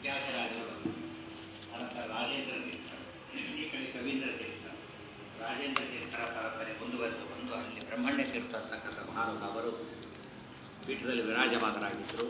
ವ್ಯಾಸರಾಜರು ಅನಂತರ ರಾಜೇಂದ್ರ ತೀರ್ಥ ಈ ಕಡೆ ಕವೀಂದ್ರ ತೀರ್ಥ ರಾಜೇಂದ್ರ ತೀರ್ಥರ ಪರಂಪರೆ ಮುಂದುವರೆದು ಬಂದು ಅಲ್ಲಿ ಬ್ರಹ್ಮಣ್ಯ ತೀರ್ಥ ಅಂತಕ್ಕಂಥ ಮಹಾನುಭಾವರು ಪೀಠದಲ್ಲಿ ವಿರಾಜಮಾನರಾಗಿದ್ದರು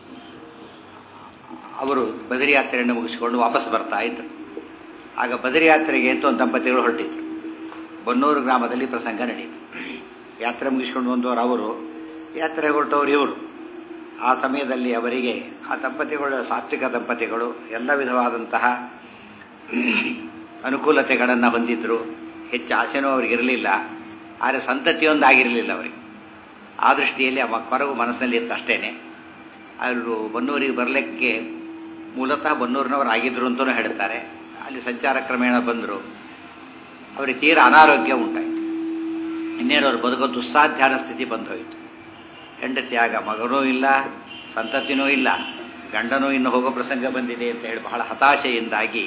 ಅವರು ಬದರಿ ಯಾತ್ರೆಯನ್ನು ಮುಗಿಸಿಕೊಂಡು ವಾಪಸ್ ಬರ್ತಾ ಇದ್ದರು ಆಗ ಬದರಿ ಯಾತ್ರೆಗೆ ಅಂತ ಒಂದು ದಂಪತಿಗಳು ಹೊರಟಿದ್ರು ಬನ್ನೂರು ಗ್ರಾಮದಲ್ಲಿ ಪ್ರಸಂಗ ನಡೆಯಿತು ಯಾತ್ರೆ ಮುಗಿಸ್ಕೊಂಡು ಬಂದವರು ಅವರು ಯಾತ್ರೆ ಹೊರಟವರು ಇವರು ಆ ಸಮಯದಲ್ಲಿ ಅವರಿಗೆ ಆ ದಂಪತಿಗಳು ಸಾತ್ವಿಕ ದಂಪತಿಗಳು ಎಲ್ಲ ವಿಧವಾದಂತಹ ಅನುಕೂಲತೆಗಳನ್ನು ಹೊಂದಿದ್ರು ಹೆಚ್ಚು ಆಸೆನೂ ಅವರಿಗಿರಲಿಲ್ಲ ಆದರೆ ಸಂತತಿಯೊಂದಾಗಿರಲಿಲ್ಲ ಅವರಿಗೆ ಆ ದೃಷ್ಟಿಯಲ್ಲಿ ಆ ಕೊರಗು ಮನಸ್ಸಿನಲ್ಲಿ ಇತ್ತು ಅಷ್ಟೇನೆ ಅವರು ಬನ್ನೂರಿಗೆ ಬರಲಿಕ್ಕೆ ಮೂಲತಃ ಬನ್ನೂರಿನವರು ಆಗಿದ್ರು ಅಂತಲೂ ಹೇಳ್ತಾರೆ ಅಲ್ಲಿ ಸಂಚಾರ ಕ್ರಮೇಣ ಬಂದರು ಅವರಿಗೆ ತೀರ ಅನಾರೋಗ್ಯ ಉಂಟಾಯಿತು ಇನ್ನೇನು ಅವರು ಬದುಕೋ ದುಸ್ಸಾಧ್ಯಾನ ಸ್ಥಿತಿ ಬಂದು ಹೋಯಿತು ಹೆಂಡತಿಯಾಗ ಮಗನೂ ಇಲ್ಲ ಸಂತತಿನೂ ಇಲ್ಲ ಗಂಡನೂ ಇನ್ನು ಹೋಗೋ ಪ್ರಸಂಗ ಬಂದಿದೆ ಅಂತ ಹೇಳಿ ಬಹಳ ಹತಾಶೆಯಿಂದಾಗಿ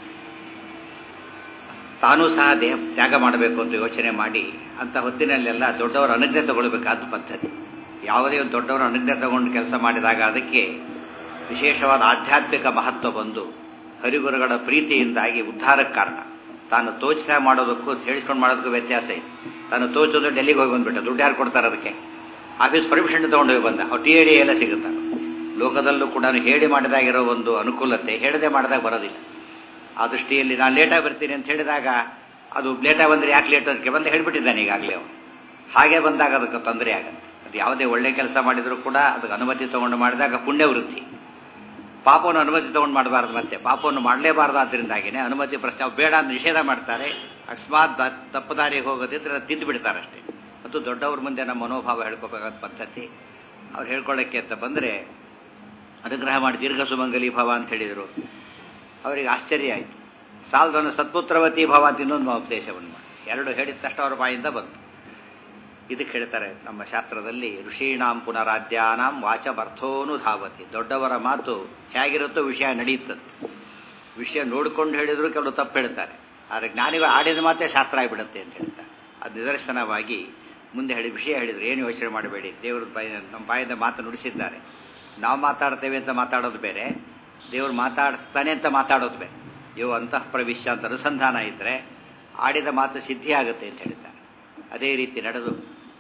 ತಾನೂ ಸಹ ದೇಹ ತ್ಯಾಗ ಮಾಡಬೇಕು ಅಂತ ಯೋಚನೆ ಮಾಡಿ ಅಂಥ ಹೊತ್ತಿನಲ್ಲೆಲ್ಲ ದೊಡ್ಡವರ ಅನುಜ್ಞೆ ತಗೊಳ್ಬೇಕಾದ ಪದ್ಧತಿ ಯಾವುದೇ ಒಂದು ದೊಡ್ಡವರ ಅನುಜ್ಞೆ ತಗೊಂಡು ಕೆಲಸ ಮಾಡಿದಾಗ ಅದಕ್ಕೆ ವಿಶೇಷವಾದ ಆಧ್ಯಾತ್ಮಿಕ ಮಹತ್ವ ಬಂದು ಹರಿಗುರುಗಳ ಪ್ರೀತಿಯಿಂದಾಗಿ ಉದ್ಧಾರಕ್ಕೆ ಕಾರಣ ತಾನು ತೋಚಿಸ ಮಾಡೋದಕ್ಕೂ ಹೇಳಿಸ್ಕೊಂಡು ಮಾಡೋದಕ್ಕೂ ವ್ಯತ್ಯಾಸ ಇದೆ ತಾನು ತೋಚೋದು ಡೆಲ್ಲಿಗೆ ಹೋಗಿ ಬಂದ್ಬಿಟ್ಟು ದುಡ್ಡು ಯಾರು ಕೊಡ್ತಾರೆ ಅದಕ್ಕೆ ಆಫೀಸ್ ಪರ್ಮಿಷನ್ ತೊಗೊಂಡು ಹೋಗಿ ಬಂದ ಅವ್ರು ಟಿ ಎ ಡಿ ಎಲ್ಲ ಸಿಗುತ್ತೆ ಲೋಕದಲ್ಲೂ ಕೂಡ ಹೇಳಿ ಮಾಡಿದಾಗಿರೋ ಒಂದು ಅನುಕೂಲತೆ ಹೇಳದೆ ಮಾಡಿದಾಗ ಬರೋದಿಲ್ಲ ಆ ದೃಷ್ಟಿಯಲ್ಲಿ ನಾನು ಲೇಟಾಗಿ ಬರ್ತೀನಿ ಅಂತ ಹೇಳಿದಾಗ ಅದು ಲೇಟಾಗಿ ಬಂದರೆ ಯಾಕೆ ಲೇಟ್ ಅದಕ್ಕೆ ಬಂದು ಹೇಳಿಬಿಟ್ಟಿದ್ದಾನೆ ಈಗಾಗಲೇ ಅವನು ಹಾಗೆ ಬಂದಾಗ ಅದಕ್ಕೆ ತೊಂದರೆ ಆಗುತ್ತೆ ಅದು ಯಾವುದೇ ಒಳ್ಳೆ ಕೆಲಸ ಮಾಡಿದರೂ ಕೂಡ ಅದಕ್ಕೆ ಅನುಮತಿ ತೊಗೊಂಡು ಮಾಡಿದಾಗ ಪುಣ್ಯ ವೃತ್ತಿ ಪಾಪವನ್ನು ಅನುಮತಿ ತೊಗೊಂಡು ಮಾಡಬಾರ್ದು ಮತ್ತೆ ಪಾಪವನ್ನು ಮಾಡಲೇಬಾರ್ದು ಆದ್ದರಿಂದಾಗಿನೇ ಅನುಮತಿ ಪ್ರಶ್ನೆ ಅವ್ರು ಬೇಡ ಅಂತ ನಿಷೇಧ ಮಾಡ್ತಾರೆ ಅಕಸ್ಮಾತ್ ತಪ್ಪದಾರಿಗೆ ಹೋಗೋದಿದ್ರೆ ತಿದ್ದು ಬಿಡ್ತಾರೆ ಅಷ್ಟೇ ಮತ್ತು ದೊಡ್ಡವ್ರ ಮುಂದೆ ನಮ್ಮ ಮನೋಭಾವ ಹೇಳ್ಕೋಬೇಕಾದ ಪದ್ಧತಿ ಅವ್ರು ಹೇಳ್ಕೊಳ್ಳೋಕ್ಕೆ ಅಂತ ಬಂದರೆ ಅನುಗ್ರಹ ಮಾಡಿ ದೀರ್ಘ ಸುಮಂಗಲಿ ಭಾವ ಅಂತ ಹೇಳಿದರು ಅವರಿಗೆ ಆಶ್ಚರ್ಯ ಆಯಿತು ಸಾಲದನ್ನು ಸತ್ಪುತ್ರವತಿ ಭಾವ ಅಂತ ಇನ್ನೊಂದು ಉಪದೇಶವನ್ನು ಮಾಡಿ ಎರಡು ಹೇಳಿದ ತಕ್ಷಣ ಅವ್ರ ಬಾಯಿಂದ ಬಂತು ಇದಕ್ಕೆ ಹೇಳ್ತಾರೆ ನಮ್ಮ ಶಾಸ್ತ್ರದಲ್ಲಿ ಋಷೀಣಾಂ ಪುನರಾಧ್ಯಾನಾಂ ವಾಚಮರ್ಥೋನು ಧಾವತಿ ದೊಡ್ಡವರ ಮಾತು ಹೇಗಿರುತ್ತೋ ವಿಷಯ ನಡೆಯುತ್ತಂತೆ ವಿಷಯ ನೋಡ್ಕೊಂಡು ಹೇಳಿದ್ರು ಕೆಲವು ತಪ್ಪು ಹೇಳ್ತಾರೆ ಆದರೆ ಜ್ಞಾನಿಗಳು ಆಡಿದ ಮಾತೇ ಶಾಸ್ತ್ರ ಆಗಿಬಿಡುತ್ತೆ ಅಂತ ಹೇಳ್ತಾರೆ ಅದು ನಿದರ್ಶನವಾಗಿ ಮುಂದೆ ಹೇಳಿ ವಿಷಯ ಹೇಳಿದ್ರು ಏನು ಯೋಚನೆ ಮಾಡಬೇಡಿ ದೇವರು ಬಾಯಿ ನಮ್ಮ ಬಾಯಿಂದ ಮಾತು ನುಡಿಸಿದ್ದಾರೆ ನಾವು ಮಾತಾಡ್ತೇವೆ ಅಂತ ಮಾತಾಡೋದು ಬೇರೆ ದೇವರು ಮಾತಾಡಿಸ್ತಾನೆ ಅಂತ ಮಾತಾಡೋದು ಬೇರೆ ಇವು ಅಂತಃ ಪ್ರವಿಶ್ಯ ಅಂತ ಅನುಸಂಧಾನ ಇದ್ದರೆ ಆಡಿದ ಮಾತು ಸಿದ್ಧಿ ಆಗುತ್ತೆ ಅಂತ ಹೇಳ್ತಾರೆ ಅದೇ ರೀತಿ ನಡೆದು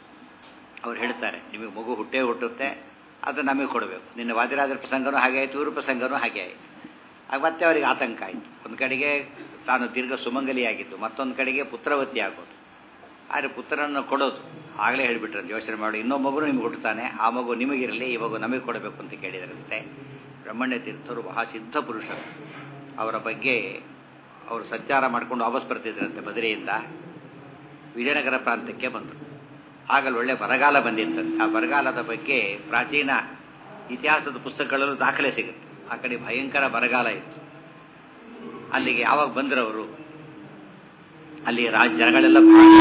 ಅವ್ರು ಹೇಳ್ತಾರೆ ನಿಮಗೆ ಮಗು ಹುಟ್ಟೇ ಹುಟ್ಟುತ್ತೆ ಅದು ನಮಗೆ ಕೊಡಬೇಕು ನಿನ್ನ ವಾದಿರಾಜರ ಪ್ರಸಂಗನೂ ಹಾಗೆ ಆಯಿತು ಇವ್ರ ಪ್ರಸಂಗನೂ ಹಾಗೆ ಆಯಿತು ಆಗ ಮತ್ತೆ ಅವರಿಗೆ ಆತಂಕ ಆಯಿತು ಒಂದು ಕಡೆಗೆ ತಾನು ದೀರ್ಘ ಸುಮಂಗಲಿಯಾಗಿದ್ದು ಮತ್ತೊಂದು ಕಡೆಗೆ ಪುತ್ರವತಿ ಆಗೋದು ಆದರೆ ಪುತ್ರನನ್ನು ಕೊಡೋದು ಆಗಲೇ ಹೇಳಿಬಿಟ್ರೆ ಯೋಚನೆ ಮಾಡಿ ಇನ್ನೊಬ್ಬ ಮಗು ನಿಮ್ಗೆ ಹುಟ್ಟುತ್ತಾನೆ ಆ ಮಗು ನಿಮಗಿರಲಿ ಈ ಮಗು ನಮಗೆ ಕೊಡಬೇಕು ಅಂತ ಕೇಳಿದರಂತೆ ಬ್ರಹ್ಮಣ್ಯ ತೀರ್ಥರು ಬಹಳ ಸಿದ್ಧ ಪುರುಷರು ಅವರ ಬಗ್ಗೆ ಅವರು ಸಂಚಾರ ಮಾಡ್ಕೊಂಡು ವಾಪಸ್ ಬರ್ತಿದ್ರಂತೆ ಬದರಿಯಿಂದ ವಿಜಯನಗರ ಪ್ರಾಂತ್ಯಕ್ಕೆ ಬಂದರು ಆಗಲ್ಲಿ ಒಳ್ಳೆ ಬರಗಾಲ ಬಂದಿತ್ತಂತೆ ಆ ಬರಗಾಲದ ಬಗ್ಗೆ ಪ್ರಾಚೀನ ಇತಿಹಾಸದ ಪುಸ್ತಕಗಳಲ್ಲೂ ದಾಖಲೆ ಸಿಗುತ್ತೆ ಆ ಕಡೆ ಭಯಂಕರ ಬರಗಾಲ ಇತ್ತು ಅಲ್ಲಿಗೆ ಯಾವಾಗ ಬಂದರು ಅವರು ಅಲ್ಲಿ ರಾಜ ಜನಗಳೆಲ್ಲ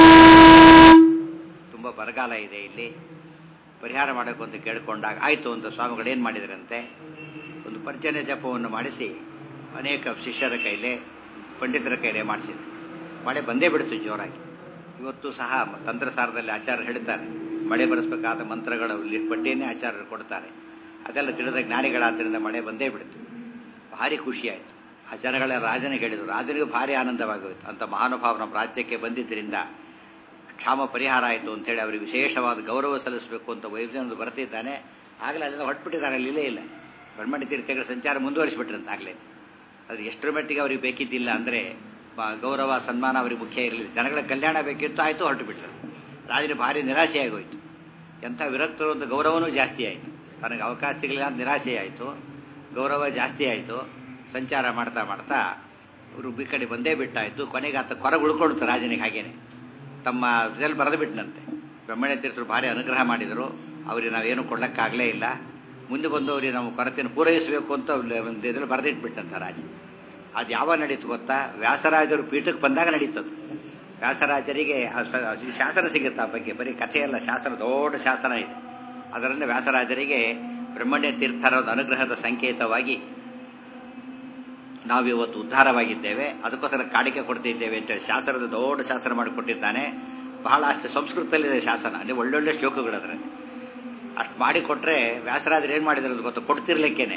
ತುಂಬ ಬರಗಾಲ ಇದೆ ಇಲ್ಲಿ ಪರಿಹಾರ ಮಾಡಬೇಕು ಅಂತ ಕೇಳಿಕೊಂಡಾಗ ಆಯಿತು ಅಂತ ಸ್ವಾಮಿಗಳು ಏನು ಮಾಡಿದ್ರಂತೆ ಒಂದು ಪರ್ಜನ್ಯ ಜಪವನ್ನು ಮಾಡಿಸಿ ಅನೇಕ ಶಿಷ್ಯರ ಕೈಲೇ ಪಂಡಿತರ ಕೈಲೇ ಮಾಡಿಸಿದ್ರು ಮಳೆ ಬಂದೇ ಬಿಡ್ತು ಜೋರಾಗಿ ಇವತ್ತು ಸಹ ತಂತ್ರಸಾರದಲ್ಲಿ ಆಚಾರ್ಯರು ಹೇಳ್ತಾರೆ ಮಳೆ ಬರೆಸಬೇಕಾದ ಮಂತ್ರಗಳ ಪಟ್ಟಿಯನ್ನೇ ಆಚಾರ್ಯರು ಕೊಡ್ತಾರೆ ಅದೆಲ್ಲ ತಿಳಿದ ಜ್ಞಾನಿಗಳಾದ್ದರಿಂದ ಮಳೆ ಬಂದೇ ಬಿಡ್ತು ಭಾರಿ ಖುಷಿಯಾಯಿತು ಆ ಜನಗಳ ರಾಜನಿಗೆ ಹೇಳಿದರು ರಾಜನಿಗೂ ಭಾರಿ ಆನಂದವಾಗೋಯಿತು ಅಂತ ಮಹಾನುಭಾವ ನಮ್ಮ ರಾಜ್ಯಕ್ಕೆ ಬಂದಿದ್ದರಿಂದ ಕ್ಷಾಮ ಪರಿಹಾರ ಆಯಿತು ಅಂತೇಳಿ ಅವರಿಗೆ ವಿಶೇಷವಾದ ಗೌರವ ಸಲ್ಲಿಸಬೇಕು ಅಂತ ವೈದ್ಯನದು ಬರ್ತಿದ್ದಾನೆ ಆಗಲೇ ಅಲ್ಲೆಲ್ಲ ಹೊಟ್ಬಿಟ್ಟಿದ್ದಾರೆ ಅಲ್ಲಿ ಇಲ್ಲೇ ಇಲ್ಲ ಬ್ರಹ್ಮಣ್ಯ ತೀರ್ಥಗಳ ಸಂಚಾರ ಮುಂದುವರಿಸಿಬಿಟ್ರಂತ ಆಗಲೇ ಅದು ಎಷ್ಟರ ಮಟ್ಟಿಗೆ ಅವ್ರಿಗೆ ಬೇಕಿದ್ದಿಲ್ಲ ಅಂದರೆ ಗೌರವ ಸನ್ಮಾನ ಅವರಿಗೆ ಮುಖ್ಯ ಇರಲಿಲ್ಲ ಜನಗಳ ಕಲ್ಯಾಣ ಬೇಕಿತ್ತು ಆಯಿತು ಹೊರಟು ಬಿಟ್ಟರು ರಾಜನಿಗೆ ಭಾರಿ ನಿರಾಶೆಯಾಗೋಯ್ತು ಎಂಥ ವಿರಕ್ತರು ಅಂತ ಗೌರವನೂ ಜಾಸ್ತಿ ಆಯಿತು ತನಗೆ ಅವಕಾಶ ಸಿಗಲಿಲ್ಲ ಅಂತ ನಿರಾಶೆ ಆಯಿತು ಗೌರವ ಜಾಸ್ತಿ ಆಯಿತು ಸಂಚಾರ ಮಾಡ್ತಾ ಮಾಡ್ತಾ ಇವರು ಈ ಕಡೆ ಬಂದೇ ಬಿಟ್ಟಾಯಿತು ಕೊನೆಗೆ ಆತ ಕೊರಗೆ ಉಳ್ಕೊಳ್ತು ರಾಜನಿಗೆ ಹಾಗೇನೆ ತಮ್ಮ ಇದರಲ್ಲಿ ಬರೆದು ಬಿಟ್ಟನಂತೆ ಬ್ರಹ್ಮಣ್ಯ ತೀರ್ಥರು ಭಾರಿ ಅನುಗ್ರಹ ಮಾಡಿದರು ಅವರಿಗೆ ನಾವೇನು ಕೊಡೋಕ್ಕಾಗಲೇ ಇಲ್ಲ ಮುಂದೆ ಬಂದು ಅವರಿಗೆ ನಾವು ಕೊರತೆಯನ್ನು ಪೂರೈಸಬೇಕು ಅಂತ ಒಂದು ಇದರಲ್ಲಿ ಬರೆದಿಟ್ಬಿಟ್ಟಂತ ರಾಜ ಅದು ಯಾವಾಗ ನಡೀತು ಗೊತ್ತಾ ವ್ಯಾಸರಾಜರು ಪೀಠಕ್ಕೆ ಬಂದಾಗ ನಡೀತದ್ದು ವ್ಯಾಸರಾಜರಿಗೆ ಶಾಸನ ಸಿಗುತ್ತೆ ಆ ಬಗ್ಗೆ ಬರೀ ಕಥೆಯಲ್ಲ ಶಾಸನ ದೊಡ್ಡ ಶಾಸನ ಇದೆ ಅದರಿಂದ ವ್ಯಾಸರಾಜರಿಗೆ ಬ್ರಹ್ಮಣ್ಯ ತೀರ್ಥರ ಅನುಗ್ರಹದ ಸಂಕೇತವಾಗಿ ನಾವಿವತ್ತು ಉದ್ಧಾರವಾಗಿದ್ದೇವೆ ಅದಕ್ಕೋಸ್ಕರ ಕಾಣಿಕೆ ಕೊಡ್ತಿದ್ದೇವೆ ಅಂತ ಶಾಸ್ತ್ರದ ದೊಡ್ಡ ಶಾಸ್ತ್ರ ಮಾಡಿಕೊಟ್ಟಿದ್ದಾನೆ ಬಹಳ ಅಷ್ಟು ಸಂಸ್ಕೃತದಲ್ಲಿದೆ ಶಾಸನ ಅಲ್ಲಿ ಒಳ್ಳೊಳ್ಳೆ ಶ್ಲೋಕಗಳು ಅದರಲ್ಲಿ ಅಷ್ಟು ಮಾಡಿಕೊಟ್ರೆ ವ್ಯಾಸರಾಜರು ಏನು ಮಾಡಿದ್ರು ಗೊತ್ತಾ ಕೊಡ್ತಿರ್ಲಿಕ್ಕೇನೆ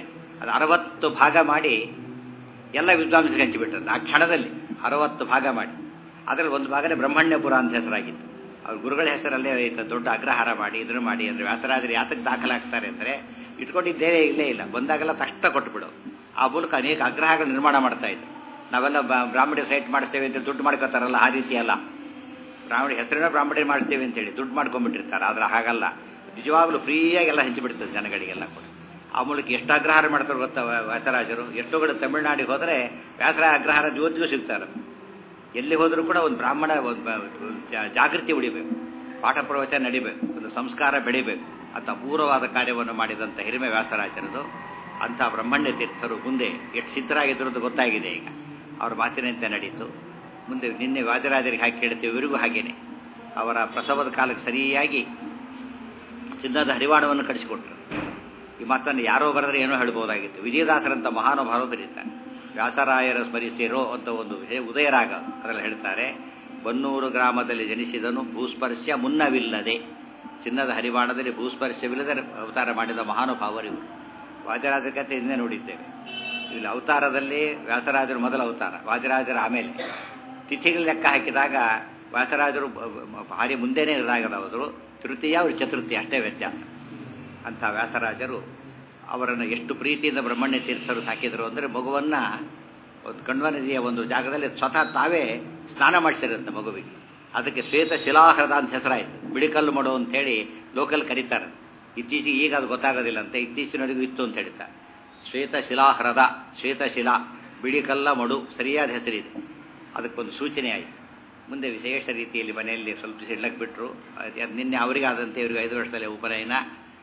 ಅದು ಅರವತ್ತು ಭಾಗ ಮಾಡಿ ಎಲ್ಲ ವಿದ್ವಾಂಸರಿಗೆ ಹಂಚಿಬಿಟ್ರು ಆ ಕ್ಷಣದಲ್ಲಿ ಅರವತ್ತು ಭಾಗ ಮಾಡಿ ಅದರಲ್ಲಿ ಒಂದು ಭಾಗನೇ ಬ್ರಹ್ಮಣ್ಯಪುರ ಅಂತ ಹೆಸರಾಗಿತ್ತು ಅವ್ರ ಗುರುಗಳ ಹೆಸರಲ್ಲೇ ಇತ್ತು ದೊಡ್ಡ ಅಗ್ರಹಾರ ಮಾಡಿ ಇದನ್ನು ಮಾಡಿ ಅಂದರೆ ವ್ಯಾಸರಾಜರು ಯಾತಕ್ಕೆ ದಾಖಲಾಗ್ತಾರೆ ಅಂದರೆ ಇಟ್ಕೊಂಡಿದ್ದೇನೆ ಇಲ್ಲೇ ಇಲ್ಲ ಬಂದಾಗೆಲ್ಲ ತಕ್ಷಣ ಕೊಟ್ಬಿಡು ಆ ಮೂಲಕ ಅನೇಕ ಅಗ್ರಹಗಳು ನಿರ್ಮಾಣ ಮಾಡ್ತಾ ಇದ್ರು ನಾವೆಲ್ಲ ಬ್ರಾಹ್ಮಣ ಸೈಟ್ ಮಾಡಿಸ್ತೇವೆ ಅಂತ ದುಡ್ಡು ಮಾಡ್ಕೋತಾರಲ್ಲ ಆ ರೀತಿ ಅಲ್ಲ ಬ್ರಾಹ್ಮಣ ಹೆಸರಿನ ಬ್ರಾಹ್ಮಣ ಮಾಡಿಸ್ತೇವೆ ಅಂತೇಳಿ ದುಡ್ಡು ಮಾಡ್ಕೊಂಡ್ಬಿಟ್ಟಿರ್ತಾರೆ ಆದ್ರೆ ಹಾಗಲ್ಲ ನಿಜವಾಗ್ಲೂ ಫ್ರೀಯಾಗಿ ಎಲ್ಲ ಹಂಚಿಬಿಡ್ತದೆ ಜನಗಳಿಗೆಲ್ಲ ಕೂಡ ಆ ಮೂಲಕ ಎಷ್ಟು ಅಗ್ರಹಾರ ಮಾಡ್ತಾರೆ ಗೊತ್ತಾ ವ್ಯಾಸರಾಜರು ಎಷ್ಟೋ ಕಡೆ ತಮಿಳುನಾಡಿಗೆ ಹೋದರೆ ವ್ಯಾಸರ ಅಗ್ರಹಾರ ಜ್ಯೋತಿಗೂ ಸಿಗ್ತಾರೆ ಎಲ್ಲಿ ಹೋದರೂ ಕೂಡ ಒಂದು ಬ್ರಾಹ್ಮಣ ಒಂದು ಜಾಗೃತಿ ಉಳಿಬೇಕು ಪಾಠ ಪ್ರವಚನ ನಡಿಬೇಕು ಒಂದು ಸಂಸ್ಕಾರ ಬೆಳಿಬೇಕು ಅಂತ ಅಪೂರ್ವವಾದ ಕಾರ್ಯವನ್ನು ಮಾಡಿದಂಥ ಹಿರಿಮೆ ವ್ಯಾಸರಾಜರದು ಅಂಥ ಬ್ರಹ್ಮಣ್ಯ ತೀರ್ಥರು ಮುಂದೆ ಎಷ್ಟು ಸಿದ್ಧರಾಗಿದ್ರದ್ದು ಗೊತ್ತಾಗಿದೆ ಈಗ ಅವ್ರ ಮಾತಿನಂತೆ ನಡೀತು ಮುಂದೆ ನಿನ್ನೆ ವಾಜರಾಜರಿಗೆ ಹಾಕಿ ಕೇಳ್ತೀವಿ ಇವರಿಗೂ ಹಾಗೇನೆ ಅವರ ಪ್ರಸವದ ಕಾಲಕ್ಕೆ ಸರಿಯಾಗಿ ಚಿನ್ನದ ಹರಿವಾಣವನ್ನು ಕಳಿಸಿಕೊಟ್ರು ಈ ಮಾತನ್ನು ಯಾರೋ ಬರೆದ್ರೆ ಏನೋ ಹೇಳ್ಬೋದಾಗಿತ್ತು ವಿಜಯದಾಸರಂತ ಮಹಾನುಭಾವರು ಬರೀತಾರೆ ವ್ಯಾಸರಾಯರ ಸ್ಮರಿಸಿರೋ ಅಂತ ಒಂದು ಉದಯರಾಗ ಅದರಲ್ಲಿ ಹೇಳ್ತಾರೆ ಬನ್ನೂರು ಗ್ರಾಮದಲ್ಲಿ ಜನಿಸಿದನು ಭೂಸ್ಪರ್ಶ ಮುನ್ನವಿಲ್ಲದೆ ಚಿನ್ನದ ಹರಿವಾಣದಲ್ಲಿ ಭೂಸ್ಪರ್ಶವಿಲ್ಲದೆ ಅವತಾರ ಮಾಡಿದ ಮಹಾನುಭಾವರಿವರು ವಾಜರಾಜರ ಕಥೆ ಹಿಂದೆ ನೋಡಿದ್ದೇವೆ ಇಲ್ಲಿ ಅವತಾರದಲ್ಲಿ ವ್ಯಾಸರಾಜರು ಮೊದಲ ಅವತಾರ ವಾಜರಾಜರ ಆಮೇಲೆ ತಿಥಿಗಳ ಲೆಕ್ಕ ಹಾಕಿದಾಗ ವ್ಯಾಸರಾಜರು ಭಾರಿ ಮುಂದೆನೇ ಇರಾಗದವರು ತೃತೀಯ ಅವರು ಚತುರ್ಥಿ ಅಷ್ಟೇ ವ್ಯತ್ಯಾಸ ಅಂಥ ವ್ಯಾಸರಾಜರು ಅವರನ್ನು ಎಷ್ಟು ಪ್ರೀತಿಯಿಂದ ಬ್ರಹ್ಮಣ್ಯ ತೀರ್ಥರು ಸಾಕಿದರು ಅಂದರೆ ಮಗುವನ್ನು ಒಂದು ಕಣ್ವ ನದಿಯ ಒಂದು ಜಾಗದಲ್ಲಿ ಸ್ವತಃ ತಾವೇ ಸ್ನಾನ ಮಾಡಿಸಿರಂತೆ ಮಗುವಿಗೆ ಅದಕ್ಕೆ ಶ್ವೇತ ಶಿಲಾಹ್ರದ ಅಂತ ಹೆಸರಾಯಿತು ಬಿಳಿಕಲ್ಲು ಮಡು ಅಂತೇಳಿ ಲೋಕಲ್ ಕರೀತಾರೆ ಇತ್ತೀಚೆಗೆ ಈಗ ಅದು ಗೊತ್ತಾಗೋದಿಲ್ಲ ಅಂತ ಇತ್ತೀಚಿನವರೆಗೂ ಇತ್ತು ಅಂತ ಹೇಳ್ತಾರೆ ಶ್ವೇತ ಶಿಲಾಹ್ರದ ಶ್ವೇತಶಿಲಾ ಬಿಳಿಕಲ್ಲ ಮಡು ಸರಿಯಾದ ಹೆಸರಿದೆ ಅದಕ್ಕೊಂದು ಸೂಚನೆ ಆಯಿತು ಮುಂದೆ ವಿಶೇಷ ರೀತಿಯಲ್ಲಿ ಮನೆಯಲ್ಲಿ ಸ್ವಲ್ಪ ದಿವಸ ಇಡ್ಲಕ್ಕೆ ಬಿಟ್ಟರು ನಿನ್ನೆ ಅವರಿಗಾದಂತೆ ಇವರಿಗೆ ಐದು ವರ್ಷದಲ್ಲಿ ಉಪನಯನ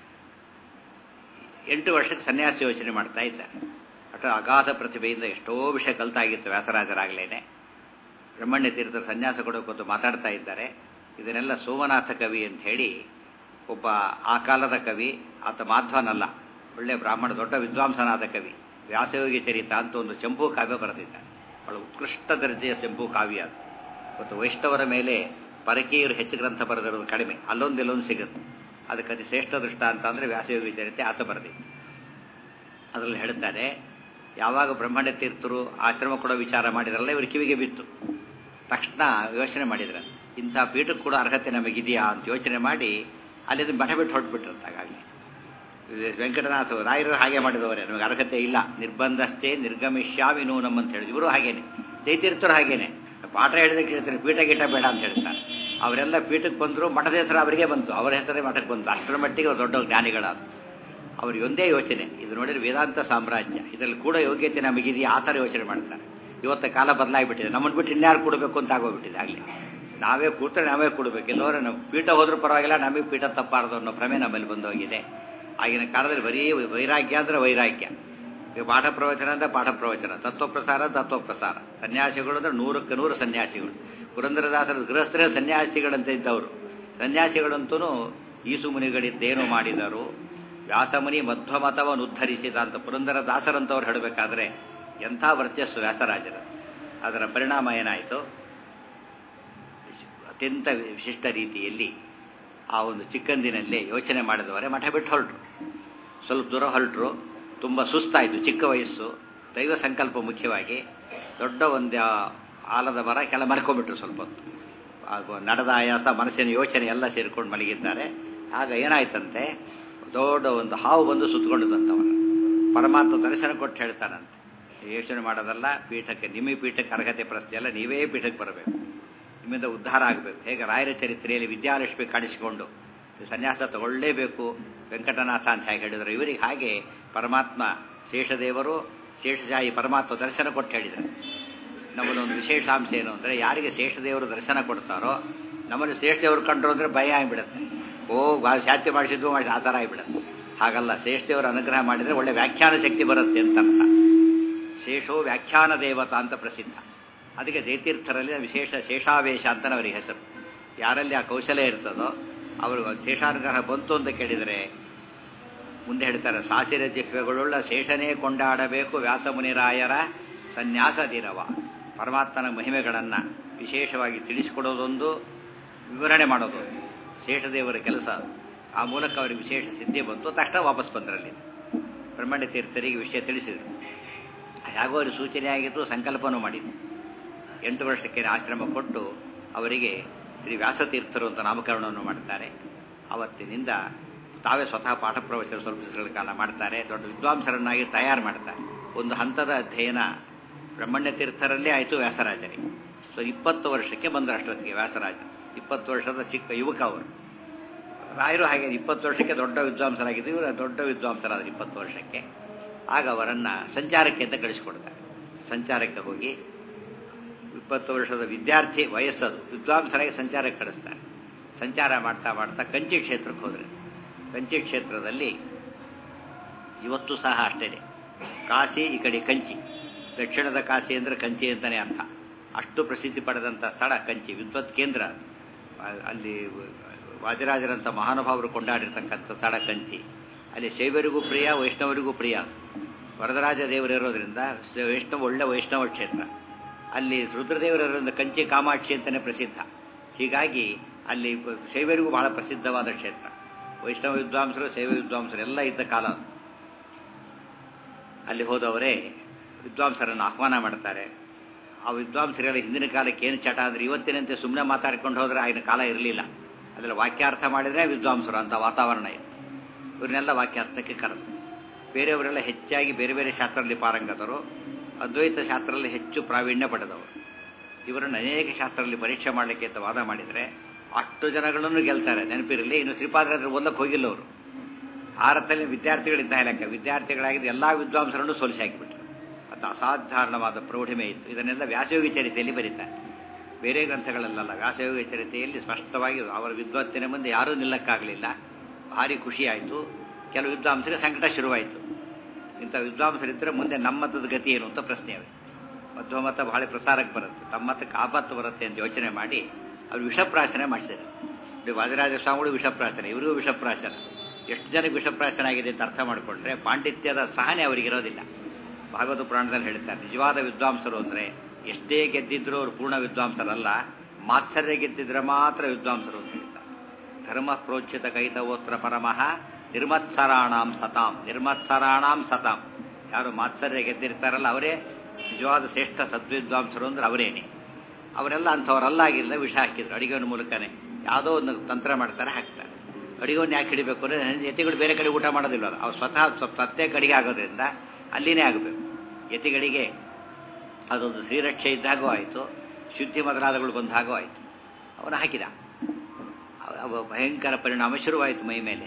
ಎಂಟು ವರ್ಷಕ್ಕೆ ಸನ್ಯಾಸ ಯೋಚನೆ ಮಾಡ್ತಾ ಇದ್ದಾರೆ ಅಟ ಅಗಾಧ ಪ್ರತಿಭೆಯಿಂದ ಎಷ್ಟೋ ವಿಷಯ ಕಲ್ತಾಗಿತ್ತು ವ್ಯಾಸರಾಜರಾಗಲೇನೆ ಬ್ರಹ್ಮಣ್ಯ ತೀರ್ಥರು ಸನ್ಯಾಸ ಕೊಡೋಕೆ ಮಾತಾಡ್ತಾ ಇದ್ದಾರೆ ಇದನ್ನೆಲ್ಲ ಸೋಮನಾಥ ಕವಿ ಅಂತ ಹೇಳಿ ಒಬ್ಬ ಆ ಕಾಲದ ಕವಿ ಆತ ಮಾಧ್ವನಲ್ಲ ಒಳ್ಳೆ ಬ್ರಾಹ್ಮಣ ದೊಡ್ಡ ವಿದ್ವಾಂಸನಾದ ಕವಿ ವ್ಯಾಸಯೋಗಿ ಚರಿತ ಅಂತ ಒಂದು ಚಂಪು ಕಾವ್ಯ ಬರೆದಿದ್ದಾರೆ ಬಹಳ ಉತ್ಕೃಷ್ಟ ದರ್ಜೆಯ ಚಂಪು ಕಾವ್ಯ ಅದು ಮತ್ತು ವೈಷ್ಣವರ ಮೇಲೆ ಪರಕೀಯರು ಹೆಚ್ಚು ಗ್ರಂಥ ಬರೆದಿರೋದು ಕಡಿಮೆ ಅಲ್ಲೊಂದು ಇಲ್ಲೊಂದು ಸಿಗುತ್ತೆ ಅದಕ್ಕೆ ಅತಿ ಶ್ರೇಷ್ಠ ದೃಷ್ಟ ಅಂತ ಅಂದರೆ ವ್ಯಾಸಯೋಗಿ ಚರಿತೆ ಆತ ಬರೆದಿತ್ತು ಅದರಲ್ಲಿ ಹೇಳ್ತಾರೆ ಯಾವಾಗ ಬ್ರಹ್ಮಣ್ಯ ತೀರ್ಥರು ಆಶ್ರಮ ಕೊಡೋ ವಿಚಾರ ಮಾಡಿದ್ರಲ್ಲ ಇವರು ಕಿವಿಗೆ ಬಿತ್ತು ತಕ್ಷಣ ಯೋಚನೆ ಮಾಡಿದ್ರ ಇಂಥ ಪೀಠಕ್ಕೆ ಕೂಡ ಅರ್ಹತೆ ನಮಗಿದೆಯಾ ಅಂತ ಯೋಚನೆ ಮಾಡಿ ಅಲ್ಲಿಂದ ಮಠ ಬಿಟ್ಟು ಹೊರಟ್ಬಿಟ್ರಂತ ಹಾಗಾಗಿ ವೆಂಕಟನಾಥ ರಾಯರು ಹಾಗೆ ಮಾಡಿದವರೇ ನಮಗೆ ಅರ್ಹತೆ ಇಲ್ಲ ನಿರ್ಬಂಧಸ್ಥೆ ನಿರ್ಗಮಿಷ್ಯಾಮಿ ನೂನಮ್ ಅಂತ ಹೇಳಿದ್ರು ಇವರು ಹಾಗೇನೆ ಜೈತೀರ್ಥರು ಹಾಗೇನೆ ಪಾಠ ಹೇಳಿದಕ್ಕೆ ಹೇಳ್ತಾರೆ ಪೀಠ ಗೀಟ ಬೇಡ ಅಂತ ಹೇಳ್ತಾರೆ ಅವರೆಲ್ಲ ಪೀಠಕ್ಕೆ ಬಂದರು ಮಠದ ಹೆಸರು ಅವರಿಗೆ ಬಂತು ಅವರ ಹೆಸರೇ ಮಠಕ್ಕೆ ಬಂತು ಅಷ್ಟರ ಮಟ್ಟಿಗೆ ದೊಡ್ಡ ಜ್ಞಾನಿಗಳಾದ ಅವ್ರಿಗೆ ಒಂದೇ ಯೋಚನೆ ಇದು ನೋಡಿದ್ರೆ ವೇದಾಂತ ಸಾಮ್ರಾಜ್ಯ ಇದರಲ್ಲಿ ಕೂಡ ಯೋಗ್ಯತೆ ನಮಗಿದೆಯಾ ಆ ಥರ ಯೋಚನೆ ಮಾಡ್ತಾರೆ ಇವತ್ತು ಕಾಲ ಬದಲಾಗಿಬಿಟ್ಟಿದೆ ನಮ್ಮನ್ನು ಬಿಟ್ಟು ಇನ್ಯಾರು ಕೊಡಬೇಕು ಅಂತ ಆಗೋಗ್ಬಿಟ್ಟಿದೆ ಆಗಲಿ ನಾವೇ ಕೂತ್ರೆ ನಾವೇ ಕೊಡಬೇಕು ಎಲ್ಲವರೆ ನಾವು ಪೀಠ ಹೋದ್ರೂ ಪರವಾಗಿಲ್ಲ ನಮಗೆ ಪೀಠ ತಪ್ಪಾರದು ಅನ್ನೋ ಭ್ರಮೆ ನಮ್ಮಲ್ಲಿ ಬಂದೋಗಿದೆ ಆಗಿನ ಕಾಲದಲ್ಲಿ ಬರೀ ವೈರಾಗ್ಯ ಅಂದರೆ ವೈರಾಗ್ಯ ಈಗ ಪಾಠ ಪ್ರವಚನ ಅಂದರೆ ಪಾಠ ಪ್ರವಚನ ತತ್ವ ಪ್ರಸಾರ ತತ್ವ ಪ್ರಸಾರ ಸನ್ಯಾಸಿಗಳು ಅಂದರೆ ನೂರಕ್ಕೆ ನೂರು ಸನ್ಯಾಸಿಗಳು ಪುರಂದರದಾಸರ ಗೃಹಸ್ಥರೇ ಸನ್ಯಾಸಿಗಳಂತ ಇದ್ದವರು ಸನ್ಯಾಸಿಗಳಂತೂ ಈಸು ಮುನಿಗಳಿದ್ದೇನು ಮಾಡಿದರು ವ್ಯಾಸಮುನಿ ಮಧ್ವಮತವನ್ನು ಉದ್ಧರಿಸಿದ ಅಂತ ಪುರಂದರದಾಸರಂತವ್ರು ಹೇಳಬೇಕಾದ್ರೆ ಎಂಥ ವರ್ಚಸ್ಸು ವ್ಯಾಸರಾಜರ ಅದರ ಪರಿಣಾಮ ಏನಾಯಿತು ಅತ್ಯಂತ ವಿಶಿಷ್ಟ ರೀತಿಯಲ್ಲಿ ಆ ಒಂದು ಚಿಕ್ಕಂದಿನಲ್ಲೇ ಯೋಚನೆ ಮಾಡಿದವರೇ ಮಠ ಬಿಟ್ಟು ಹೊರಟರು ಸ್ವಲ್ಪ ದೂರ ಹೊರಟರು ತುಂಬ ಸುಸ್ತಾಯಿತು ಚಿಕ್ಕ ವಯಸ್ಸು ದೈವ ಸಂಕಲ್ಪ ಮುಖ್ಯವಾಗಿ ದೊಡ್ಡ ಒಂದು ಆಲದ ಮರ ಕೆಲ ಮರ್ಕೊಂಡ್ಬಿಟ್ರು ಸ್ವಲ್ಪ ಹೊತ್ತು ನಡೆದ ಆಯಾಸ ಮನಸ್ಸಿನ ಯೋಚನೆ ಎಲ್ಲ ಸೇರಿಕೊಂಡು ಮಲಗಿದ್ದಾರೆ ಆಗ ಏನಾಯ್ತಂತೆ ದೊಡ್ಡ ಒಂದು ಹಾವು ಬಂದು ಸುತ್ತಕೊಂಡಿದ್ದಂಥವರ ಪರಮಾತ್ಮ ದರ್ಶನ ಕೊಟ್ಟು ಹೇಳ್ತಾನಂತೆ ಯೋಚನೆ ಮಾಡೋದಲ್ಲ ಪೀಠಕ್ಕೆ ನಿಮಗೆ ಪೀಠಕ್ಕೆ ಅರ್ಹತೆ ಪ್ರಶ್ನೆ ಅಲ್ಲ ನೀವೇ ಪೀಠಕ್ಕೆ ಬರಬೇಕು ನಿಮ್ಮಿಂದ ಉದ್ಧಾರ ಆಗಬೇಕು ಹೇಗೆ ರಾಯರ ಚರಿತ್ರೆಯಲ್ಲಿ ವಿದ್ಯಾಲಕ್ಷ್ಮಿ ಕಾಣಿಸಿಕೊಂಡು ಸನ್ಯಾಸ ತಗೊಳ್ಳೇಬೇಕು ವೆಂಕಟನಾಥ ಅಂತ ಹೇಗೆ ಹೇಳಿದರು ಇವರಿಗೆ ಹಾಗೆ ಪರಮಾತ್ಮ ಶೇಷದೇವರು ಶೇಷಶಾಹಿ ಪರಮಾತ್ಮ ದರ್ಶನ ಕೊಟ್ಟು ಹೇಳಿದರು ನಮ್ಮದೊಂದು ವಿಶೇಷಾಂಶ ಏನು ಅಂದರೆ ಯಾರಿಗೆ ಶೇಷದೇವರು ದರ್ಶನ ಕೊಡ್ತಾರೋ ನಮ್ಮನ್ನು ಶೇಷದೇವರು ಕಂಡ್ರು ಅಂದರೆ ಭಯ ಆಗಿಬಿಡುತ್ತೆ ಓ ಶಾಂತಿ ಮಾಡಿಸಿದ್ವು ಮಾಡಿಸಿ ಆ ಥರ ಆಗಿಬಿಡುತ್ತೆ ಹಾಗಲ್ಲ ಶೇಷದೇವರ ಅನುಗ್ರಹ ಮಾಡಿದರೆ ಒಳ್ಳೆ ವ್ಯಾಖ್ಯಾನ ಶಕ್ತಿ ಬರುತ್ತೆ ಅಂತ ಅರ್ಥ ಶೇಷೋ ವ್ಯಾಖ್ಯಾನ ದೇವತಾ ಅಂತ ಪ್ರಸಿದ್ಧ ಅದಕ್ಕೆ ಜಯತೀರ್ಥರಲ್ಲಿ ವಿಶೇಷ ಶೇಷಾವೇಶ ಅಂತ ಅವರಿಗೆ ಹೆಸರು ಯಾರಲ್ಲಿ ಆ ಕೌಶಲ್ಯ ಇರ್ತದೋ ಅವರು ಶೇಷಾನುಗ್ರಹ ಬಂತು ಅಂತ ಕೇಳಿದರೆ ಮುಂದೆ ಹೇಳ್ತಾರೆ ಸಾಸಿರ ಜಿಹ್ವೆಗಳುಳ್ಳ ಶೇಷನೇ ಕೊಂಡಾಡಬೇಕು ವ್ಯಾಸಮುನಿರಾಯರ ಸನ್ಯಾಸದಿರವ ಪರಮಾತ್ಮನ ಮಹಿಮೆಗಳನ್ನು ವಿಶೇಷವಾಗಿ ತಿಳಿಸಿಕೊಡೋದೊಂದು ವಿವರಣೆ ಮಾಡೋದು ಶೇಷದೇವರ ಕೆಲಸ ಆ ಮೂಲಕ ಅವರಿಗೆ ವಿಶೇಷ ಸಿದ್ಧಿ ಬಂತು ತಕ್ಷಣ ವಾಪಸ್ ಬಂದರಲ್ಲಿ ಬ್ರಹ್ಮಣ್ಯ ತೀರ್ಥರಿಗೆ ವಿಷಯ ತಿಳಿಸಿದರು ಹೇಗೋ ಅವರು ಸೂಚನೆ ಆಗಿತ್ತು ಸಂಕಲ್ಪನೂ ಮಾಡಿದ್ರು ಎಂಟು ವರ್ಷಕ್ಕೆ ಆಶ್ರಮ ಕೊಟ್ಟು ಅವರಿಗೆ ಶ್ರೀ ವ್ಯಾಸತೀರ್ಥರು ಅಂತ ನಾಮಕರಣವನ್ನು ಮಾಡ್ತಾರೆ ಅವತ್ತಿನಿಂದ ತಾವೇ ಸ್ವತಃ ಪಾಠ ಪ್ರವಚನ ಸ್ವಲ್ಪ ದಿವಸಗಳ ಕಾಲ ಮಾಡ್ತಾರೆ ದೊಡ್ಡ ವಿದ್ವಾಂಸರನ್ನಾಗಿ ತಯಾರು ಮಾಡ್ತಾರೆ ಒಂದು ಹಂತದ ಅಧ್ಯಯನ ಬ್ರಹ್ಮಣ್ಯ ತೀರ್ಥರಲ್ಲೇ ಆಯಿತು ವ್ಯಾಸರಾಜರಿಗೆ ಸೊ ಇಪ್ಪತ್ತು ವರ್ಷಕ್ಕೆ ಬಂದರು ಅಷ್ಟೊತ್ತಿಗೆ ವ್ಯಾಸರಾಜ ಇಪ್ಪತ್ತು ವರ್ಷದ ಚಿಕ್ಕ ಯುವಕ ಅವರು ರಾಯರು ಹಾಗೆ ಇಪ್ಪತ್ತು ವರ್ಷಕ್ಕೆ ದೊಡ್ಡ ವಿದ್ವಾಂಸರಾಗಿದ್ದು ಇವರು ದೊಡ್ಡ ವಿದ್ವಾಂಸರಾದರು ಇಪ್ಪತ್ತು ವರ್ಷಕ್ಕೆ ಆಗ ಅವರನ್ನು ಸಂಚಾರಕ್ಕೆ ಅಂತ ಕಳಿಸ್ಕೊಡ್ತಾರೆ ಸಂಚಾರಕ್ಕೆ ಹೋಗಿ ಇಪ್ಪತ್ತು ವರ್ಷದ ವಿದ್ಯಾರ್ಥಿ ವಯಸ್ಸದು ವಿದ್ವಾಂಸರಾಗಿ ಸಂಚಾರಕ್ಕೆ ಕಳಿಸ್ತಾರೆ ಸಂಚಾರ ಮಾಡ್ತಾ ಮಾಡ್ತಾ ಕಂಚಿ ಕ್ಷೇತ್ರಕ್ಕೆ ಹೋದರೆ ಕಂಚಿ ಕ್ಷೇತ್ರದಲ್ಲಿ ಇವತ್ತು ಸಹ ಅಷ್ಟೇ ಕಾಶಿ ಈ ಕಡೆ ಕಂಚಿ ದಕ್ಷಿಣದ ಕಾಶಿ ಅಂದರೆ ಕಂಚಿ ಅಂತಲೇ ಅರ್ಥ ಅಷ್ಟು ಪ್ರಸಿದ್ಧಿ ಪಡೆದಂಥ ಸ್ಥಳ ಕಂಚಿ ವಿದ್ವತ್ ಕೇಂದ್ರ ಅಲ್ಲಿ ವಾಜರಾಜರಂಥ ಮಹಾನುಭಾವರು ಕೊಂಡಾಡಿರ್ತಕ್ಕಂಥ ಸ್ಥಳ ಕಂಚಿ ಅಲ್ಲಿ ಶೈವರಿಗೂ ಪ್ರಿಯ ವೈಷ್ಣವರಿಗೂ ಪ್ರಿಯ ವರದರಾಜ ದೇವರಿರೋದ್ರಿಂದ ವೈಷ್ಣವ ಒಳ್ಳೆ ವೈಷ್ಣವ ಕ್ಷೇತ್ರ ಅಲ್ಲಿ ರುದ್ರದೇವರಿರೋದ್ರಿಂದ ಕಂಚಿ ಕಾಮಾಕ್ಷಿ ಅಂತಲೇ ಪ್ರಸಿದ್ಧ ಹೀಗಾಗಿ ಅಲ್ಲಿ ಶೈವರಿಗೂ ಬಹಳ ಪ್ರಸಿದ್ಧವಾದ ಕ್ಷೇತ್ರ ವೈಷ್ಣವ ವಿದ್ವಾಂಸರು ಶೈವ ವಿದ್ವಾಂಸರು ಎಲ್ಲ ಇದ್ದ ಕಾಲ ಅಲ್ಲಿ ಹೋದವರೇ ವಿದ್ವಾಂಸರನ್ನು ಆಹ್ವಾನ ಮಾಡ್ತಾರೆ ಆ ವಿದ್ವಾಂಸರೆಲ್ಲ ಹಿಂದಿನ ಕಾಲಕ್ಕೆ ಏನು ಚಟ ಅಂದರೆ ಇವತ್ತಿನಂತೆ ಸುಮ್ಮನೆ ಮಾತಾಡ್ಕೊಂಡು ಹೋದರೆ ಆಗಿನ ಕಾಲ ಇರಲಿಲ್ಲ ಅದರಲ್ಲಿ ವಾಕ್ಯಾರ್ಥ ಮಾಡಿದರೆ ವಿದ್ವಾಂಸರು ಅಂತ ವಾತಾವರಣ ಇತ್ತು ಇವ್ರನ್ನೆಲ್ಲ ವಾಕ್ಯಾರ್ಥಕ್ಕೆ ಕರೆದು ಬೇರೆಯವರೆಲ್ಲ ಹೆಚ್ಚಾಗಿ ಬೇರೆ ಬೇರೆ ಶಾಸ್ತ್ರದಲ್ಲಿ ಪಾರಂಗತರು ಅದ್ವೈತ ಶಾಸ್ತ್ರದಲ್ಲಿ ಹೆಚ್ಚು ಪ್ರಾವೀಣ್ಯ ಪಡೆದವರು ಇವರನ್ನು ಅನೇಕ ಶಾಸ್ತ್ರದಲ್ಲಿ ಪರೀಕ್ಷೆ ಮಾಡಲಿಕ್ಕೆ ಅಂತ ವಾದ ಮಾಡಿದರೆ ಅಷ್ಟು ಜನಗಳನ್ನು ಗೆಲ್ತಾರೆ ನೆನಪಿರಲಿ ಇನ್ನು ಶ್ರೀಪಾದರಾಜರು ಓದಕ್ಕೆ ಹೋಗಿಲ್ಲ ಅವರು ಭಾರತದಲ್ಲಿ ವಿದ್ಯಾರ್ಥಿಗಳಿದ್ದ ಲೆಕ್ಕ ವಿದ್ಯಾರ್ಥಿಗಳಾಗಿದ್ದು ಎಲ್ಲ ವಿದ್ವಾಂಸರನ್ನು ಸೋಲಿಸಿ ಹಾಕಿಬಿಟ್ರು ಅದು ಅಸಾಧಾರಣವಾದ ಪ್ರೌಢಿಮೆ ಇತ್ತು ಇದನ್ನೆಲ್ಲ ವ್ಯಾಸಯೋಗಿ ಚರಿತೆಯಲ್ಲಿ ಬರೀತಾರೆ ಬೇರೆ ಗ್ರಂಥಗಳಲ್ಲ ವ್ಯಾಸಯೋಗಿ ಚರಿತೆಯಲ್ಲಿ ಸ್ಪಷ್ಟವಾಗಿ ಅವರ ವಿದ್ವತ್ತಿನ ಮುಂದೆ ಯಾರೂ ನಿಲ್ಲಕ್ಕಾಗಲಿಲ್ಲ ಭಾರಿ ಖುಷಿಯಾಯಿತು ಕೆಲವು ವಿದ್ವಾಂಸರಿಗೆ ಸಂಕಟ ಶುರುವಾಯಿತು ಇಂಥ ವಿದ್ವಾಂಸರಿದ್ದರೆ ಮುಂದೆ ನಮ್ಮತದ ಗತಿ ಏನು ಅಂತ ಪ್ರಶ್ನೆ ಅವೆ ಮಧ್ವಮತ ಬಹಳ ಪ್ರಸಾರಕ್ಕೆ ಬರುತ್ತೆ ತಮ್ಮ ಮತಕ್ಕೆ ಆಪತ್ತು ಬರುತ್ತೆ ಅಂತ ಯೋಚನೆ ಮಾಡಿ ಅವರು ವಿಷಪ್ರಾಶನ ಮಾಡಿಸಿದ್ದಾರೆ ವಾದಿರಾಜ ಸ್ವಾಮಿಗಳು ವಿಷಪ್ರಾಶನ ಇವರಿಗೂ ವಿಷಪ್ರಾಶನ ಎಷ್ಟು ಜನಕ್ಕೆ ವಿಷಪ್ರಾಶನ ಆಗಿದೆ ಅಂತ ಅರ್ಥ ಮಾಡಿಕೊಂಡ್ರೆ ಪಾಂಡಿತ್ಯದ ಸಹನೆ ಅವರಿಗಿರೋದಿಲ್ಲ ಭಾಗವತ ಪುರಾಣದಲ್ಲಿ ಹೇಳ್ತಾರೆ ನಿಜವಾದ ವಿದ್ವಾಂಸರು ಅಂದರೆ ಎಷ್ಟೇ ಗೆದ್ದಿದ್ರು ಅವರು ಪೂರ್ಣ ವಿದ್ವಾಂಸರಲ್ಲ ಮಾತ್ಸರ್ಯ ಗೆದ್ದಿದ್ರೆ ಮಾತ್ರ ವಿದ್ವಾಂಸರು ಅಂತ ಹೇಳ್ತಾರೆ ಧರ್ಮ ಪ್ರೋಚ್ಯತ ಕೈತವೋತ್ರ ಪರಮಃ ನಿರ್ಮತ್ಸರಾಣಾಂ ಸತಾಂ ನಿರ್ಮತ್ಸರಾಣಾಂ ಸತಾಂ ಯಾರು ಮಾತ್ಸರ್ಯ ಗೆದ್ದಿರ್ತಾರಲ್ಲ ಅವರೇ ನಿಜವಾದ ಶ್ರೇಷ್ಠ ಸದ್ವಿದ್ವಾಂಸರು ಅಂದ್ರೆ ಅವರೇನೆ ಅವರೆಲ್ಲ ಅಂಥವರೆಲ್ಲ ಆಗಿರಲಿಲ್ಲ ವಿಷ ಹಾಕಿದ್ರು ಅಡಿಗೆನ ಮೂಲಕನೇ ಯಾವುದೋ ಒಂದು ತಂತ್ರ ಮಾಡ್ತಾರೆ ಹಾಕ್ತಾರೆ ಅಡಿಗೆವನ್ನು ಯಾಕೆ ಹಿಡಿಬೇಕು ಅಂದರೆ ಯತಿಗಳು ಬೇರೆ ಕಡೆ ಊಟ ಮಾಡೋದಿಲ್ಲ ಅವ್ರು ಸ್ವತಃ ಸ್ವಲ್ಪ ತತ್ತೆ ಕಡೆಗೆ ಆಗೋದ್ರಿಂದ ಅಲ್ಲಿನೇ ಆಗಬೇಕು ಯತಿಗಳಿಗೆ ಅದೊಂದು ಶ್ರೀರಕ್ಷೆ ಇದ್ದಾಗೂ ಆಯಿತು ಶುದ್ಧಿ ಮೊದಲಾದಗಳು ಬಂದಾಗೂ ಆಯಿತು ಅವನು ಹಾಕಿದ ಭಯಂಕರ ಪರಿಣಾಮ ಶುರುವಾಯಿತು ಮೈ ಮೇಲೆ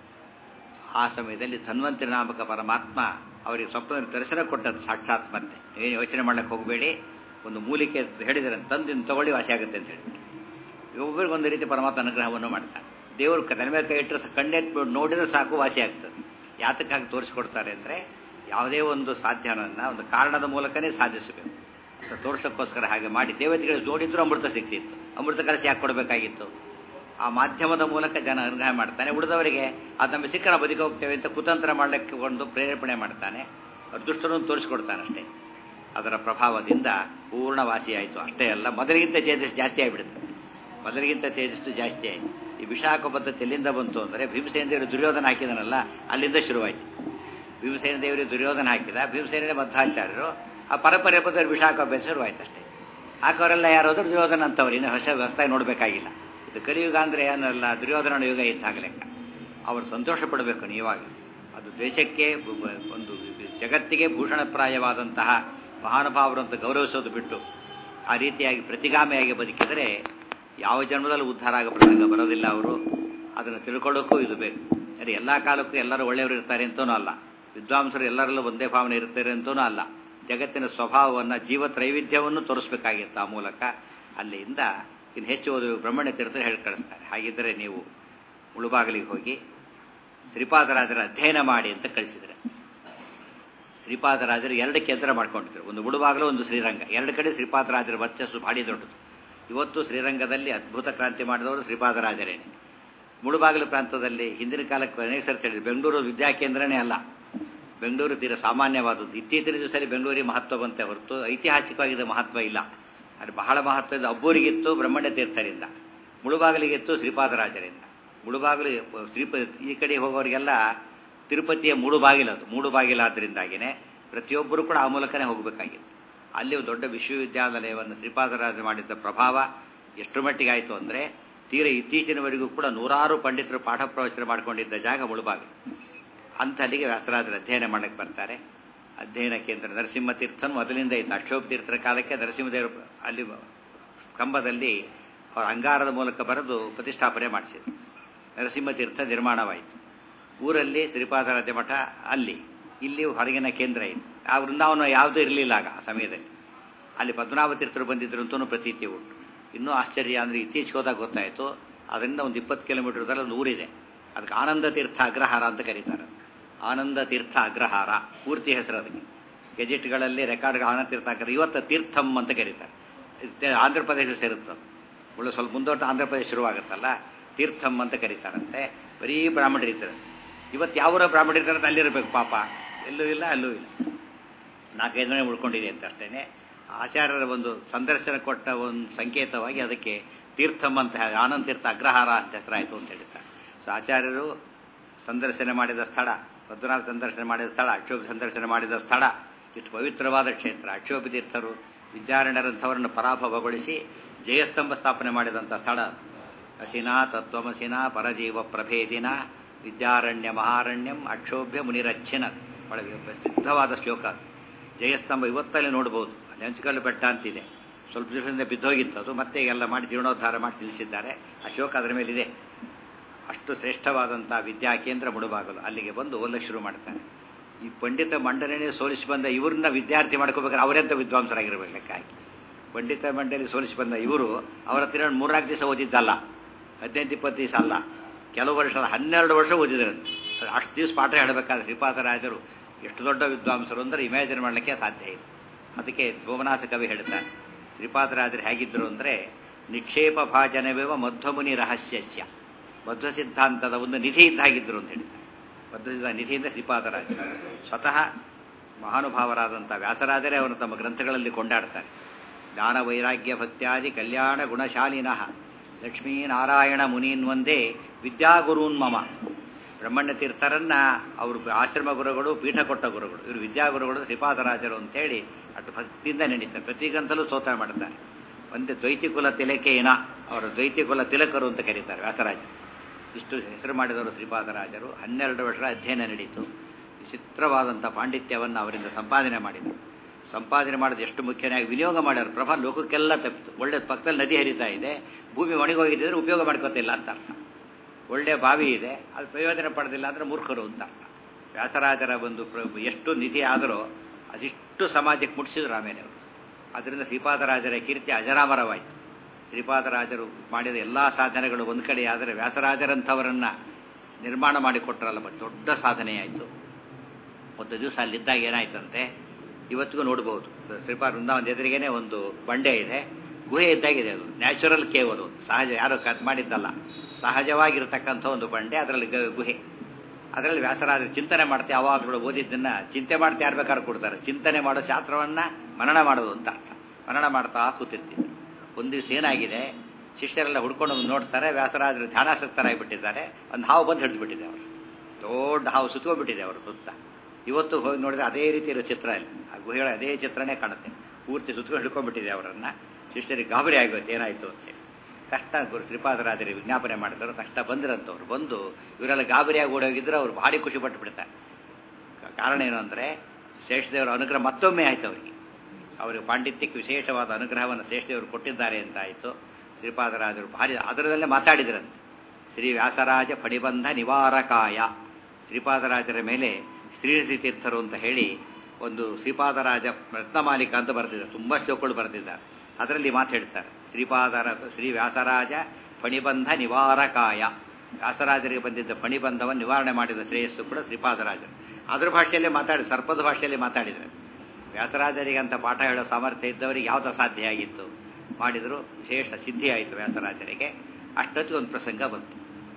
ಆ ಸಮಯದಲ್ಲಿ ಧನ್ವಂತರಿ ನಾಮಕ ಪರಮಾತ್ಮ ಅವರಿಗೆ ಸ್ವಪ್ನ ದರ್ಶನ ಕೊಟ್ಟದ್ದು ಸಾಕ್ಷಾತ್ ಮತ್ತೆ ಏನು ಯೋಚನೆ ಮಾಡಕ್ಕೆ ಹೋಗಬೇಡಿ ಒಂದು ಮೂಲಿಕೆ ಹೇಳಿದರೆ ತಂದಿನ ತಗೊಳ್ಳಿ ವಾಸಿ ಆಗುತ್ತೆ ಅಂತ ಹೇಳಿಬಿಟ್ಟು ಒಬ್ಬರಿಗೊಂದು ರೀತಿ ಪರಮಾತ್ಮ ಅನುಗ್ರಹವನ್ನು ಮಾಡ್ತಾರೆ ದೇವರು ತಲೆ ಮೇಲೆ ಕೈ ಇಟ್ಟರೆ ಕಣ್ಣೆಟ್ಟು ನೋಡಿದ್ರೆ ಸಾಕು ವಾಸಿ ಆಗ್ತದೆ ಯಾತಕ್ಕಾಗಿ ತೋರಿಸ್ಕೊಡ್ತಾರೆ ಅಂದರೆ ಯಾವುದೇ ಒಂದು ಸಾಧ್ಯನನ್ನು ಒಂದು ಕಾರಣದ ಮೂಲಕನೇ ಸಾಧಿಸಬೇಕು ಅಂತ ತೋರ್ಸೋಕ್ಕೋಸ್ಕರ ಹಾಗೆ ಮಾಡಿ ದೇವತೆಗಳು ನೋಡಿದ್ರು ಅಮೃತ ಸಿಗ್ತಿತ್ತು ಅಮೃತ ಕಲಸಿ ಯಾಕೆ ಕೊಡಬೇಕಾಗಿತ್ತು ಆ ಮಾಧ್ಯಮದ ಮೂಲಕ ಜನ ಅನುಗ್ರಹ ಮಾಡ್ತಾನೆ ಉಳಿದವರಿಗೆ ಅದು ನಮಗೆ ಸಿಕ್ಕ ನಾವು ಬದುಕಿ ಹೋಗ್ತೇವೆ ಅಂತ ಕುತಂತ್ರ ಮಾಡಲಿಕ್ಕೆ ಒಂದು ಪ್ರೇರೇಪಣೆ ಮಾಡ್ತಾನೆ ದುಷ್ಟರನ್ನು ತೋರಿಸ್ಕೊಡ್ತಾನೆ ಅಷ್ಟೇ ಅದರ ಪ್ರಭಾವದಿಂದ ಪೂರ್ಣವಾಸಿಯಾಯಿತು ಅಷ್ಟೇ ಅಲ್ಲ ಮೊದಲಿಗಿಂತ ತೇಜಸ್ಸು ಜಾಸ್ತಿ ಆಗಿಬಿಡುತ್ತೆ ಮೊದಲಿಗಿಂತ ತೇಜಸ್ಸು ಜಾಸ್ತಿ ಆಯಿತು ಈ ವಿಷಾಕ ಪದ್ಧತಿ ಎಲ್ಲಿಂದ ಬಂತು ಅಂದರೆ ಭೀಮಸೇನ ದೇವರು ದುರ್ಯೋಧನ ಹಾಕಿದನಲ್ಲ ಅಲ್ಲಿಂದ ಶುರುವಾಯಿತು ಭೀಮಸೇನ ದೇವರಿಗೆ ದುರ್ಯೋಧನ ಹಾಕಿದ ಭೀಮಸೇನೇ ಮಧ್ವಾಚಾರ್ಯರು ಆ ಪರಪರೆ ಪದ ವಿಷಾಕಾಭ್ಯಾಸ ಶುರುವಾಯಿತು ಅಷ್ಟೇ ಹಾಕೋರೆಲ್ಲ ಯಾರಾದರೂ ದುರ್ಯೋಧನ ಅಂತವ್ರು ಇನ್ನು ಹೊಸ ವ್ಯವಸ್ಥೆ ನೋಡಬೇಕಾಗಿಲ್ಲ ಇದು ಕಲಿಯುಗ ಅಂದರೆ ಏನಲ್ಲ ದುರ್ಯೋಧನ ಯುಗ ಇದ್ದಾಗ ಲೆಕ್ಕ ಅವರು ಸಂತೋಷ ಪಡಬೇಕು ನೀವಾಗ ಅದು ದೇಶಕ್ಕೆ ಒಂದು ಜಗತ್ತಿಗೆ ಭೂಷಣಪ್ರಾಯವಾದಂತಹ ಮಹಾನುಭಾವರು ಅಂತ ಗೌರವಿಸೋದು ಬಿಟ್ಟು ಆ ರೀತಿಯಾಗಿ ಪ್ರತಿಗಾಮಿಯಾಗಿ ಬದುಕಿದರೆ ಯಾವ ಜನ್ಮದಲ್ಲೂ ಉದ್ಧಾರ ಆಗೋ ಪ್ರಸಂಗ ಬರೋದಿಲ್ಲ ಅವರು ಅದನ್ನು ತಿಳ್ಕೊಳ್ಳೋಕ್ಕೂ ಇದು ಬೇಕು ಅದೇ ಎಲ್ಲ ಕಾಲಕ್ಕೂ ಎಲ್ಲರೂ ಒಳ್ಳೆಯವರು ಇರ್ತಾರೆ ಅಂತನೂ ಅಲ್ಲ ವಿದ್ವಾಂಸರು ಎಲ್ಲರಲ್ಲೂ ಒಂದೇ ಭಾವನೆ ಇರ್ತಾರೆ ಅಂತನೂ ಅಲ್ಲ ಜಗತ್ತಿನ ಸ್ವಭಾವವನ್ನು ಜೀವ ತ್ರೈವಿಧ್ಯವನ್ನು ತೋರಿಸ್ಬೇಕಾಗಿತ್ತು ಆ ಮೂಲಕ ಅಲ್ಲಿಂದ ಇನ್ನು ಹೆಚ್ಚು ಓದು ಬ್ರಹ್ಮಣ್ಯ ತೀರ್ಥ ಹೇಳಿ ಕಳಿಸ್ತಾರೆ ಹಾಗಿದ್ದರೆ ನೀವು ಮುಳುಬಾಗಿಲಿಗೆ ಹೋಗಿ ಶ್ರೀಪಾದರಾಜರ ಅಧ್ಯಯನ ಮಾಡಿ ಅಂತ ಕಳಿಸಿದರೆ ಶ್ರೀಪಾದರಾಜರು ಎರಡು ಕೇಂದ್ರ ಮಾಡ್ಕೊಂಡಿದ್ರು ಒಂದು ಮುಳುಬಾಗಿಲು ಒಂದು ಶ್ರೀರಂಗ ಎರಡು ಕಡೆ ಶ್ರೀಪಾದರಾಜರ ವರ್ಚಸ್ಸು ಭಾರಿ ದೊಡ್ಡದು ಇವತ್ತು ಶ್ರೀರಂಗದಲ್ಲಿ ಅದ್ಭುತ ಕ್ರಾಂತಿ ಮಾಡಿದವರು ಶ್ರೀಪಾದರಾಜರೇನೆ ಮುಳುಬಾಗಿಲು ಪ್ರಾಂತದಲ್ಲಿ ಹಿಂದಿನ ಕಾಲಕ್ಕೆ ಅನೇಕ ಸರ್ತಿ ಹೇಳಿದ್ರು ಬೆಂಗಳೂರು ವಿದ್ಯಾಕೇಂದ್ರನೇ ಅಲ್ಲ ಬೆಂಗಳೂರು ತೀರ ಸಾಮಾನ್ಯವಾದದ್ದು ಇತ್ತೀಚಿನ ದಿವಸದಲ್ಲಿ ಬೆಂಗಳೂರಿಗೆ ಮಹತ್ವ ಬಂತೆ ಹೊರತು ಐತಿಹಾಸಿಕವಾಗಿದ್ದ ಮಹತ್ವ ಇಲ್ಲ ಅದು ಬಹಳ ಮಹತ್ವದ ಅಬ್ಬೂರಿಗಿತ್ತು ಬ್ರಹ್ಮಣ್ಯ ತೀರ್ಥರಿಂದ ಮುಳುಬಾಗಿಲಿಗಿತ್ತು ಶ್ರೀಪಾದರಾಜರಿಂದ ಮುಳುಬಾಗಿಲು ಶ್ರೀಪ ಈ ಕಡೆ ಹೋಗೋರಿಗೆಲ್ಲ ತಿರುಪತಿಯ ಮೂಡು ಬಾಗಿಲದು ಮೂಡು ಬಾಗಿಲಾದ್ದರಿಂದಾಗಿನೇ ಪ್ರತಿಯೊಬ್ಬರು ಕೂಡ ಆ ಮೂಲಕನೇ ಹೋಗಬೇಕಾಗಿತ್ತು ಅಲ್ಲಿ ಒಂದು ದೊಡ್ಡ ವಿಶ್ವವಿದ್ಯಾಲಯವನ್ನು ಶ್ರೀಪಾದರಾಜ ಮಾಡಿದ್ದ ಪ್ರಭಾವ ಎಷ್ಟು ಮಟ್ಟಿಗೆ ಆಯಿತು ಅಂದರೆ ತೀರ ಇತ್ತೀಚಿನವರೆಗೂ ಕೂಡ ನೂರಾರು ಪಂಡಿತರು ಪಾಠ ಪ್ರವಚನ ಮಾಡಿಕೊಂಡಿದ್ದ ಜಾಗ ಮುಳುಬಾಗಿಲು ಅಂಥಲ್ಲಿಗೆ ವ್ಯಾಸರಾಜರ ಅಧ್ಯಯನ ಮಾಡಕ್ಕೆ ಬರ್ತಾರೆ ಅಧ್ಯಯನ ಕೇಂದ್ರ ನರಸಿಂಹ ತೀರ್ಥನ್ ಮೊದಲಿಂದ ಇತ್ತು ಅಕ್ಷೋಭ ತೀರ್ಥರ ಕಾಲಕ್ಕೆ ನರಸಿಂಹದೇವರು ಅಲ್ಲಿ ಕಂಬದಲ್ಲಿ ಅವರ ಅಂಗಾರದ ಮೂಲಕ ಬರೆದು ಪ್ರತಿಷ್ಠಾಪನೆ ಮಾಡಿಸಿದ್ರು ನರಸಿಂಹ ತೀರ್ಥ ನಿರ್ಮಾಣವಾಯಿತು ಊರಲ್ಲಿ ಶ್ರೀಪಾದರಾಜ ಮಠ ಅಲ್ಲಿ ಇಲ್ಲಿ ಹೊರಗಿನ ಕೇಂದ್ರ ಇದೆ ಆ ವೃಂದಾವನ ಯಾವುದೂ ಇರಲಿಲ್ಲ ಆಗ ಆ ಸಮಯದಲ್ಲಿ ಅಲ್ಲಿ ಪದ್ಮನಾಭ ತೀರ್ಥರು ಬಂದಿದ್ರು ಅಂತೂ ಪ್ರತೀತಿ ಉಂಟು ಇನ್ನೂ ಆಶ್ಚರ್ಯ ಅಂದರೆ ಇತ್ತೀಚೆಗೆ ಹೋದಾಗ ಗೊತ್ತಾಯಿತು ಅದರಿಂದ ಒಂದು ಇಪ್ಪತ್ತು ಕಿಲೋಮೀಟರ್ ದೂರ ಒಂದು ಊರಿದೆ ಅದಕ್ಕೆ ಆನಂದ ತೀರ್ಥ ಅಗ್ರಹಾರ ಅಂತ ಕರೀತಾರೆ ಆನಂದ ತೀರ್ಥ ಅಗ್ರಹಾರ ಪೂರ್ತಿ ಹೆಸರು ಅದಕ್ಕೆ ಗೆಜೆಟ್ಗಳಲ್ಲಿ ರೆಕಾರ್ಡ್ ಆನಂದ ತೀರ್ಥ ಅಗ್ರಹಾರ ಇವತ್ತು ತೀರ್ಥಂ ಅಂತ ಕರೀತಾರೆ ಆಂಧ್ರ ಪ್ರದೇಶ ಸೇರುತ್ತೆ ಒಳ್ಳೆ ಸ್ವಲ್ಪ ಮುಂದೋಟ ಆಂಧ್ರ ಪ್ರದೇಶ ಶುರುವಾಗುತ್ತಲ್ಲ ತೀರ್ಥಂ ಅಂತ ಕರೀತಾರಂತೆ ಬರೀ ಬ್ರಾಹ್ಮಣರು ಇರ್ತಾರೆ ಇವತ್ತು ಯಾವ ಬ್ರಾಹ್ಮಣರು ಇರ್ತಾರೆ ಅಲ್ಲಿರಬೇಕು ಪಾಪ ಎಲ್ಲೂ ಇಲ್ಲ ಅಲ್ಲೂ ಇಲ್ಲ ನಾಲ್ಕೈದು ಮನೆ ಉಳ್ಕೊಂಡಿದೆ ಅಂತ ಅಷ್ಟೇ ಆಚಾರ್ಯರ ಒಂದು ಸಂದರ್ಶನ ಕೊಟ್ಟ ಒಂದು ಸಂಕೇತವಾಗಿ ಅದಕ್ಕೆ ತೀರ್ಥಂ ಅಂತ ಆನಂದ ತೀರ್ಥ ಅಗ್ರಹಾರ ಅಂತ ಹೆಸರಾಯಿತು ಅಂತ ಹೇಳ್ತಾರೆ ಸೊ ಆಚಾರ್ಯರು ಸಂದರ್ಶನ ಮಾಡಿದ ಸ್ಥಳ ಪದ್ಮನಾಭ ಸಂದರ್ಶನ ಮಾಡಿದ ಸ್ಥಳ ಅಕ್ಷೋಭ ಸಂದರ್ಶನ ಮಾಡಿದ ಸ್ಥಳ ಇಷ್ಟು ಪವಿತ್ರವಾದ ಕ್ಷೇತ್ರ ಅಕ್ಷೋಭ ತೀರ್ಥರು ವಿದ್ಯಾರಣ್ಯರಂಥವರನ್ನು ಪರಾಭವಗೊಳಿಸಿ ಜಯಸ್ತಂಭ ಸ್ಥಾಪನೆ ಮಾಡಿದಂಥ ಸ್ಥಳ ಅಸಿನಾ ತತ್ವಮಸಿನ ಪರಜೀವ ಪ್ರಭೇದಿನ ವಿದ್ಯಾರಣ್ಯ ಮಹಾರಣ್ಯಂ ಅಕ್ಷೋಭ್ಯ ಮುನಿರಚ್ಛಿನ ಒಳಗೆ ಪ್ರಸಿದ್ಧವಾದ ಶ್ಲೋಕ ಜಯಸ್ತಂಭ ಇವತ್ತಲ್ಲಿ ನೋಡ್ಬೋದು ನೆಂಚಕಲ್ಲು ಬೆಟ್ಟ ಅಂತಿದೆ ಸ್ವಲ್ಪ ದಿವಸದಿಂದ ಬಿದ್ದೋಗಿತ್ತು ಅದು ಮತ್ತೆ ಎಲ್ಲ ಮಾಡಿ ಜೀರ್ಣೋದ್ಧಾರ ಮಾಡಿ ತಿಳಿಸಿದ್ದಾರೆ ಆ ಶ್ಲೋಕ ಅದರ ಮೇಲಿದೆ ಅಷ್ಟು ಶ್ರೇಷ್ಠವಾದಂಥ ವಿದ್ಯಾ ಕೇಂದ್ರ ಮುಳುಬಾಗಲು ಅಲ್ಲಿಗೆ ಬಂದು ಓದಲಿಕ್ಕೆ ಶುರು ಮಾಡ್ತಾರೆ ಈ ಪಂಡಿತ ಮಂಡಲನೇ ಸೋಲಿಸಿ ಬಂದ ಇವ್ರನ್ನ ವಿದ್ಯಾರ್ಥಿ ಮಾಡ್ಕೋಬೇಕಾದ್ರೆ ಅವರೆಂತ ವಿದ್ವಾಂಸರಾಗಿರ್ಬೇಕು ಲೆಕ್ಕಾಗಿ ಪಂಡಿತ ಮಂಡಳಿ ಸೋಲಿಸಿ ಬಂದ ಇವರು ಅವರ ಹತ್ರ ಮೂರ್ನಾಲ್ಕು ದಿವಸ ಓದಿದ್ದಲ್ಲ ಹದಿನೈದು ಇಪ್ಪತ್ತು ದಿವಸ ಅಲ್ಲ ಕೆಲವು ವರ್ಷ ಹನ್ನೆರಡು ವರ್ಷ ಓದಿದ್ರಂತೆ ಅಷ್ಟು ದಿವಸ ಪಾಠ ಹೇಳಬೇಕಾದ್ರೆ ಶ್ರೀಪಾದರಾಜರು ಎಷ್ಟು ದೊಡ್ಡ ವಿದ್ವಾಂಸರು ಅಂದರೆ ಇಮ್ಯಾಜಿನ್ ಮಾಡಲಿಕ್ಕೆ ಸಾಧ್ಯ ಇದೆ ಅದಕ್ಕೆ ಸೋಮನಾಥ ಕವಿ ಹೇಳ್ತಾರೆ ಶ್ರೀಪಾದರಾಜರು ಹೇಗಿದ್ದರು ಅಂದರೆ ನಿಕ್ಷೇಪ ಭಾಜನವೇವ ಮಧ್ವಮುನಿ ರಹಸ್ಯಸ್ಯ ಮಧ್ವ ಸಿದ್ಧಾಂತದ ಒಂದು ನಿಧಿ ಇದ್ದಾಗಿದ್ದರು ಅಂತ ಹೇಳ್ತಾರೆ ಮಧ್ವ ಸಿದ್ಧಾಂತ ನಿಧಿಯಿಂದ ಶ್ರೀಪಾದರಾಜ ಸ್ವತಃ ಮಹಾನುಭಾವರಾದಂಥ ವ್ಯಾಸರಾಜರೇ ಅವನು ತಮ್ಮ ಗ್ರಂಥಗಳಲ್ಲಿ ಕೊಂಡಾಡ್ತಾರೆ ಜ್ಞಾನ ವೈರಾಗ್ಯ ಭಕ್ತ್ಯಾದಿ ಕಲ್ಯಾಣ ಗುಣಶಾಲಿನಃ ಲಕ್ಷ್ಮೀನಾರಾಯಣ ಮುನೀನ್ ಒಂದೇ ವಿದ್ಯಾಗುರೂನ್ ಮಮ ಬ್ರಹ್ಮಣ್ಯ ತೀರ್ಥರನ್ನ ಅವರು ಆಶ್ರಮ ಗುರುಗಳು ಪೀಠ ಕೊಟ್ಟ ಗುರುಗಳು ಇವರು ವಿದ್ಯಾಗುರುಗಳು ಶ್ರೀಪಾದರಾಜರು ಅಂತೇಳಿ ಅಷ್ಟು ಭಕ್ತಿಯಿಂದ ನಡೀತಾರೆ ಪ್ರತಿ ಗ್ರಂಥಲ್ಲೂ ಸ್ತೋತ್ರ ಮಾಡ್ತಾರೆ ಒಂದೇ ದ್ವೈತಿಕುಲ ತಿಲಕೇನ ಅವರು ದ್ವೈತಿಕುಲ ತಿಲಕರು ಅಂತ ಕರೀತಾರೆ ವ್ಯಾಸರಾಜ ಇಷ್ಟು ಹೆಸರು ಮಾಡಿದವರು ಶ್ರೀಪಾದರಾಜರು ಹನ್ನೆರಡು ವರ್ಷ ಅಧ್ಯಯನ ನಡೀತು ವಿಚಿತ್ರವಾದಂಥ ಪಾಂಡಿತ್ಯವನ್ನು ಅವರಿಂದ ಸಂಪಾದನೆ ಮಾಡಿದರು ಸಂಪಾದನೆ ಮಾಡೋದು ಎಷ್ಟು ಮುಖ್ಯನಾಗಿ ವಿನಿಯೋಗ ಮಾಡ್ಯಾರ ಪ್ರಭಾ ಲೋಕಕ್ಕೆಲ್ಲ ತಪ್ಪಿತು ಒಳ್ಳೆ ಪಕ್ಕದಲ್ಲಿ ನದಿ ಹರಿತಾ ಇದೆ ಭೂಮಿ ಒಣಗೋಗಿದ್ದರೆ ಉಪಯೋಗ ಮಾಡ್ಕೋತಿಲ್ಲ ಅಂತ ಅರ್ಥ ಒಳ್ಳೆಯ ಬಾವಿ ಇದೆ ಅದು ಪ್ರಯೋಜನ ಪಡೆದಿಲ್ಲ ಅಂದರೆ ಮೂರ್ಖರು ಅಂತ ಅರ್ಥ ವ್ಯಾಸರಾಜರ ಒಂದು ಎಷ್ಟು ನಿಧಿ ಆದರೂ ಅದಿಷ್ಟು ಸಮಾಜಕ್ಕೆ ಮುಟ್ಟಿಸಿದ್ರು ಆಮೇಲೆ ಅವರು ಅದರಿಂದ ಶ್ರೀಪಾದರಾಜರ ಕೀರ್ತಿ ಅಜರಾಮರವಾಯಿತು ಶ್ರೀಪಾದರಾಜರು ಮಾಡಿದ ಎಲ್ಲ ಸಾಧನೆಗಳು ಒಂದು ಕಡೆ ಆದರೆ ವ್ಯಾಸರಾಜರಂಥವರನ್ನು ನಿರ್ಮಾಣ ಮಾಡಿಕೊಟ್ರಲ್ಲ ದೊಡ್ಡ ಸಾಧನೆಯಾಯಿತು ಒಂದು ದಿವಸ ಅಲ್ಲಿದ್ದಾಗ ಏನಾಯ್ತಂತೆ ಇವತ್ತಿಗೂ ನೋಡ್ಬೋದು ಶ್ರೀಪಾದ ವೃಂದಾವನ ಎದುರಿಗೇನೆ ಒಂದು ಬಂಡೆ ಇದೆ ಗುಹೆ ಇದ್ದಾಗಿದೆ ಅದು ನ್ಯಾಚುರಲ್ ಕೇವ್ ಅದು ಸಹಜ ಯಾರು ಕತ್ ಮಾಡಿದ್ದಲ್ಲ ಸಹಜವಾಗಿರ್ತಕ್ಕಂಥ ಒಂದು ಬಂಡೆ ಅದರಲ್ಲಿ ಗುಹೆ ಅದರಲ್ಲಿ ವ್ಯಾಸರಾಜ ಚಿಂತನೆ ಮಾಡ್ತಾ ಯಾವಾಗಲೂ ಓದಿದ್ದನ್ನು ಚಿಂತೆ ಮಾಡ್ತಾ ಯಾರು ಬೇಕಾದ್ರೂ ಕೊಡ್ತಾರೆ ಚಿಂತನೆ ಮಾಡೋ ಶಾಸ್ತ್ರವನ್ನು ಮನನ ಮಾಡೋದು ಅಂತ ಅರ್ಥ ಮನನ ಮಾಡ್ತಾ ಕೂತಿರ್ತಿದ್ರು ಒಂದು ದಿವಸ ಏನಾಗಿದೆ ಶಿಷ್ಯರೆಲ್ಲ ಹುಡ್ಕೊಂಡು ನೋಡ್ತಾರೆ ವ್ಯಾಸರಾಜರು ಧ್ಯಾನಾಸಕ್ತರಾಗಿಬಿಟ್ಟಿದ್ದಾರೆ ಒಂದು ಹಾವು ಬಂದು ಹಿಡಿದ್ಬಿಟ್ಟಿದೆ ಅವರು ದೊಡ್ಡ ಹಾವು ಸುತ್ತೋಗ್ಬಿಟ್ಟಿದೆ ಅವರು ಸುತ್ತ ಇವತ್ತು ಹೋಗಿ ನೋಡಿದ್ರೆ ಅದೇ ರೀತಿ ಇರೋ ಚಿತ್ರ ಇಲ್ಲಿ ಆ ಗುಹೆಗಳ ಅದೇ ಚಿತ್ರನೇ ಕಾಣುತ್ತೆ ಪೂರ್ತಿ ಸುತ್ತಕೊಂಡು ಹಿಡ್ಕೊಂಡ್ಬಿಟ್ಟಿದೆ ಅವರನ್ನು ಶಿಷ್ಯರಿಗೆ ಗಾಬರಿ ಆಗೋಯ್ತು ಏನಾಯಿತು ಅಂತೇಳಿ ಕಷ್ಟ ಗುರು ಶ್ರೀಪಾದರಾಜರಿಗೆ ವಿಜ್ಞಾಪನೆ ಮಾಡಿದ್ರು ಕಷ್ಟ ಬಂದಿರಂತವ್ರು ಬಂದು ಇವರೆಲ್ಲ ಗಾಬರಿಯಾಗಿ ಓಡೋಗಿದ್ರು ಅವ್ರು ಭಾರಿ ಖುಷಿ ಪಟ್ಟು ಬಿಡ್ತಾರೆ ಕಾರಣ ಏನು ಅಂದರೆ ಶೇಷದೇವರ ಅನುಗ್ರಹ ಮತ್ತೊಮ್ಮೆ ಆಯಿತು ಅವರಿಗೆ ಅವರಿಗೆ ಪಾಂಡಿತ್ಯಕ್ಕೆ ವಿಶೇಷವಾದ ಅನುಗ್ರಹವನ್ನು ಶೇಷದೇವರು ಕೊಟ್ಟಿದ್ದಾರೆ ಅಂತ ಆಯಿತು ಶ್ರೀಪಾದರಾಜರು ಭಾರಿ ಅದರಲ್ಲೇ ಮಾತಾಡಿದ್ರಂತೆ ಶ್ರೀ ವ್ಯಾಸರಾಜ ಫಣಿಬಂಧ ನಿವಾರಕಾಯ ಶ್ರೀಪಾದರಾಜರ ಮೇಲೆ ಶ್ರೀನಿಧಿ ತೀರ್ಥರು ಅಂತ ಹೇಳಿ ಒಂದು ಶ್ರೀಪಾದರಾಜ ರತ್ನಮಾಲಿಕ ಅಂತ ಬರೆದಿದ್ದಾರೆ ತುಂಬ ಶ್ಲೋಕಗಳು ಬರೆದಿದ್ದಾರೆ ಅದರಲ್ಲಿ ಮಾತು ಹೇಳ್ತಾರೆ ಶ್ರೀಪಾದರ ಶ್ರೀ ವ್ಯಾಸರಾಜ ಫಣಿಬಂಧ ನಿವಾರಕಾಯ ವ್ಯಾಸರಾಜರಿಗೆ ಬಂದಿದ್ದ ಫಣಿಬಂಧವನ್ನು ನಿವಾರಣೆ ಮಾಡಿದ ಶ್ರೇಯಸ್ಸು ಕೂಡ ಶ್ರೀಪಾದರಾಜರು ಅದ್ರ ಭಾಷೆಯಲ್ಲೇ ಮಾತಾಡಿ ಸರ್ಪದ ಭಾಷೆಯಲ್ಲಿ ಮಾತಾಡಿದರೆ ವ್ಯಾಸರಾಜರಿಗೆ ಅಂತ ಪಾಠ ಹೇಳೋ ಸಾಮರ್ಥ್ಯ ಇದ್ದವರಿಗೆ ಯಾವುದು ಸಾಧ್ಯ ಆಗಿತ್ತು ಮಾಡಿದರು ವಿಶೇಷ ಸಿದ್ಧಿ ಆಯಿತು ವ್ಯಾಸರಾಜರಿಗೆ ಅಷ್ಟೊತ್ತಿಗೆ ಒಂದು ಪ್ರಸಂಗ ಬಂತು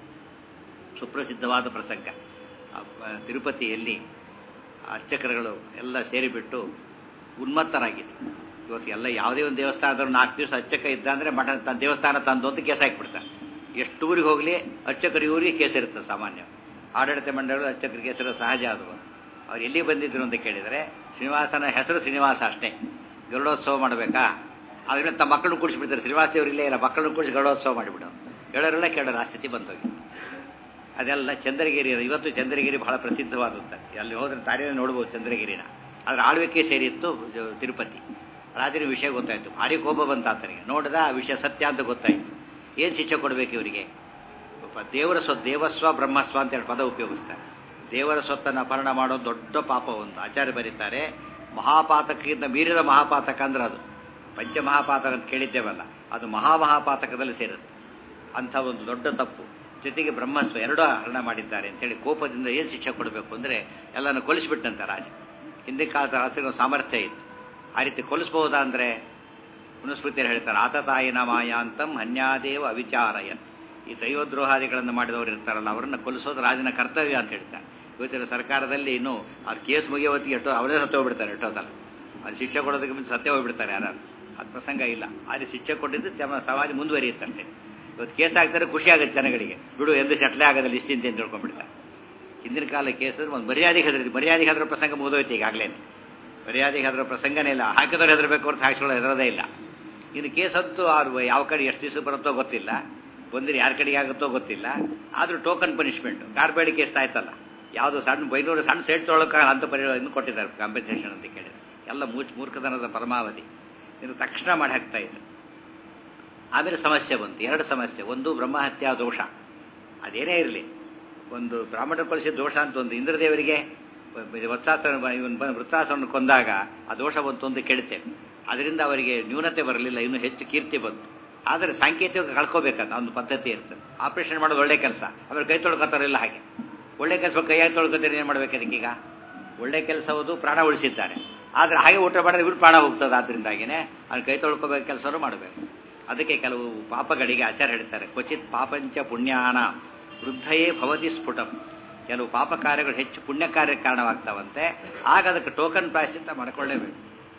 ಸುಪ್ರಸಿದ್ಧವಾದ ಪ್ರಸಂಗ ತಿರುಪತಿಯಲ್ಲಿ ಅರ್ಚಕರುಗಳು ಎಲ್ಲ ಸೇರಿಬಿಟ್ಟು ಉನ್ಮತ್ತರಾಗಿತ್ತು ಇವತ್ತು ಎಲ್ಲ ಯಾವುದೇ ಒಂದು ದೇವಸ್ಥಾನದವ್ರು ನಾಲ್ಕು ದಿವಸ ಅರ್ಚಕ ಇದ್ದ ಅಂದರೆ ಮಠ ತನ್ನ ದೇವಸ್ಥಾನ ತಂದು ಅಂತ ಕೇಸ್ ಹಾಕಿಬಿಡ್ತಾರೆ ಎಷ್ಟು ಊರಿಗೆ ಹೋಗಲಿ ಅರ್ಚಕರು ಊರಿಗೆ ಕೇಸ್ ಇರುತ್ತೆ ಸಾಮಾನ್ಯ ಆಡಳಿತ ಮಂಡಳಿಗಳು ಅರ್ಚಕರಿಗೆ ಹೆಸರು ಸಹಜ ಅದು ಅವ್ರು ಎಲ್ಲಿ ಬಂದಿದ್ರು ಅಂತ ಕೇಳಿದರೆ ಶ್ರೀನಿವಾಸನ ಹೆಸರು ಶ್ರೀನಿವಾಸ ಅಷ್ಟೇ ಗರುಡೋತ್ಸವ ಮಾಡಬೇಕಾ ಅದರಿಂದ ತಮ್ಮ ಮಕ್ಕಳನ್ನು ಕೂಡಿಸ್ಬಿಡ್ತಾರೆ ಶ್ರೀನಿವಾಸ ದೇವರು ಇಲ್ಲೇ ಇಲ್ಲ ಮಕ್ಕಳನ್ನು ಕೂಡಿಸಿ ಗರುಡೋತ್ಸವ ಮಾಡಿಬಿಡು ಹೇಳೋರೆಲ್ಲ ಕೇಳೋರು ಆ ಸ್ಥಿತಿ ಬಂದೋಗಿ ಅದೆಲ್ಲ ಚಂದ್ರಗಿರಿ ಇವತ್ತು ಚಂದ್ರಗಿರಿ ಬಹಳ ಪ್ರಸಿದ್ಧವಾದಂಥ ಅಲ್ಲಿ ಹೋದ್ರೆ ದಾರಿಯಲ್ಲಿ ನೋಡ್ಬೋದು ಚಂದ್ರಗಿರಿನ ಅದರ ಆಳ್ವಿಕೆ ಸೇರಿತ್ತು ಜ- ತಿರುಪತಿ ರಾಜನ ವಿಷಯ ಗೊತ್ತಾಯಿತು ಭಾರಿ ಕೋಪ ಬಂತ ಆತನಿಗೆ ನೋಡಿದ ಆ ವಿಷಯ ಸತ್ಯ ಅಂತ ಗೊತ್ತಾಯಿತು ಏನು ಶಿಕ್ಷೆ ಕೊಡಬೇಕು ಇವರಿಗೆ ಒಬ್ಬ ದೇವರ ಸ್ವತ್ತು ದೇವಸ್ವ ಬ್ರಹ್ಮಸ್ವ ಅಂತ ಹೇಳಿ ಪದ ಉಪಯೋಗಿಸ್ತಾರೆ ದೇವರ ಸ್ವತ್ತನ್ನು ಅಪಹರಣ ಮಾಡೋದು ದೊಡ್ಡ ಪಾಪ ಒಂದು ಆಚಾರ್ಯ ಬರೀತಾರೆ ಮಹಾಪಾತಕಕ್ಕಿಂತ ಮೀರಿದ ಮಹಾಪಾತಕ ಅಂದ್ರೆ ಅದು ಪಂಚಮಹಾಪಾತಕ ಅಂತ ಕೇಳಿದ್ದೇವಲ್ಲ ಅದು ಮಹಾಮಹಾಪಾತಕದಲ್ಲಿ ಸೇರುತ್ತೆ ಅಂಥ ಒಂದು ದೊಡ್ಡ ತಪ್ಪು ಜೊತೆಗೆ ಬ್ರಹ್ಮಸ್ವ ಎರಡೂ ಹರಣ ಮಾಡಿದ್ದಾರೆ ಅಂತೇಳಿ ಕೋಪದಿಂದ ಏನು ಶಿಕ್ಷೆ ಕೊಡಬೇಕು ಅಂದರೆ ಎಲ್ಲನೂ ಕೊಲಿಸ್ಬಿಟ್ಟಂತ ರಾಜ ಹಿಂದಿನ ಕಾಲದ ರಾಜರಿಗೆ ಸಾಮರ್ಥ್ಯ ಇತ್ತು ಆ ರೀತಿ ಕೊಲಿಸ್ಬಹುದಾ ಅಂದರೆ ಮನುಸ್ಮೃತಿಯಲ್ಲಿ ಹೇಳ್ತಾರೆ ಆತತಾಯಿನ ಮಾಯಾಂತಂ ಹನ್ಯಾದೇವ ಅವಿಚಾರಯನ್ ಈ ದೈವದ್ರೋಹಾದಿಗಳನ್ನು ಮಾಡಿದವರು ಇರ್ತಾರಲ್ಲ ಅವರನ್ನು ಕೊಲಿಸೋದು ರಾಜನ ಕರ್ತವ್ಯ ಅಂತ ಹೇಳ್ತಾರೆ ಇವತ್ತಿನ ಸರ್ಕಾರದಲ್ಲಿ ಇನ್ನೂ ಅವ್ರ ಕೇಸ್ ಮುಗಿಯೋತ್ತಿಗೆ ಎಷ್ಟೋ ಅವರೇ ಸತ್ತು ಹೋಗ್ಬಿಡ್ತಾರೆ ಎಷ್ಟೋದಲ್ಲ ಅದು ಶಿಕ್ಷೆ ಕೊಡೋದಕ್ಕೆ ಮುಂಚೆ ಸತ್ಯ ಹೋಗ್ಬಿಡ್ತಾರೆ ಯಾರು ಅದು ಪ್ರಸಂಗ ಇಲ್ಲ ಆದರೆ ಶಿಕ್ಷೆ ಕೊಟ್ಟಿದ್ದು ತಮ್ಮ ಸಮಾಜ ಮುಂದುವರಿಯುತ್ತಂತೆ ಇವತ್ತು ಕೇಸ್ ಹಾಕ್ತಾರೆ ಖುಷಿ ಆಗುತ್ತೆ ಜನಗಳಿಗೆ ಬಿಡು ಎಂದು ಸೆಟ್ಲೆ ಆಗೋದಿಲ್ಲ ಇಷ್ಟಿಂತ ಅಂತ ತಿಳ್ಕೊಂಡ್ಬಿಡ್ತಾರೆ ಹಿಂದಿನ ಕಾಲ ಕೇಸ್ ಒಂದು ಮರ್ಯಾದೆಗೆ ಹೆದರಿದ್ದು ಮರ್ಯಾದೆಗೆ ಹೆದರೋ ಪ್ರಸಂಗ ಮುಗಿದೋಯ್ತು ಈಗಾಗಲೇ ಮರ್ಯಾದೆಗೆ ಹೆದರೋ ಪ್ರಸಂಗನೇ ಇಲ್ಲ ಹಾಕಿದವ್ರು ಹೆದರಬೇಕು ಹೊರತು ಹಾಕಿಸ್ಕೊಳ್ಳೋ ಹೆದರೋದೇ ಇಲ್ಲ ಇನ್ನು ಕೇಸ್ ಹತ್ತು ಅವ್ರು ಯಾವ ಕಡೆ ಎಷ್ಟು ದಿವಸ ಬರುತ್ತೋ ಗೊತ್ತಿಲ್ಲ ಬಂದ್ರೆ ಯಾರ ಕಡೆಗೆ ಆಗುತ್ತೋ ಗೊತ್ತಿಲ್ಲ ಆದರೂ ಟೋಕನ್ ಪನಿಷ್ಮೆಂಟ್ ಕಾರ್ಬೇಡಿ ಕೇಸ್ ಆಯ್ತಲ್ಲ ಯಾವುದು ಸಣ್ಣ ಬೈನೂರು ಸಣ್ಣ ಸೈಡ್ ತೊಗೊಳಕ್ಕೆ ಅಂತ ಪರಿ ಇನ್ನು ಕೊಟ್ಟಿದ್ದಾರೆ ಕಾಂಪೆನ್ಸೇಷನ್ ಅಂತ ಕೇಳಿದ್ರೆ ಎಲ್ಲ ಮೂಚ್ ಮೂರ್ಖತನದ ಪರಮಾವಧಿ ಇನ್ನು ತಕ್ಷಣ ಮಾಡಿ ಹಾಕ್ತಾ ಇದ್ರು ಆಮೇಲೆ ಸಮಸ್ಯೆ ಬಂತು ಎರಡು ಸಮಸ್ಯೆ ಒಂದು ಬ್ರಹ್ಮಹತ್ಯಾ ದೋಷ ಅದೇನೇ ಇರಲಿ ಒಂದು ಬ್ರಾಹ್ಮಣರು ಕಳಿಸಿದ ದೋಷ ಅಂತ ಒಂದು ಇಂದ್ರದೇವರಿಗೆ ವತ್ಸಾಸ ಇವನು ಬಂದು ವೃತ್ತಾಸವನ್ನು ಕೊಂದಾಗ ಆ ದೋಷ ಬಂತು ಅಂತ ಕೇಳ್ತೇವೆ ಅದರಿಂದ ಅವರಿಗೆ ನ್ಯೂನತೆ ಬರಲಿಲ್ಲ ಇನ್ನೂ ಹೆಚ್ಚು ಕೀರ್ತಿ ಬಂತು ಆದರೆ ಸಾಂಕೇತಿಕ ಕಳ್ಕೋಬೇಕಂತ ಒಂದು ಪದ್ಧತಿ ಇರ್ತದೆ ಆಪರೇಷನ್ ಮಾಡೋದು ಒಳ್ಳೆ ಕೆಲಸ ಆಮೇಲೆ ಕೈ ತೊಳ್ಕೊತಾರಿಲ್ಲ ಹಾಗೆ ಒಳ್ಳೆ ಕೆಲಸ ಕೈಯಾಗಿ ತೊಳ್ಕೊತಾರೆ ಏನು ಮಾಡ್ಬೇಕು ಅದಕ್ಕೀಗ ಒಳ್ಳೆ ಕೆಲಸವುದು ಪ್ರಾಣ ಉಳಿಸಿದ್ದಾರೆ ಆದರೆ ಹಾಗೆ ಊಟ ಮಾಡಿದ್ರೆ ಇವ್ರು ಪ್ರಾಣ ಹೋಗ್ತದೆ ಆದ್ರಿಂದಾಗಿನೇ ಅಲ್ಲಿ ಕೈ ತೊಳ್ಕೋಬೇಕು ಕೆಲಸನೂ ಮಾಡಬೇಕು ಅದಕ್ಕೆ ಕೆಲವು ಪಾಪಗಳಿಗೆ ಆಚಾರ ಹೇಳ್ತಾರೆ ಕ್ವಚಿತ್ ಪಾಪಂಚ ಪುಣ್ಯಾನ ವೃದ್ಧಯೇ ಭವತಿ ಸ್ಫುಟಂ ಕೆಲವು ಪಾಪ ಕಾರ್ಯಗಳು ಹೆಚ್ಚು ಪುಣ್ಯ ಕಾರ್ಯಕ್ಕೆ ಕಾರಣವಾಗ್ತಾವಂತೆ ಆಗ ಅದಕ್ಕೆ ಟೋಕನ್ ಪ್ರಾಯಶ್ಚಿತ್ತ ಮಾಡ್ಕೊಳ್ಳೇಬೇಕು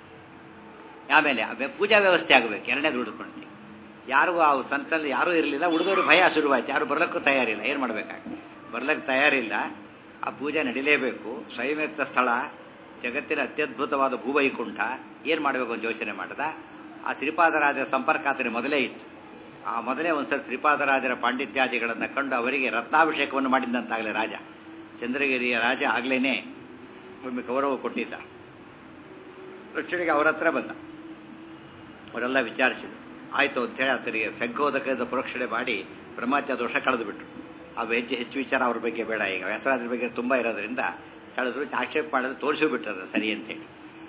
ಆಮೇಲೆ ಅವೇ ಪೂಜಾ ವ್ಯವಸ್ಥೆ ಆಗಬೇಕು ಎರಡನೇದು ಹುಡುಕೊಂಡ್ವಿ ಯಾರಿಗೂ ಆ ಸಂತಲ್ಲಿ ಯಾರೂ ಇರಲಿಲ್ಲ ಹುಡುಗರು ಭಯ ಶುರುವಾಯ್ತು ಯಾರು ಬರ್ಲಿಕ್ಕೂ ತಯಾರಿಲ್ಲ ಏನು ಮಾಡಬೇಕಾಗ್ತದೆ ಬರ್ಲಿಕ್ಕೆ ತಯಾರಿಲ್ಲ ಆ ಪೂಜೆ ನಡಿಲೇಬೇಕು ಸ್ವಯಂವ್ಯಕ್ತ ಸ್ಥಳ ಜಗತ್ತಿನ ಅತ್ಯದ್ಭುತವಾದ ಭೂವೈಕುಂಠ ಏನು ಮಾಡಬೇಕು ಅಂತ ಯೋಚನೆ ಮಾಡ್ದ ಆ ಶ್ರೀಪಾದರಾಜರ ಸಂಪರ್ಕ ಆತನ ಮೊದಲೇ ಇತ್ತು ಆ ಮೊದಲೇ ಒಂದ್ಸಲ ಶ್ರೀಪಾದರಾಜರ ಪಾಂಡಿತ್ಯಾದಿಗಳನ್ನು ಕಂಡು ಅವರಿಗೆ ರತ್ನಾಭಿಷೇಕವನ್ನು ಮಾಡಿದ್ದಂತಾಗಲೇ ರಾಜ ಚಂದ್ರಗಿರಿಯ ರಾಜ ಆಗ್ಲೇನೆ ಒಮ್ಮೆ ಗೌರವ ಕೊಟ್ಟಿದ್ದ ರಕ್ಷಣೆಗೆ ಅವರ ಹತ್ರ ಬಂದ ಅವರೆಲ್ಲ ವಿಚಾರಿಸಿದ್ರು ಆಯಿತು ಅಂತೇಳಿ ಆತನಿಗೆ ಶಂಖೋದಕದ ಪರೋಕ್ಷಣೆ ಮಾಡಿ ಬ್ರಹ್ಮತ್ಯ ದೋಷ ಕಳೆದು ಬಿಟ್ರು ಅವು ಹೆಚ್ಚು ಹೆಚ್ಚು ವಿಚಾರ ಅವ್ರ ಬಗ್ಗೆ ಬೇಡ ಈಗ ವ್ಯಾಸರಾಜರ ಬಗ್ಗೆ ತುಂಬ ಇರೋದ್ರಿಂದ ಕಳೆದ್ರು ಆಕ್ಷೇಪ ಮಾಡಿದ್ರೆ ತೋರಿಸಿ ಬಿಟ್ಟರು ಸರಿ ಅಂತೇಳಿ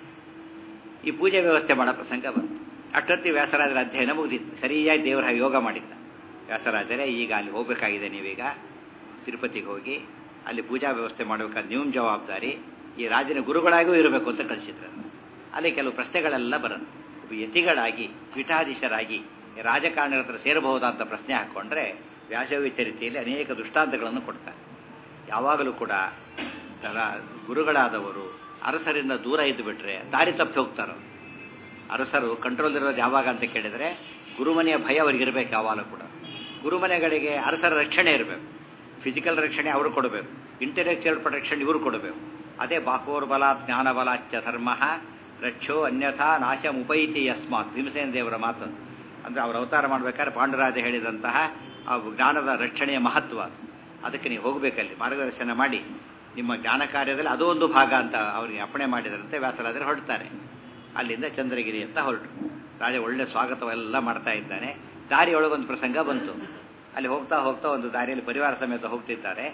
ಈ ಪೂಜೆ ವ್ಯವಸ್ಥೆ ಮಾಡೋ ಪ್ರಸಂಗ ಬಂತು ಅಷ್ಟೊತ್ತಿ ವ್ಯಾಸರಾಜರ ಅಧ್ಯಯನ ಮುಗಿದಿತ್ತು ಸರಿಯಾಗಿ ದೇವರ ಹಾಗೆ ಯೋಗ ಮಾಡಿದ್ದ ವ್ಯಾಸರಾಜರೇ ಈಗ ಅಲ್ಲಿ ಹೋಗಬೇಕಾಗಿದೆ ನೀವೀಗ ತಿರುಪತಿಗೆ ಹೋಗಿ ಅಲ್ಲಿ ಪೂಜಾ ವ್ಯವಸ್ಥೆ ಮಾಡಬೇಕಾದ ನಿಮ್ಮ ಜವಾಬ್ದಾರಿ ಈ ರಾಜನ ಗುರುಗಳಾಗೂ ಇರಬೇಕು ಅಂತ ಕಳಿಸಿದ್ರು ಅಲ್ಲಿ ಕೆಲವು ಪ್ರಶ್ನೆಗಳೆಲ್ಲ ಬರುತ್ತೆ ಒಬ್ಬ ಯತಿಗಳಾಗಿ ಪೀಠಾಧೀಶರಾಗಿ ರಾಜಕಾರಣಿಗಳ ಹತ್ರ ಸೇರಬಹುದಾ ಅಂತ ಪ್ರಶ್ನೆ ಹಾಕ್ಕೊಂಡ್ರೆ ವ್ಯಾಸವಿ ಚರಿತೆಯಲ್ಲಿ ಅನೇಕ ದೃಷ್ಟಾಂತಗಳನ್ನು ಕೊಡ್ತಾರೆ ಯಾವಾಗಲೂ ಕೂಡ ರ- ಗುರುಗಳಾದವರು ಅರಸರಿಂದ ದೂರ ಇದ್ದು ಬಿಟ್ರೆ ದಾರಿ ತಪ್ಪಿ ಹೋಗ್ತಾರೆ ಅವ್ರು. ಅರಸರು ಕಂಟ್ರೋಲ್ ಇರೋದು ಯಾವಾಗ ಅಂತ ಕೇಳಿದರೆ ಗುರುಮನೆಯ ಭಯ ಅವ್ರಿಗೆ ಇರಬೇಕು ಯಾವಾಗಲೂ ಕೂಡ ಗುರುಮನೆಗಳಿಗೆ ಅರಸರ ರಕ್ಷಣೆ ಇರಬೇಕು ಫಿಸಿಕಲ್ ರಕ್ಷಣೆ ಅವರು ಕೊಡಬೇಕು ಇಂಟೆಲೆಕ್ಚುಯಲ್ ಪ್ರೊಟೆಕ್ಷನ್ ಇವರು ಕೊಡಬೇಕು ಅದೇ ಬಾಕೋರ್ಬಲ ಜ್ಞಾನಬಲಾಚ್ಚ ಧರ್ಮ ರಕ್ಷೋ ಅನ್ಯಥಾ ನಾಶ ಮುಪೈತಿ ಯಸ್ಮಾತ್ ಭೀಮಸೇನ ದೇವರ ಮಾತು ಅಂದರೆ ಅವರು ಅವತಾರ ಮಾಡಬೇಕಾದ್ರೆ ಪಾಂಡುರಾಜ ಹೇಳಿದಂತಹ ಆ ಜ್ಞಾನದ ರಕ್ಷಣೆಯ ಮಹತ್ವ ಅದು ಅದಕ್ಕೆ ನೀವು ಹೋಗಬೇಕಲ್ಲಿ ಮಾರ್ಗದರ್ಶನ ಮಾಡಿ ನಿಮ್ಮ ಜ್ಞಾನ ಕಾರ್ಯದಲ್ಲಿ ಅದು ಒಂದು ಭಾಗ ಅಂತ ಅವರಿಗೆ ಅಪ್ಪಣೆ ಮಾಡಿದರಂತೆ ವ್ಯಾಸರಾಜರು ಹೊರಡ್ತಾರೆ ಅಲ್ಲಿಂದ ಚಂದ್ರಗಿರಿ ಅಂತ ಹೊರಟು ರಾಜ ಒಳ್ಳೆ ಸ್ವಾಗತವೆಲ್ಲ ಮಾಡ್ತಾ ಇದ್ದಾನೆ ದಾರಿಯೊಳಗೊಂದು ಪ್ರಸಂಗ ಬಂತು ಅಲ್ಲಿ ಹೋಗ್ತಾ ಹೋಗ್ತಾ ಒಂದು ದಾರಿಯಲ್ಲಿ ಪರಿವಾರ ಸಮೇತ ಹೋಗ್ತಿದ್ದಾರೆ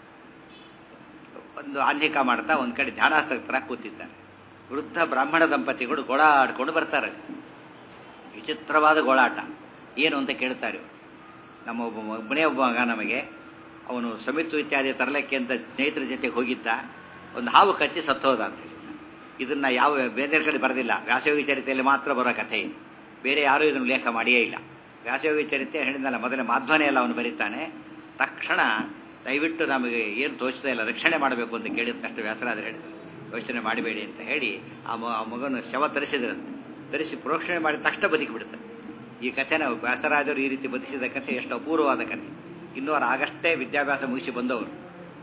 ಒಂದು ಆನ್ಹಿಕ ಮಾಡ್ತಾ ಒಂದು ಕಡೆ ಧ್ಯಾನಾಸಕ್ತರ ಕೂತಿದ್ದಾರೆ ವೃದ್ಧ ಬ್ರಾಹ್ಮಣ ದಂಪತಿಗಳು ಗೋಳಾಡ್ಕೊಂಡು ಬರ್ತಾರೆ ವಿಚಿತ್ರವಾದ ಗೋಳಾಟ ಏನು ಅಂತ ಕೇಳ್ತಾರೆ ಇವ್ರು. ನಮ್ಮ ಒಬ್ಬ ಒಬ್ಬನೇ ಒಬ್ಬ ಮಗ ನಮಗೆ ಅವನು ಸಮಿತು ಇತ್ಯಾದಿ ತರಲಿಕ್ಕೆ ಅಂತ ಸ್ನೇಹಿತರ ಜೊತೆಗೆ ಹೋಗಿದ್ದ ಒಂದು ಹಾವು ಕಚ್ಚಿ ಸತ್ತೋದ ಅಂತ ಹೇಳಿದ್ದ ಇದನ್ನ ಯಾವ ಬೇರೆ ಕಡೆ ಬರೆದಿಲ್ಲ ವ್ಯಾಸಯೋಗಿ ಚರಿತೆಯಲ್ಲಿ ಮಾತ್ರ ಬರೋ ಕಥೆ ಇದು ಬೇರೆ ಯಾರೂ ಇದನ್ನು ಉಲ್ಲೇಖ ಮಾಡಿಯೇ ಇಲ್ಲ ವ್ಯಾಸಯೋಗಿ ಚರಿತೆ ಹೇಳಿದ್ನಲ್ಲ ಮೊದಲೇ ಮಾಧ್ವನೇ ಎಲ್ಲ ಅವನು ಬರೀತಾನೆ ತಕ್ಷಣ ದಯವಿಟ್ಟು ನಮಗೆ ಏನು ತೋಚ್ತಾ ಇಲ್ಲ ರಕ್ಷಣೆ ಮಾಡಬೇಕು ಅಂತ ಕೇಳಿದ ತಕ್ಷಣ ವ್ಯಾಸರಾಜರು ಹೇಳಿದ್ರು ಯೋಚನೆ ಮಾಡಬೇಡಿ ಅಂತ ಹೇಳಿ ಆ ಮ- ಆ ಮಗನ ಶವ ತರಿಸಿದ್ರಂತೆ ತರಿಸಿ ಪ್ರೋಕ್ಷಣೆ ಮಾಡಿದ ತಕ್ಷಣ ಬದುಕಿಬಿಡುತ್ತೆ ಈ ಕಥೆನ ವ್ಯಾಸರಾಜರು ಈ ರೀತಿ ಬದುಕಿಸಿದ ಕಥೆ ಎಷ್ಟು ಅಪೂರ್ವವಾದ ಕಥೆ ಇನ್ನೂ ಅವರು ಆಗಷ್ಟೇ ವಿದ್ಯಾಭ್ಯಾಸ ಮುಗಿಸಿ ಬಂದವರು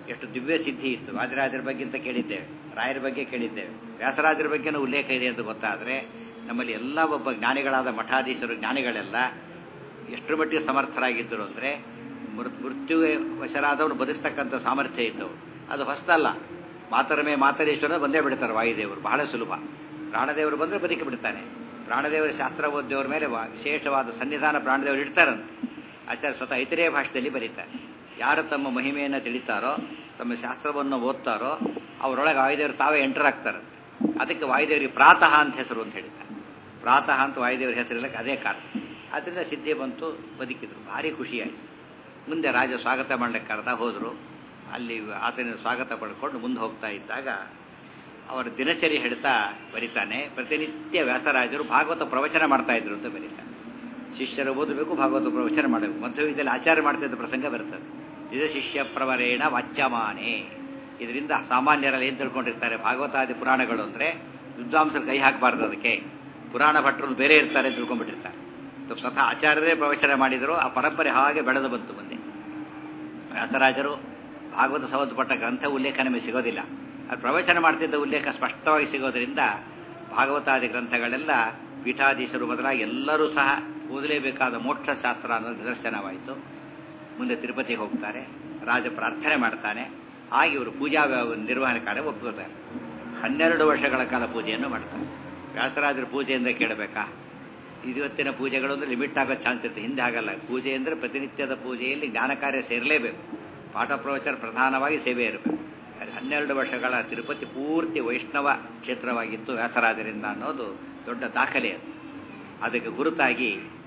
ಎಷ್ಟು ದಿವ್ಯ ಸಿದ್ಧಿ ಇತ್ತು ವಾದಿರಾಜರ ಬಗ್ಗೆ ಅಂತ ಕೇಳಿದ್ದೇವೆ ರಾಯರ ಬಗ್ಗೆ ಕೇಳಿದ್ದೇವೆ ವ್ಯಾಸರಾಜರ ಬಗ್ಗೆನೂ ಉಲ್ಲೇಖ ಇದೆ ಅಂತ ಗೊತ್ತಾದರೆ ನಮ್ಮಲ್ಲಿ ಎಲ್ಲ ಒಬ್ಬ ಜ್ಞಾನಿಗಳಾದ ಮಠಾಧೀಶರು ಜ್ಞಾನಿಗಳೆಲ್ಲ ಎಷ್ಟು ಮಟ್ಟಿಗೆ ಸಮರ್ಥರಾಗಿದ್ದರು ಅಂದರೆ ಮೃತ್ಯು ವಶರಾದವರು ಬದುಕ್ತಕ್ಕಂಥ ಸಾಮರ್ಥ್ಯ ಇದ್ದವು ಅದು ಹೊಸದಲ್ಲ ಮಾತರಮೇ ಮಾತರೇಶ್ವರ ಬಂದೇ ಬಿಡ್ತಾರೆ ವಾಯುದೇವರು ಬಹಳ ಸುಲಭ ಪ್ರಾಣದೇವರು ಬಂದರೆ ಬದುಕಿ ಬಿಡ್ತಾನೆ ಪ್ರಾಣದೇವರ ಶಾಸ್ತ್ರ ಓದ್ದೇವ್ರ ಮೇಲೆ ವಿಶೇಷವಾದ ಸನ್ನಿಧಾನ ಪ್ರಾಣದೇವರು ಇಡ್ತಾರಂತೆ ಆಚಾರ್ಯ ಸ್ವತಃ ಐತರೇಯ ಭಾಷೆಯಲ್ಲಿ ಬರೀತಾರೆ ಯಾರು ತಮ್ಮ ಮಹಿಮೆಯನ್ನು ತಿಳಿತಾರೋ ತಮ್ಮ ಶಾಸ್ತ್ರವನ್ನು ಓದ್ತಾರೋ ಅವರೊಳಗೆ ವಾಯುದೇವರು ತಾವೇ ಎಂಟರ್ ಆಗ್ತಾರಂತೆ ಅದಕ್ಕೆ ವಾಯುದೇವರಿಗೆ ಪ್ರಾತಃ ಅಂತ ಹೆಸರು ಅಂತ ಹೇಳಿದ್ದಾರೆ ಪ್ರಾತಃ ಅಂತ ವಾಯುದೇವರ ಹೆಸರಿಲ್ಲಕ್ಕೆ ಅದೇ ಕಾರಣ ಆದ್ದರಿಂದ ಸಿದ್ಧಿ ಬಂತು ಬದುಕಿದ್ರು ಭಾರಿ ಖುಷಿಯಾಯಿತು ಮುಂದೆ ರಾಜ ಸ್ವಾಗತ ಮಾಡಲಿಕ್ಕೆ ಕರೆದ ಹೋದರು ಅಲ್ಲಿ ಆತನ ಸ್ವಾಗತ ಪಡ್ಕೊಂಡು ಮುಂದೆ ಹೋಗ್ತಾ ಇದ್ದಾಗ ಅವರ ದಿನಚರಿ ಹೇಳ್ತಾ ಬರಿತಾನೆ ಪ್ರತಿನಿತ್ಯ ವ್ಯಾಸರಾಜರು ಭಾಗವತ ಪ್ರವಚನ ಮಾಡ್ತಾ ಇದ್ರು ಅಂತ ಬರೀತಾನೆ ಶಿಷ್ಯರು ಓದಬೇಕು ಭಾಗವತ ಪ್ರವಚನ ಮಾಡಬೇಕು ಮಧ್ವವಿದ್ಯಲ್ಲಿ ಆಚಾರ ಮಾಡ್ತಿದ್ದ ಪ್ರಸಂಗ ಬರ್ತದೆ ಇದು ಶಿಷ್ಯ ಪ್ರವರೇಣ ವಾಚ್ಯಮಾನೆ ಇದರಿಂದ ಸಾಮಾನ್ಯರಲ್ಲಿ ಏನು ತಿಳ್ಕೊಂಡಿರ್ತಾರೆ ಭಾಗವತಾದಿ ಪುರಾಣಗಳು ಅಂದರೆ ವಿದ್ವಾಂಸರು ಕೈ ಹಾಕಬಾರ್ದು ಅದಕ್ಕೆ ಪುರಾಣ ಭಟ್ರು ಬೇರೆ ಇರ್ತಾರೆ ಅಂತ ತಿಳ್ಕೊಂಡ್ಬಿಟ್ಟಿರ್ತಾರೆ ಸ್ವತಃ ಆಚಾರ್ಯರೇ ಪ್ರವಚನ ಮಾಡಿದರು ಆ ಪರಂಪರೆ ಹಾಗೆ ಬೆಳೆದು ಬಂತು ಮುಂದೆ ವ್ಯಾಸರಾಜರು ಭಾಗವತ ಸಂಬಂಧಪಟ್ಟ ಗ್ರಂಥ ಉಲ್ಲೇಖ ನಮಗೆ ಸಿಗೋದಿಲ್ಲ ಅದು ಪ್ರವಚನ ಮಾಡ್ತಿದ್ದ ಉಲ್ಲೇಖ ಸ್ಪಷ್ಟವಾಗಿ ಸಿಗೋದ್ರಿಂದ ಭಾಗವತಾದಿ ಗ್ರಂಥಗಳೆಲ್ಲ ಪೀಠಾಧೀಶರು ಬದಲಾಗಿ ಎಲ್ಲರೂ ಸಹ ಓದಲೇಬೇಕಾದ ಮೋಕ್ಷ ಶಾಸ್ತ್ರ ಅನ್ನೋದು ನಿದರ್ಶನವಾಯಿತು ಮುಂದೆ ತಿರುಪತಿಗೆ ಹೋಗ್ತಾರೆ ರಾಜ ಪ್ರಾರ್ಥನೆ ಮಾಡ್ತಾನೆ ಆಗಿ ಇವರು ಪೂಜಾ ನಿರ್ವಹಣೆ ಕಾರ್ಯ ಒಪ್ಕೋತಾರೆ ಹನ್ನೆರಡು ವರ್ಷಗಳ ಕಾಲ ಪೂಜೆಯನ್ನು ಮಾಡ್ತಾರೆ ವ್ಯಾಸರಾಜರ ಪೂಜೆಯಿಂದ ಕೇಳಬೇಕಾ ಇವತ್ತಿನ ಪೂಜೆಗಳು ಅಂದರೆ ಲಿಮಿಟ್ ಆಗೋ ಚಾನ್ಸ್ ಇರುತ್ತೆ ಹಿಂದೆ ಆಗಲ್ಲ ಪೂಜೆ ಅಂದರೆ ಪ್ರತಿನಿತ್ಯದ ಪೂಜೆಯಲ್ಲಿ ಜ್ಞಾನ ಕಾರ್ಯ ಸೇರಲೇಬೇಕು ಪಾಠ ಪ್ರವಚನ ಪ್ರಧಾನವಾಗಿ ಸೇವೆ ಇರಬೇಕು ಹನ್ನೆರಡು ವರ್ಷಗಳ ತಿರುಪತಿ ಪೂರ್ತಿ ವೈಷ್ಣವ ಕ್ಷೇತ್ರವಾಗಿತ್ತು ವ್ಯಾಸರಾಜರಿಂದ ಅನ್ನೋದು ದೊಡ್ಡ ದಾಖಲೆ ಅದು ಅದಕ್ಕೆ ಗುರುತಾಗಿ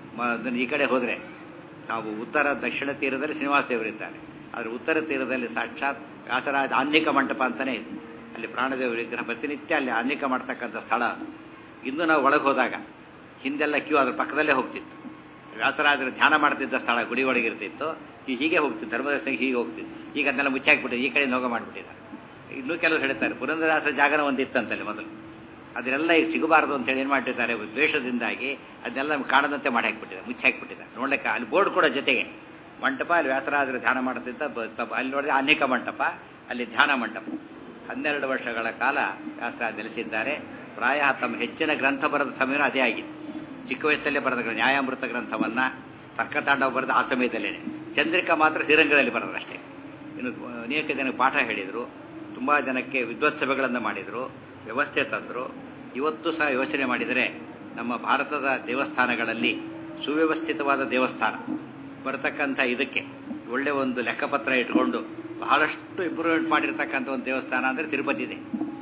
ಈ ಕಡೆ ಹೋದರೆ ನಾವು ಉತ್ತರ ದಕ್ಷಿಣ ತೀರದಲ್ಲಿ ಶ್ರೀನಿವಾಸ ದೇವರಿದ್ದಾರೆ ಆದರೆ ಉತ್ತರ ತೀರದಲ್ಲಿ ಸಾಕ್ಷಾತ್ ವ್ಯಾಸರಾಜ ಆನ್ನಿಕ ಮಂಟಪ ಅಂತಲೇ ಇದೆ ಅಲ್ಲಿ ಪ್ರಾಣದೇವ ವಿಗ್ರಹ ಪ್ರತಿನಿತ್ಯ ಅಲ್ಲಿ ಆನ್ನಿಕ ಮಾಡ್ತಕ್ಕಂಥ ಸ್ಥಳ ಅದು ಇಂದು ನಾವು ಒಳಗೆ ಹೋದಾಗ ಹಿಂದೆಲ್ಲ ಕ್ಯೂ ಅದ್ರ ಪಕ್ಕದಲ್ಲೇ ಹೋಗ್ತಿತ್ತು ವ್ಯಾಸರಾಜರು ಧ್ಯಾನ ಮಾಡ್ತಿದ್ದ ಸ್ಥಳ ಗುಡಿ ಒಳಗೆ ಇರ್ತಿತ್ತು ಈ ಹೀಗೆ ಹೋಗ್ತಿತ್ತು ಧರ್ಮದರ್ಶನಿಗೆ ಹೀಗೆ ಹೋಗ್ತಿತ್ತು ಈಗ ಅದನ್ನೆಲ್ಲ ಮುಚ್ಚಾಕ್ಬಿಟ್ಟಿದೆ ಈ ಕಡೆಯಿಂದ ಹೋಗ ಮಾಡಿಬಿಟ್ಟಿದ್ದಾರೆ ಇನ್ನೂ ಕೆಲವರು ಹೇಳ್ತಾರೆ ಪುರಂದರದಾಸರ ಜಾಗನ ಒಂದಿತ್ತಂತಲ್ಲಿ ಮೊದಲು ಅದನ್ನೆಲ್ಲ ಈಗ ಸಿಗಬಾರ್ದು ಅಂತೇಳಿ ಏನು ಮಾಡಿರ್ತಾರೆ ದ್ವೇಷದಿಂದಾಗಿ ಅದನ್ನೆಲ್ಲ ಕಾಣದಂತೆ ಮಾಡಿ ಹಾಕ್ಬಿಟ್ಟಿದ್ದಾರೆ ಮುಚ್ಚಿ ಹಾಕ್ಬಿಟ್ಟಿದ್ದಾರೆ ನೋಡ್ಲಿಕ್ಕೆ ಅಲ್ಲಿ ಬೋರ್ಡ್ ಕೂಡ ಜೊತೆಗೆ ಮಂಟಪ ಅಲ್ಲಿ ವ್ಯಾಸರಾಜರು ಧ್ಯಾನ ಮಾಡ್ತಿದ್ದ ಅಲ್ಲಿ ನೋಡಿದ್ರೆ ಅನೇಕ ಮಂಟಪ ಅಲ್ಲಿ ಧ್ಯಾನ ಮಂಟಪ ಹನ್ನೆರಡು ವರ್ಷಗಳ ಕಾಲ ವ್ಯಾಸರಾಜ ನೆಲೆಸಿದ್ದಾರೆ ಪ್ರಾಯ ತಮ್ಮ ಹೆಚ್ಚಿನ ಗ್ರಂಥ ಬರೆದ ಸಮಯ ಅದೇ ಆಗಿತ್ತು ಚಿಕ್ಕ ವಯಸ್ಸಲ್ಲೇ ಬರೆದ ನ್ಯಾಯಾಮೃತ ಗ್ರಂಥವನ್ನು ತರ್ಕತಾಂಡವ ಬರೆದ ಆ ಸಮಯದಲ್ಲೇ ಚಂದ್ರಿಕಾ ಮಾತ್ರ ಶ್ರೀರಂಗದಲ್ಲಿ ಬರೆದಷ್ಟೇ ಇನ್ನು ಅನೇಕ ಜನಕ್ಕೆ ಪಾಠ ಹೇಳಿದರು ತುಂಬ ಜನಕ್ಕೆ ವಿದ್ವತ್ಸಭೆಗಳನ್ನು ಮಾಡಿದರು ವ್ಯವಸ್ಥೆ ತಂದರು ಇವತ್ತು ಸಹ ಯೋಚನೆ ಮಾಡಿದರೆ ನಮ್ಮ ಭಾರತದ ದೇವಸ್ಥಾನಗಳಲ್ಲಿ ಸುವ್ಯವಸ್ಥಿತವಾದ ದೇವಸ್ಥಾನ ಬರತಕ್ಕಂಥ ಇದಕ್ಕೆ ಒಳ್ಳೆ ಒಂದು ಲೆಕ್ಕಪತ್ರ ಇಟ್ಕೊಂಡು ಬಹಳಷ್ಟು ಇಂಪ್ರೂವ್ಮೆಂಟ್ ಮಾಡಿರ್ತಕ್ಕಂಥ ಒಂದು ದೇವಸ್ಥಾನ ಅಂದರೆ ತಿರುಪತಿ ಇದೆ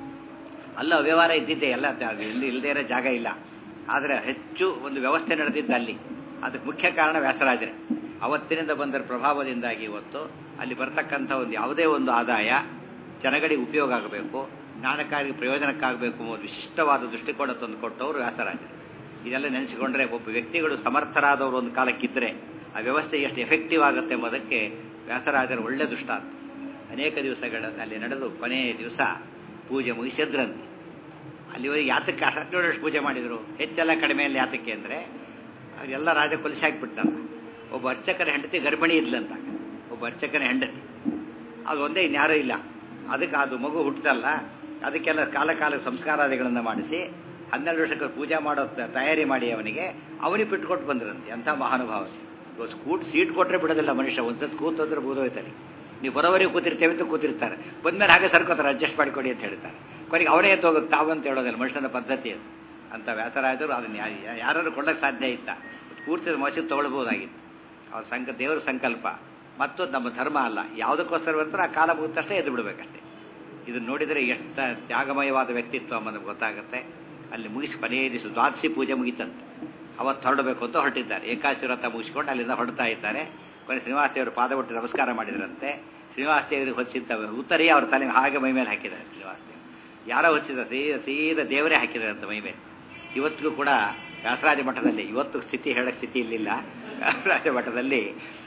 ಅಲ್ಲ ಅವ್ಯವಹಾರ ಇದ್ದಿದ್ದೆ ಎಲ್ಲ ಎಲ್ಲಿ ಇಲ್ಲದೇ ಇರೋ ಜಾಗ ಇಲ್ಲ ಆದರೆ ಹೆಚ್ಚು ಒಂದು ವ್ಯವಸ್ಥೆ ನಡೆದಿದ್ದ ಅಲ್ಲಿ ಅದಕ್ಕೆ ಮುಖ್ಯ ಕಾರಣ ವ್ಯಾಸರಾಜರೇ ಅವತ್ತಿನಿಂದ ಬಂದರ ಪ್ರಭಾವದಿಂದಾಗಿ ಇವತ್ತು ಅಲ್ಲಿ ಬರ್ತಕ್ಕಂಥ ಒಂದು ಯಾವುದೇ ಒಂದು ಆದಾಯ ಜನಗಳಿಗೆ ಉಪಯೋಗ ಆಗಬೇಕು ಜ್ಞಾನಕ್ಕಾಗಿ ಪ್ರಯೋಜನಕ್ಕಾಗಬೇಕು ಅನ್ನೋ ವಿಶಿಷ್ಟವಾದ ದೃಷ್ಟಿಕೋನ ತಂದು ಕೊಟ್ಟವರು ವ್ಯಾಸರಾಜರು ಇದೆಲ್ಲ ನೆನೆಸಿಕೊಂಡ್ರೆ ಒಬ್ಬ ವ್ಯಕ್ತಿಗಳು ಸಮರ್ಥರಾದವರು ಒಂದು ಕಾಲಕ್ಕಿದ್ದರೆ ಆ ವ್ಯವಸ್ಥೆ ಎಷ್ಟು ಎಫೆಕ್ಟಿವ್ ಆಗುತ್ತೆ ಎಂಬುದಕ್ಕೆ ವ್ಯಾಸರಾಜರ ಒಳ್ಳೆ ದುಷ್ಟಾಂತ ಅನೇಕ ದಿವಸಗಳ ಅಲ್ಲಿ ನಡೆದು ಕೊನೆಯ ದಿವಸ ಪೂಜೆ ಮುಗಿಸಿದ್ರಂತೆ ಅಲ್ಲಿವರೆಗೆ ಯಾತಕ್ಕೆ ಹದಿನೇಳು ಪೂಜೆ ಮಾಡಿದರು ಹೆಚ್ಚೆಲ್ಲ ಕಡಿಮೆಯಲ್ಲಿ ಯಾತಕ್ಕೆ ಅಂದರೆ ಎಲ್ಲ ರಾಜ ಕೊಲಿಸಿ ಹಾಕಿಬಿಡ್ತಾರ ಒಬ್ಬ ಅರ್ಚಕರ ಹೆಂಡತಿ ಗರ್ಭಿಣಿ ಇದ್ಲಂತ ಒಬ್ಬ ಅರ್ಚಕನ ಹೆಂಡತಿ ಅದು ಒಂದೇ ಇನ್ಯಾರೂ ಇಲ್ಲ ಅದಕ್ಕೆ ಅದು ಮಗು ಹುಟ್ಟಿದಲ್ಲ ಅದಕ್ಕೆಲ್ಲ ಕಾಲ ಕಾಲ ಸಂಸ್ಕಾರಾದಿಗಳನ್ನು ಮಾಡಿಸಿ ಹನ್ನೆರಡು ವರ್ಷಕ್ಕೆ ಪೂಜೆ ಮಾಡೋ ತಯಾರಿ ಮಾಡಿ ಅವನಿಗೆ ಅವನಿಗೆ ಬಿಟ್ಟುಕೊಟ್ಟು ಬಂದ್ರಂತೆ ಅಂಥ ಮಹಾನುಭಾವ ಕೂಟ್ ಸೀಟ್ ಕೊಟ್ಟರೆ ಬಿಡೋದಿಲ್ಲ ಮನುಷ್ಯ ಒಂದ್ಸತ್ ಕೂತಂದ್ರೆ ಬೂದೋಯ್ತಾನೆ ನೀವು ಬರೋವರೆಗೆ ಕೂತಿರ್ತೇವೆ ಅಂತ ಕೂತಿರ್ತಾರೆ ಬಂದ್ಮೇಲೆ ಹಾಗೆ ಸರ್ಕೋತಾರೆ ಅಡ್ಜಸ್ಟ್ ಮಾಡಿಕೊಡಿ ಅಂತ ಹೇಳ್ತಾರೆ ಕೊನೆಗೆ ಅವನೇ ಎದ್ದು ಹೋಗೋದು ತಾವಂತ ಹೇಳೋದಿಲ್ಲ ಮನುಷ್ಯನ ಪದ್ಧತಿ ಅದು ಅಂತ ವ್ಯಾಸರಾಜರು ಅದನ್ನು ಯಾರು ಕೊಳ್ಳಕ್ಕೆ ಸಾಧ್ಯ ಇತ್ತ ಪೂರ್ತಿ ಮಸೀದ್ ತೊಗೊಳ್ಬೋದಾಗಿತ್ತು ಅವ್ರ ಸಂಕ ದೇವರ ಸಂಕಲ್ಪ ಮತ್ತು ನಮ್ಮ ಧರ್ಮ ಅಲ್ಲ ಯಾವುದಕ್ಕೋಸ್ಕರ ಅಂತ ಆ ಕಾಲ ಮುಗಿದ ತಕ್ಷಣ ಎದ್ದು ಬಿಡಬೇಕಷ್ಟೇ ಇದನ್ನು ನೋಡಿದರೆ ಎಷ್ಟು ತ್ಯಾಗಮಯವಾದ ವ್ಯಕ್ತಿತ್ವ ಅನ್ನೋದು ಗೊತ್ತಾಗುತ್ತೆ ಅಲ್ಲಿ ಮುಗಿಸಿ ಕೊನೆಯ ದಿವಸ ದ್ವಾದಶಿ ಪೂಜೆ ಮುಗಿತಂತೆ ಅವತ್ತು ಹೊರಡಬೇಕು ಅಂತ ಹೊರಟಿದ್ದಾರೆ ಏಕಾಶಿ ವ್ರತ ಮುಗಿಸ್ಕೊಂಡು ಅಲ್ಲಿಂದ ಹೊರಡ್ತಾ ಇದ್ದಾರೆ ಕೊನೆ ಶ್ರೀನಿವಾಸ ದೇವರು ಪಾದ ಬಿಟ್ಟು ನಮಸ್ಕಾರ ಮಾಡಿದ್ರಂತೆ ಶ್ರೀನಿವಾಸ ದೇವರಿಗೆ ಹೊಚ್ಚಿದ್ದ ಉತ್ತರಿ ಅವ್ರ ತಲೆ ಹಾಗೆ ಮೈ ಮೇಲೆ ಹಾಕಿದ್ದಾರೆ ಶ್ರೀನಿವಾಸ ದೇವರು ಯಾರೋ ಹೊಚ್ಚಿದ ಸೀದ ಸೀದ ದೇವರೇ ಹಾಕಿದ್ದಾರೆ ಅಂತ ಮೈ ಮೇಲೆ ಇವತ್ತಿಗೂ ಕೂಡ ವ್ಯಾಸರಾಜ ಮಠದಲ್ಲಿ ಇವತ್ತು ಸ್ಥಿತಿ ಹೇಳೋ ಸ್ಥಿತಿ ಇರಲಿಲ್ಲ ವ್ಯಾಸರಾಜ ಮಠದಲ್ಲಿ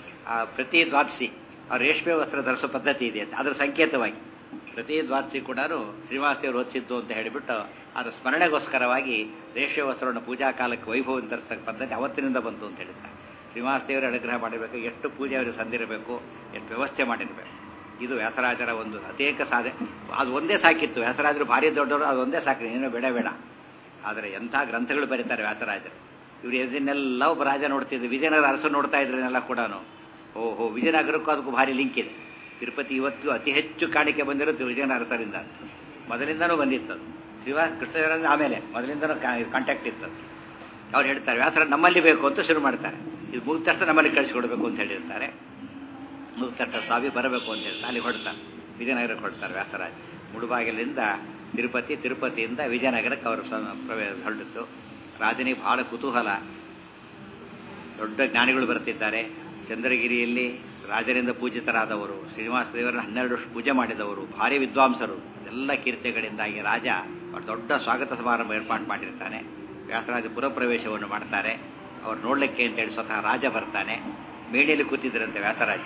ಪ್ರತಿ ದ್ವಾದಶಿ ಅವ್ರ ರೇಷ್ಮೆ ವಸ್ತ್ರ ಧರಿಸೋ ಪದ್ಧತಿ ಇದೆ ಅಂತ ಅದರ ಸಂಕೇತವಾಗಿ ಪ್ರತಿ ದ್ವಾದಶಿ ಕೂಡ ಶ್ರೀನಿವಾಸದೇವರು ಓದಿಸಿದ್ದು ಅಂತ ಹೇಳಿಬಿಟ್ಟು ಅದರ ಸ್ಮರಣೆಗೋಸ್ಕರವಾಗಿ ರೇಷ್ಮೆ ವಸ್ತ್ರವನ್ನು ಪೂಜಾ ಕಾಲಕ್ಕೆ ವೈಭವ ಧರಿಸ್ತಕ್ಕ ಪದ್ಧತಿ ಅವತ್ತಿನಿಂದ ಬಂತು ಅಂತ ಹೇಳಿದ್ದಾರೆ ಶ್ರೀನಿವಾಸ ದೇವರ ಅನುಗ್ರಹ ಮಾಡಿರಬೇಕು ಎಷ್ಟು ಪೂಜೆ ಅವರಿಗೆ ಸಂದಿರಬೇಕು ಎಷ್ಟು ವ್ಯವಸ್ಥೆ ಮಾಡಿರಬೇಕು ಇದು ವ್ಯಾಸರಾಜರ ಒಂದು ಅನೇಕ ಸಾಧನೆ ಅದು ಒಂದೇ ಸಾಕಿತ್ತು ವ್ಯಾಸರಾಜರು ಭಾರಿ ದೊಡ್ಡವರು ಅದು ಒಂದೇ ಸಾಕು ಏನೋ ಬೇಡ ಬೇಡ ಆದರೆ ಎಂಥ ಗ್ರಂಥಗಳು ಬರೀತಾರೆ ವ್ಯಾಸರಾಜರು ಇವರು ಇದನ್ನೆಲ್ಲ ಒಬ್ಬ ರಾಜ ನೋಡ್ತಿದ್ರು ವಿಜಯನಗರ ಅರಸು ನೋಡ್ತಾ ಇದ್ರನ್ನೆಲ್ಲ ಕೂಡ ಓಹೋ ವಿಜಯನಗರಕ್ಕೂ ಅದಕ್ಕೂ ಭಾರಿ ಲಿಂಕ್ ಇದೆ ತಿರುಪತಿ ಇವತ್ತು ಅತಿ ಹೆಚ್ಚು ಕಾಣಿಕೆ ಬಂದಿರೋದು ವಿಜಯನಗರ ಅರಸರಿಂದ ಮೊದಲಿಂದನೂ ಬಂದಿತ್ತು ಅದು ಶ್ರೀವಾಸ ಕೃಷ್ಣದೇವರಾಜ ಆಮೇಲೆ ಮೊದಲಿಂದನೂ ಕಾಂಟ್ಯಾಕ್ಟ್ ಇತ್ತು ಅವ್ರು ಹೇಳ್ತಾರೆ ವ್ಯಾಸರ ನಮ್ಮಲ್ಲಿ ಬೇಕು ಅಂತ ಶುರು ಮಾಡ್ತಾರೆ ಇದು ಮುಗಿದ ತಕ್ಷಣ ನಮ್ಮಲ್ಲಿ ಕಳಿಸ್ಕೊಡ್ಬೇಕು ಅಂತ ಹೇಳಿರ್ತಾರೆ ಮುಗಿದ ತಕ್ಷಣ ಸ್ವಾಮಿ ಬರಬೇಕು ಅಂತ ಹೇಳ್ತಾರೆ ಅಲ್ಲಿ ಹೊಡ್ತಾರೆ ವಿಜಯನಗರಕ್ಕೆ ಹೊಡ್ತಾರೆ ವ್ಯಾಸರಾಜ ಮುಳುಬಾಗಿಲಿಂದ ತಿರುಪತಿ ತಿರುಪತಿಯಿಂದ ವಿಜಯನಗರಕ್ಕೆ ಅವರು ಪ್ರವೇಶ ಹೊರಡಿತ್ತು ರಾಜನಿಗೆ ಬಹಳ ಕುತೂಹಲ ದೊಡ್ಡ ಜ್ಞಾನಿಗಳು ಬರ್ತಿದ್ದಾರೆ ಚಂದ್ರಗಿರಿಯಲ್ಲಿ ರಾಜರಿಂದ ಪೂಜಿತರಾದವರು ಶ್ರೀನಿವಾಸ ದೇವರನ್ನ ಹನ್ನೆರಡು ವರ್ಷ ಪೂಜೆ ಮಾಡಿದವರು ಭಾರಿ ವಿದ್ವಾಂಸರು ಎಲ್ಲ ಕೀರ್ತಿಗಳಿಂದಾಗಿ ರಾಜ ದೊಡ್ಡ ಸ್ವಾಗತ ಸಮಾರಂಭ ಏರ್ಪಾಡು ಮಾಡಿರ್ತಾನೆ ವ್ಯಾಸರಾಜ ಪುರಪ್ರವೇಶವನ್ನು ಮಾಡ್ತಾರೆ ಅವ್ರು ನೋಡ್ಲಿಕ್ಕೆ ಅಂತೇಳಿ ಸ್ವತಃ ರಾಜ ಬರ್ತಾನೆ ಮೇಣೆಯಲ್ಲಿ ಕೂತಿದ್ರಂತೆ ವ್ಯಾಸರಾಜ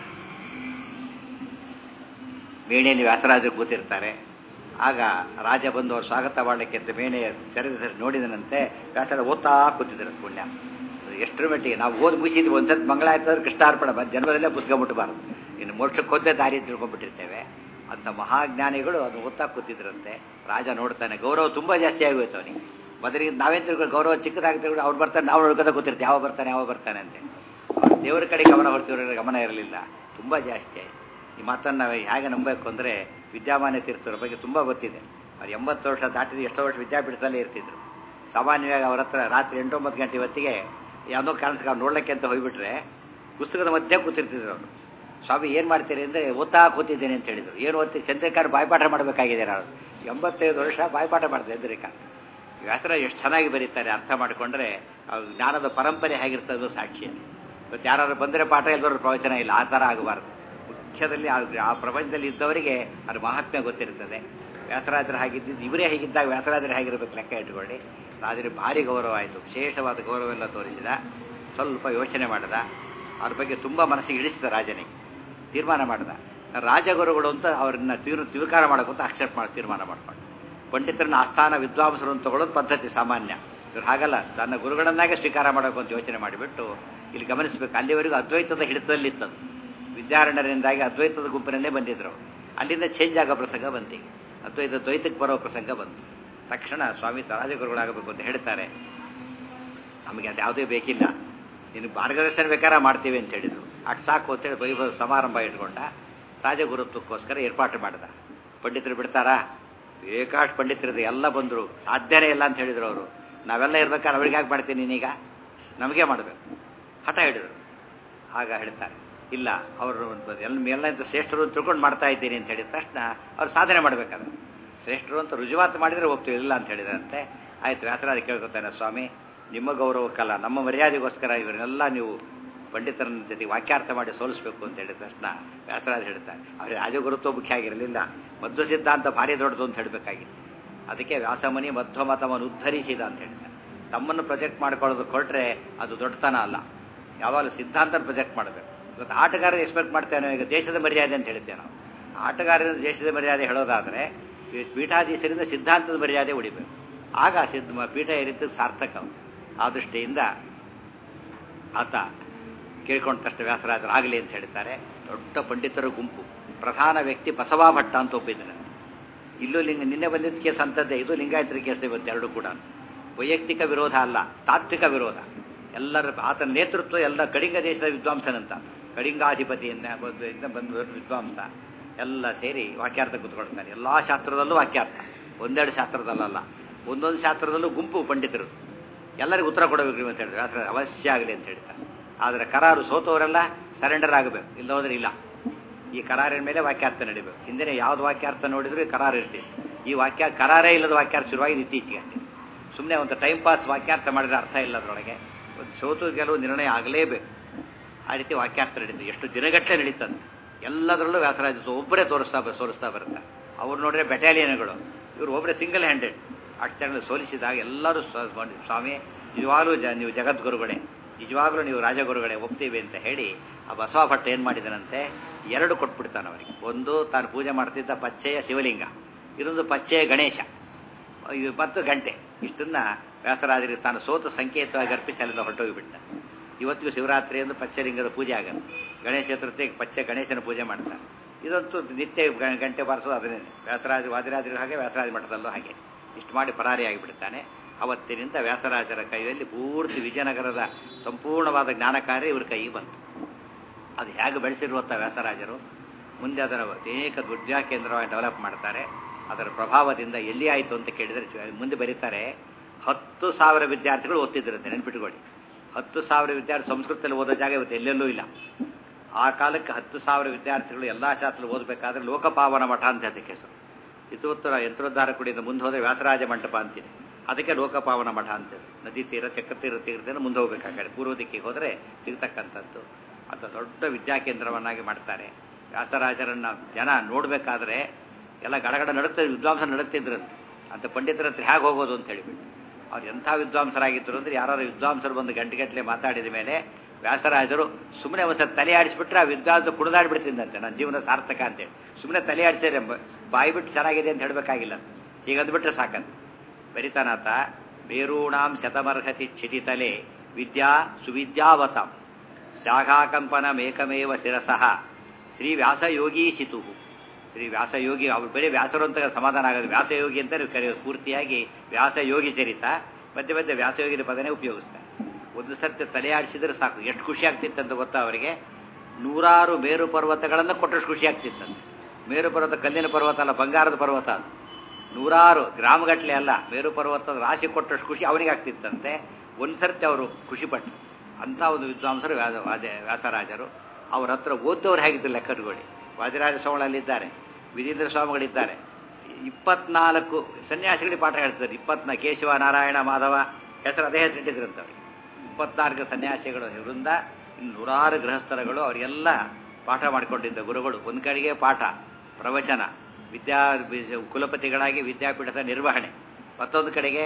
ಮೇಣೆಯಲ್ಲಿ ವ್ಯಾಸರಾಜರು ಕೂತಿರ್ತಾರೆ ಆಗ ರಾಜ ಬಂದು ಅವ್ರು ಸ್ವಾಗತ ಮಾಡಲಿಕ್ಕೆ ಅಂತ ಮೇಣೆ ತೆರೆದ ನೋಡಿದನಂತೆ ವ್ಯಾಸರಾಜ ಓದ್ತಾ ಕೂತಿದ್ರು ಪುಣ್ಯ ಎಷ್ಟರ ಮಟ್ಟಿಗೆ ನಾವು ಓದಿ ಮುಗಿಸಿದ್ವಿ ಒಂದ್ಸತಿ ಮಂಗಳ ಆಯ್ತಂದ್ರೆ ಕೃಷ್ಣಾರ್ಪಣ ಬಂದು ಜನ್ಮದಲ್ಲೇ ಪುಸ್ತಕ ಮುಟ್ಟಬಾರದು ಇನ್ನು ಮೋಕ್ಷಕ್ಕೆ ಹೋದೇ ದಾರಿ ತಿಳ್ಕೊಂಡ್ಬಿಟ್ಟಿರ್ತೇವೆ ಅಂತ ಮಹಾಜ್ಞಾನಿಗಳು ಅದು ಓದ್ತಾ ಕೂತಿದ್ರಂತೆ ರಾಜ ನೋಡ್ತಾನೆ ಗೌರವ ತುಂಬ ಜಾಸ್ತಿ ಆಗೋಯ್ತು ಅವನಿಗೆ ಮೊದಲಿಗೆ ನಾವೇನು ತಿಳ್ಕೊಂಡು ಗೌರವ ಚಿಕ್ಕದಾಗಿ ತಿಳ್ಕೊಂಡು ಅವ್ರು ಬರ್ತಾರೆ ನಾವು ನೋಡ್ಕೋತಾ ಕೂತಿರ್ತೀವಿ ಯಾವ ಬರ್ತಾನೆ ಯಾವ ಬರ್ತಾನೆ ಅಂತ ದೇವರ ಕಡೆ ಗಮನ ಹೊರತಿವ್ರ ಗಮನ ಇರಲಿಲ್ಲ ತುಂಬ ಜಾಸ್ತಿ ಆಯಿತು ಈ ಮಾತನ್ನು ನಾವು ಹೇಗೆ ನಂಬಬೇಕು ಅಂದರೆ ವಿದ್ಯಾಮಾನ್ಯ ತೀರ್ಥರ ಬಗ್ಗೆ ತುಂಬ ಗೊತ್ತಿದೆ ಅವ್ರು ಎಂಬತ್ತು ವರ್ಷ ದಾಟಿದ ಎಷ್ಟೋ ವರ್ಷ ವಿದ್ಯಾಪೀಠದಲ್ಲೇ ಇರ್ತಿದ್ರು ಸಾಮಾನ್ಯವಾಗಿ ಅವ್ರ ಹತ್ರ ರಾತ್ರಿ ಎಂಟೊಂಬತ್ತು ಗಂಟೆ ಹೊತ್ತಿಗೆ ಯಾವುದೋ ಕಾರಣಕ್ಕೆ ಅವ್ರು ನೋಡ್ಲಿಕ್ಕೆ ಅಂತ ಹೋಗ್ಬಿಟ್ರೆ ಪುಸ್ತಕದ ಮಧ್ಯೆ ಕೂತಿರ್ತಿದ್ರು ಅವರು ಸ್ವಾಮಿ ಏನು ಮಾಡ್ತೀರಿ ಅಂದರೆ ಓದ್ತಾ ಕೂತಿದ್ದೇನೆ ಅಂತ ಹೇಳಿದರು ಏನು ಓದ್ತಿ ಚಂದ್ರಿಕಾರ್ ಬಾಯ್ಪಾಠ ಮಾಡಬೇಕಾಗಿದೆ ನಾವು ಎಂಬತ್ತೈದು ವರ್ಷ ಬಾಯ್ಪಾಠ ಮಾಡ್ತಾರೆ ಚಂದ್ರಿಕಾರ್ ವ್ಯಾಸರ ಎಷ್ಟು ಚೆನ್ನಾಗಿ ಬರೀತಾರೆ ಅರ್ಥ ಮಾಡಿಕೊಂಡ್ರೆ ಜ್ಞಾನದ ಪರಂಪರೆ ಹೇಗಿರ್ತದೋ ಸಾಕ್ಷಿ ಇವತ್ತು ಯಾರಾದ್ರೂ ಬಂದರೆ ಪಾಠ ಇಲ್ಲದವ್ರ ಪ್ರವಚನ ಇಲ್ಲ ಆ ಥರ ಆಗಬಾರ್ದು ಮುಖ್ಯದಲ್ಲಿ ಆ ಪ್ರಪಂಚದಲ್ಲಿ ಇದ್ದವರಿಗೆ ಅದು ಮಹಾತ್ಮೆ ಗೊತ್ತಿರ್ತದೆ ವ್ಯಾಸರಾಜರು ಹಾಗಿದ್ದು ಇವರೇ ಹೇಗಿದ್ದಾಗ ವ್ಯಾಸರಾಜರು ಹೇಗಿರ್ಬೇಕು ಲೆಕ್ಕ ಇಟ್ಕೊಳ್ಳಿ ರಾಜರಿಗೆ ಭಾರಿ ಗೌರವ ಆಯಿತು ವಿಶೇಷವಾದ ಗೌರವವೆಲ್ಲ ತೋರಿಸಿದ ಸ್ವಲ್ಪ ಯೋಚನೆ ಮಾಡಿದ ಅವ್ರ ಬಗ್ಗೆ ತುಂಬ ಮನಸ್ಸಿಗೆ ಇಳಿಸಿದ ರಾಜನಿಗೆ ತೀರ್ಮಾನ ಮಾಡಿದ ರಾಜಗುರುಗಳು ಅಂತ ಅವ್ರನ್ನ ತೀವ್ರ ತೀರ್ಕಾರ ಮಾಡೋಕ್ಕಂತ ಅಕ್ಸೆಪ್ಟ್ ಮಾಡಿ ತೀರ್ಮಾನ ಮಾಡ್ಕೊಂಡು ಪಂಡಿತರನ್ನ ಆಸ್ಥಾನ ವಿದ್ವಾಂಸರು ಅಂತ ತಗೊಳ್ಳೋದು ಪದ್ಧತಿ ಸಾಮಾನ್ಯ ಇವ್ರು ಹಾಗಲ್ಲ ತನ್ನ ಗುರುಗಳನ್ನಾಗೆ ಸ್ವೀಕಾರ ಮಾಡೋಕೆ ಅಂತ ಯೋಚನೆ ಮಾಡಿಬಿಟ್ಟು ಇಲ್ಲಿ ಗಮನಿಸಬೇಕು ಅಲ್ಲಿವರೆಗೂ ಅದ್ವೈತದ ಹಿಡಿತದಲ್ಲಿತ್ತದು ವಿದ್ಯಾರಣ್ಯರಿಂದಾಗಿ ಅದ್ವೈತದ ಗುಂಪಿನಲ್ಲೇ ಬಂದಿದ್ರು ಅಲ್ಲಿಂದ ಚೇಂಜ್ ಆಗೋ ಪ್ರಸಂಗ ಬಂತೀಗ ಅದ್ವೈತ ದ್ವೈತಕ್ಕೆ ಬರೋ ಪ್ರಸಂಗ ಬಂತು ತಕ್ಷಣ ಸ್ವಾಮಿ ರಾಜಗುರುಗಳಾಗಬೇಕು ಅಂತ ಹೇಳ್ತಾರೆ ನಮಗೆ ಅದು ಯಾವುದೇ ಬೇಕಿಲ್ಲ ನಿನ್ನ ಮಾರ್ಗದರ್ಶನ ಬೇಕಾರ ಮಾಡ್ತೀವಿ ಅಂತ ಹೇಳಿದರು ಅಟ್ ಸಾಕು ಅಂತೇಳಿ ವೈಭವ ಸಮಾರಂಭ ಇಟ್ಕೊಂಡ ರಾಜಗುರುತ್ವಕ್ಕೋಸ್ಕರ ಏರ್ಪಾಟು ಮಾಡಿದ ಪಂಡಿತರು ಬಿಡ್ತಾರಾ ಬೇಕಾಷ್ಟು ಪಂಡಿತರಿದೆ ಎಲ್ಲ ಬಂದರು ಸಾಧ್ಯನೇ ಇಲ್ಲ ಅಂತ ಹೇಳಿದ್ರು ಅವರು ನಾವೆಲ್ಲ ಇರ್ಬೇಕಾದ್ರೆ ಅವ್ರಿಗೆ ಯಾಕೆ ಮಾಡ್ತೀನಿ ನೀನೀಗ ನಮಗೆ ಮಾಡಬೇಕು ಹಠ ಹಿಡಿದ್ರು ಆಗ ಹೇಳ್ತಾರೆ ಇಲ್ಲ ಅವರು ಎಲ್ಲ ಎಲ್ಲ ಶ್ರೇಷ್ಠರು ತಿಳ್ಕೊಂಡು ಮಾಡ್ತಾ ಇದ್ದೀನಿ ಅಂತ ಹೇಳಿದ ತಕ್ಷಣ ಅವ್ರು ಸಾಧನೆ ಮಾಡಬೇಕಾದ್ರೆ ಶ್ರೇಷ್ಠರು ಅಂತ ರುಜುವಾತು ಮಾಡಿದರೆ ಹೋಗ್ತೀವಿ ಇಲ್ಲ ಅಂತ ಹೇಳಿದ್ರಂತೆ ಆಯ್ತು ವ್ಯಾಸರಾಜ ಕೇಳ್ಕೊತಾನೆ ಸ್ವಾಮಿ ನಿಮ್ಮ ಗೌರವಕ್ಕಲ್ಲ ನಮ್ಮ ಮರ್ಯಾದೆಗೋಸ್ಕರ ಇವರನ್ನೆಲ್ಲ ನೀವು ಪಂಡಿತರ ಜೊತೆ ವಾಕ್ಯಾರ್ಥ ಮಾಡಿ ಸೋಲಿಸಬೇಕು ಅಂತ ಹೇಳಿದ ತಕ್ಷಣ ವ್ಯಾಸರಾಜ ಹೇಳ್ತಾರೆ ಅವ್ರಿಗೆ ರಾಜಗುರುತ್ವ ಮುಖ್ಯ ಆಗಿರಲಿಲ್ಲ ಮಧ್ವ ಸಿದ್ಧಾಂತ ಭಾರಿ ದೊಡ್ಡದು ಅಂತ ಹೇಳಬೇಕಾಗಿತ್ತು ಅದಕ್ಕೆ ವ್ಯಾಸಮನಿ ಮಧ್ವ ಮತವನ್ನು ಉದ್ಧರಿಸಿದ ಅಂತ ಹೇಳ್ತಾರೆ ತಮ್ಮನ್ನು ಪ್ರೊಜೆಕ್ಟ್ ಮಾಡ್ಕೊಳ್ಳೋದು ಕೊಟ್ಟರೆ ಅದು ದೊಡ್ಡತನ ಅಲ್ಲ ಯಾವಾಗಲೂ ಸಿದ್ಧಾಂತ ಪ್ರೊಜೆಕ್ಟ್ ಮಾಡಬೇಕು ಇವತ್ತು ಆಟಗಾರ ಎಕ್ಸ್ಪೆಕ್ಟ್ ಮಾಡ್ತೇವೆ ಈಗ ದೇಶದ ಮರ್ಯಾದೆ ಅಂತ ಹೇಳ್ತೇವೆ ನಾವು ಆಟಗಾರರಿಂದ ದೇಶದ ಮರ್ಯಾದೆ ಹೇಳೋದಾದರೆ ಪೀಠಾಧೀಶರಿಂದ ಸಿದ್ಧಾಂತದ ಮರ್ಯಾದೆ ಉಳಿಬೇಕು ಆಗ ಸಿದ್ಧ ಪೀಠ ಏರಿದ್ದು ಸಾರ್ಥಕ ಆ ದೃಷ್ಟಿಯಿಂದ ಆತ ಕೇಳ್ಕೊಂಡ ತಕ್ಷಣ ವ್ಯಾಸರಾಜರು ಆಗಲಿ ಅಂತ ಹೇಳ್ತಾರೆ ದೊಡ್ಡ ಪಂಡಿತರ ಗುಂಪು ಪ್ರಧಾನ ವ್ಯಕ್ತಿ ಬಸವಾ ಭಟ್ಟ ಅಂತ ಒಪ್ಪಿದ್ದಾನೆ ಇಲ್ಲೂ ಲಿಂಗ ನಿನ್ನೆ ಬಂದಿದ್ದ ಕೇಸ್ ಅಂತದ್ದೇ ಇದು ಲಿಂಗಾಯತರ ಕೇಸ್ ಬಂತು ಎರಡು ಕೂಡ ವೈಯಕ್ತಿಕ ವಿರೋಧ ಅಲ್ಲ ತಾತ್ವಿಕ ವಿರೋಧ ಎಲ್ಲರ ಆತನ ನೇತೃತ್ವ ಎಲ್ಲ ಕಳಿಂಗ ದೇಶದ ವಿದ್ವಾಂಸನಂತ ಕಳಿಂಗಾಧಿಪತಿಯಿಂದ ಬಂದು ವಿದ್ವಾಂಸ ಎಲ್ಲ ಸೇರಿ ವಾಕ್ಯಾರ್ಥ ಕೂತ್ಕೊಳ್ತಾರೆ ಎಲ್ಲ ಶಾಸ್ತ್ರದಲ್ಲೂ ವಾಕ್ಯಾರ್ಥ ಒಂದೆರಡು ಶಾಸ್ತ್ರದಲ್ಲಲ್ಲ ಒಂದೊಂದು ಶಾಸ್ತ್ರದಲ್ಲೂ ಗುಂಪು ಪಂಡಿತರು ಎಲ್ಲರಿಗೂ ಉತ್ತರ ಕೊಡಬೇಕು ಅಂತ ಹೇಳಿದ್ರೆ ವ್ಯಾಸರ ಅವಶ್ಯ ಆಗಲಿ ಅಂತ ಹೇಳ್ತಾರೆ ಆದರೆ ಕರಾರು ಸೋತವರೆಲ್ಲ ಸರೆಂಡರ್ ಆಗಬೇಕು ಇಲ್ಲ ಹೋದ್ರೆ ಇಲ್ಲ ಈ ಕರಾರಿನ ಮೇಲೆ ವಾಕ್ಯಾರ್ಥ ನಡಿಬೇಕು ಹಿಂದಿನ ಯಾವ್ದು ವಾಕ್ಯಾರ್ಥ ನೋಡಿದ್ರು ಕರಾರು ಇರ್ತಿತ್ತು ಈ ವಾಕ್ಯ ಕರಾರೇ ಇಲ್ಲದ ವಾಕ್ಯಾರ್ಥ ಶುರುವಾಗಿದೆ ಇತ್ತೀಚೆಗೆ ಸುಮ್ಮನೆ ಒಂದು ಟೈಮ್ ಪಾಸ್ ವಾಕ್ಯಾರ್ಥ ಮಾಡಿದ್ರೆ ಅರ್ಥ ಇಲ್ಲ ಅದರೊಳಗೆ ಒಂದು ಸೋತು ಗೆಲುವು ನಿರ್ಣಯ ಆಗಲೇಬೇಕು ಆ ರೀತಿ ವಾಕ್ಯಾರ್ಥ ನಡೀತು ಎಷ್ಟು ದಿನಗಟ್ಟಲೆ ನಡೀತಂತೆ ಎಲ್ಲದರಲ್ಲೂ ವ್ಯಾಸರಾಜ ಒಬ್ಬರೇ ತೋರಿಸ್ತಾ ಸೋಲಿಸ್ತಾ ಬರುತ್ತೆ ಅವ್ರು ನೋಡಿದ್ರೆ ಬೆಟಾಲಿಯನ್ಗಳು ಇವರು ಒಬ್ಬರೇ ಸಿಂಗಲ್ ಹ್ಯಾಂಡೆಡ್ ಅಷ್ಟು ಸೋಲಿಸಿದಾಗ ಎಲ್ಲರೂ ಸ್ವಾಮಿ ನಿಜವಾಗ್ಲೂ ಜ ನೀವು ಜಗದ್ಗುರುಗಳೇ ನಿಜವಾಗ್ಲೂ ನೀವು ರಾಜಗುರುಗಳೇ ಒಪ್ತೀವಿ ಅಂತ ಹೇಳಿ ಆ ಬಸವ ಭಟ್ಟ ಏನು ಮಾಡಿದನಂತೆ ಎರಡು ಕೊಟ್ಬಿಡ್ತಾನೆ ಅವರಿಗೆ ಒಂದು ತಾನು ಪೂಜೆ ಮಾಡ್ತಿದ್ದ ಪಚ್ಚೆಯ ಶಿವಲಿಂಗ ಇನ್ನೊಂದು ಪಚ್ಚೆಯ ಗಣೇಶ ಇದು ಮತ್ತು ಗಂಟೆ ಇಷ್ಟನ್ನ ವ್ಯಾಸರಾಜರಿಗೆ ತಾನು ಸೋತು ಸಂಕೇತವಾಗಿ ಅರ್ಪಿಸಿ ಅಲ್ಲಿಂದ ಹೊರಟೋಗಿಬಿಟ್ಟ ಇವತ್ತಿಗೂ ಶಿವರಾತ್ರಿ ಎಂದು ಪಚ್ಚಲಿಂಗದ ಪೂಜೆ ಆಗಲ್ಲ ಗಣೇಶ ಚತುರ್ಥಿಗೆ ಪಚ್ಚೆ ಗಣೇಶನ ಪೂಜೆ ಮಾಡ್ತಾರೆ ಇದಂತೂ ನಿತ್ಯ ಗ- ಗಂಟೆ ಬಾರಿಸೋದು ಅದನ್ನೇ ವ್ಯಾಸರಾಜ ವಾದಿರಾಜರು ಹಾಗೆ ವ್ಯಾಸರಾಜ ಮಠದಲ್ಲೂ ಹಾಗೆ ಇಷ್ಟು ಮಾಡಿ ಪರಾರಿಯಾಗಿಬಿಡ್ತಾನೆ ಅವತ್ತಿನಿಂದ ವ್ಯಾಸರಾಜರ ಕೈಯಲ್ಲಿ ಪೂರ್ತಿ ವಿಜಯನಗರದ ಸಂಪೂರ್ಣವಾದ ಜ್ಞಾನ ಕಾರ್ಯ ಇವ್ರ ಕೈಗೆ ಬಂತು ಅದು ಹೇಗೆ ಬೆಳೆಸಿರುವಂಥ ವ್ಯಾಸರಾಜರು ಮುಂದೆ ಅದರ ಅನೇಕ ವಿದ್ಯಾ ಕೇಂದ್ರವಾಗಿ ಡೆವಲಪ್ ಮಾಡ್ತಾರೆ ಅದರ ಪ್ರಭಾವದಿಂದ ಎಲ್ಲಿ ಆಯಿತು ಅಂತ ಕೇಳಿದರೆ ಚ- ಮುಂದೆ ಬರೀತಾರೆ ಹತ್ತು ಸಾವಿರ ವಿದ್ಯಾರ್ಥಿಗಳು ಓದ್ತಿದ್ರಂತೆ ನೆನ್ಪಿಟ್ಕೊಳ್ಳಿ ಹತ್ತು ಸಾವಿರ ವಿದ್ಯಾರ್ಥಿ ಸಂಸ್ಕೃತದಲ್ಲಿ ಓದೋ ಜಾಗ ಇವತ್ತು ಎಲ್ಲೆಲ್ಲೂ ಇಲ್ಲ ಆ ಕಾಲಕ್ಕೆ ಹತ್ತು ಸಾವಿರ ವಿದ್ಯಾರ್ಥಿಗಳು ಎಲ್ಲ ಶಾಸ್ತ್ರ ಓದಬೇಕಾದ್ರೆ ಲೋಕಪಾವನ ಮಠ ಅಂತ ಅದಕ್ಕೆ ಹೆಸರು ಇತೋತ್ತರ ಯಂತ್ರೋದ್ಧಾರ ಕುಡಿಯಿಂದ ಮುಂದೆ ಹೋದರೆ ವ್ಯಾಸರಾಜ ಮಂಟಪ ಅಂತಿದೆ ಅದಕ್ಕೆ ಲೋಕಪಾವನ ಮಠ ಅಂತ ಹೆಸರು ನದಿ ತೀರ ಚಕ್ರತೀರ ತೀರದಿಂದ ಮುಂದೆ ಹೋಗ್ಬೇಕಾಗತ್ತೆ ಪೂರ್ವ ದಿಕ್ಕಿಗೆ ಹೋದರೆ ಸಿಗ್ತಕ್ಕಂಥದ್ದು ಅದು ದೊಡ್ಡ ವಿದ್ಯಾಕೇಂದ್ರವನ್ನಾಗಿ ಮಾಡ್ತಾರೆ ವ್ಯಾಸರಾಜರನ್ನ ಜನ ನೋಡಬೇಕಾದ್ರೆ ಎಲ್ಲ ಗಡಗಡ ನಡುತ್ತೆ ವಿದ್ವಾಂಸ ನಡುತ್ತಿದ್ರಂತೆ ಅಂತ ಪಂಡಿತರ ಹತ್ರ ಹೇಗೆ ಹೋಗೋದು ಅಂತ ಹೇಳಿಬಿಟ್ಟು ಅವ್ರು ಎಂಥ ವಿದ್ವಾಂಸರಾಗಿದ್ದರು ಅಂದರೆ ಯಾರು ವಿದ್ವಾಂಸರು ಬಂದು ಗಂಟೆಗಟ್ಟಲೆ ಮಾತಾಡಿದ ಮೇಲೆ ವ್ಯಾಸರಾಜರು ಸುಮ್ಮನೆ ಒಂದು ಸಲ ತಲೆ ಆಡಿಸ್ಬಿಟ್ರೆ ಆ ವಿದ್ವಾಂಸ ಕುಡಿದಾಡ್ಬಿಡ್ತಿದ್ದಂತೆ ನನ್ನ ಜೀವನ ಸಾರ್ಥಕ ಅಂತೇಳಿ ಸುಮ್ಮನೆ ತಲೆ ಆಡಿಸಿದ್ರೆ ಬಾಯಿ ಬಿಟ್ಟು ಚೆನ್ನಾಗಿದೆ ಅಂತ ಹೇಳಬೇಕಾಗಿಲ್ಲ ಈಗ ಅಂದ್ಬಿಟ್ರೆ ಸಾಕಂತ ಬರಿತಾನಾತ ಬೇರೂಣಾಂ ಶತಮರ್ಹತಿ ಕ್ಷಿತಿತಲೆ ವಿದ್ಯಾ ಸುವಿದ್ಯಾವತಾಂ ಶಾಖಾಕಂಪನ ಮೇಕಮೇವ ಶಿರಸಃ ಶ್ರೀ ವ್ಯಾಸಯೋಗೀಶಿತು ಶ್ರೀ ವ್ಯಾಸಯೋಗಿ ಅವ್ರು ಬರೀ ವ್ಯಾಸರು ಅಂತ ಸಮಾಧಾನ ಆಗೋದು ವ್ಯಾಸಯೋಗಿ ಅಂತ ನೀವು ಕರೆಯೋದು ಪೂರ್ತಿಯಾಗಿ ವ್ಯಾಸಯೋಗಿ ಚರಿತ ಮಧ್ಯೆ ಮಧ್ಯೆ ವ್ಯಾಸಯೋಗಿನ ಪದನೇ ಉಪಯೋಗಿಸ್ತಾರೆ ಒಂದು ಸರ್ತಿ ತಲೆ ಆಡಿಸಿದ್ರೆ ಸಾಕು ಎಷ್ಟು ಖುಷಿ ಆಗ್ತಿತ್ತಂತ ಗೊತ್ತಾ ಅವರಿಗೆ ನೂರಾರು ಮೇರು ಪರ್ವತಗಳನ್ನು ಕೊಟ್ಟಷ್ಟು ಖುಷಿ ಆಗ್ತಿತ್ತಂತೆ ಮೇರು ಪರ್ವತ ಕಲ್ಲಿನ ಪರ್ವತ ಅಲ್ಲ ಬಂಗಾರದ ಪರ್ವತ ಅದು ನೂರಾರು ಗ್ರಾಮಗಟ್ಟಲೆ ಅಲ್ಲ ಮೇರು ಪರ್ವತದ ರಾಶಿ ಕೊಟ್ಟಷ್ಟು ಖುಷಿ ಅವನಿಗೆ ಆಗ್ತಿತ್ತಂತೆ ಒಂದು ಸರ್ತಿ ಅವರು ಖುಷಿಪಟ್ಟರು ಅಂಥ ಒಂದು ವಿದ್ವಾಂಸರು ವ್ಯಾಸ ವಾದ್ಯ ವ್ಯಾಸರಾಜರು ಅವ್ರ ಹತ್ರ ಓದ್ದವ್ರು ಹೇಗಿದ್ರು ಲೆಕ್ಕರುಗಳು ವಾದಿರಾಜ ಸ್ವಾಮಿಗಳಲ್ಲಿದ್ದಾರೆ ವಿಜೇಂದ್ರ ಸ್ವಾಮಿಗಳಿದ್ದಾರೆ ಇಪ್ಪತ್ನಾಲ್ಕು ಸನ್ಯಾಸಿಗಳಿಗೆ ಪಾಠ ಹೇಳ್ತಾರೆ ಇಪ್ಪತ್ನಾ ಕೇಶವ ನಾರಾಯಣ ಮಾಧವ ಹೆಸರು ಅದೇ ಹೆಸರಿಟ್ಟಿದ್ರಂತವ್ರಿಗೆ ಇಪ್ಪತ್ನಾಲ್ಕು ಸನ್ಯಾಸಿಗಳು ವೃಂದ ಇನ್ನು ನೂರಾರು ಗೃಹಸ್ಥರಗಳು ಅವರೆಲ್ಲ ಪಾಠ ಮಾಡಿಕೊಂಡಿದ್ದ ಗುರುಗಳು ಒಂದು ಕಡೆಗೆ ಪಾಠ ಪ್ರವಚನ ವಿದ್ಯಾ ಕುಲಪತಿಗಳಾಗಿ ವಿದ್ಯಾಪೀಠದ ನಿರ್ವಹಣೆ ಮತ್ತೊಂದು ಕಡೆಗೆ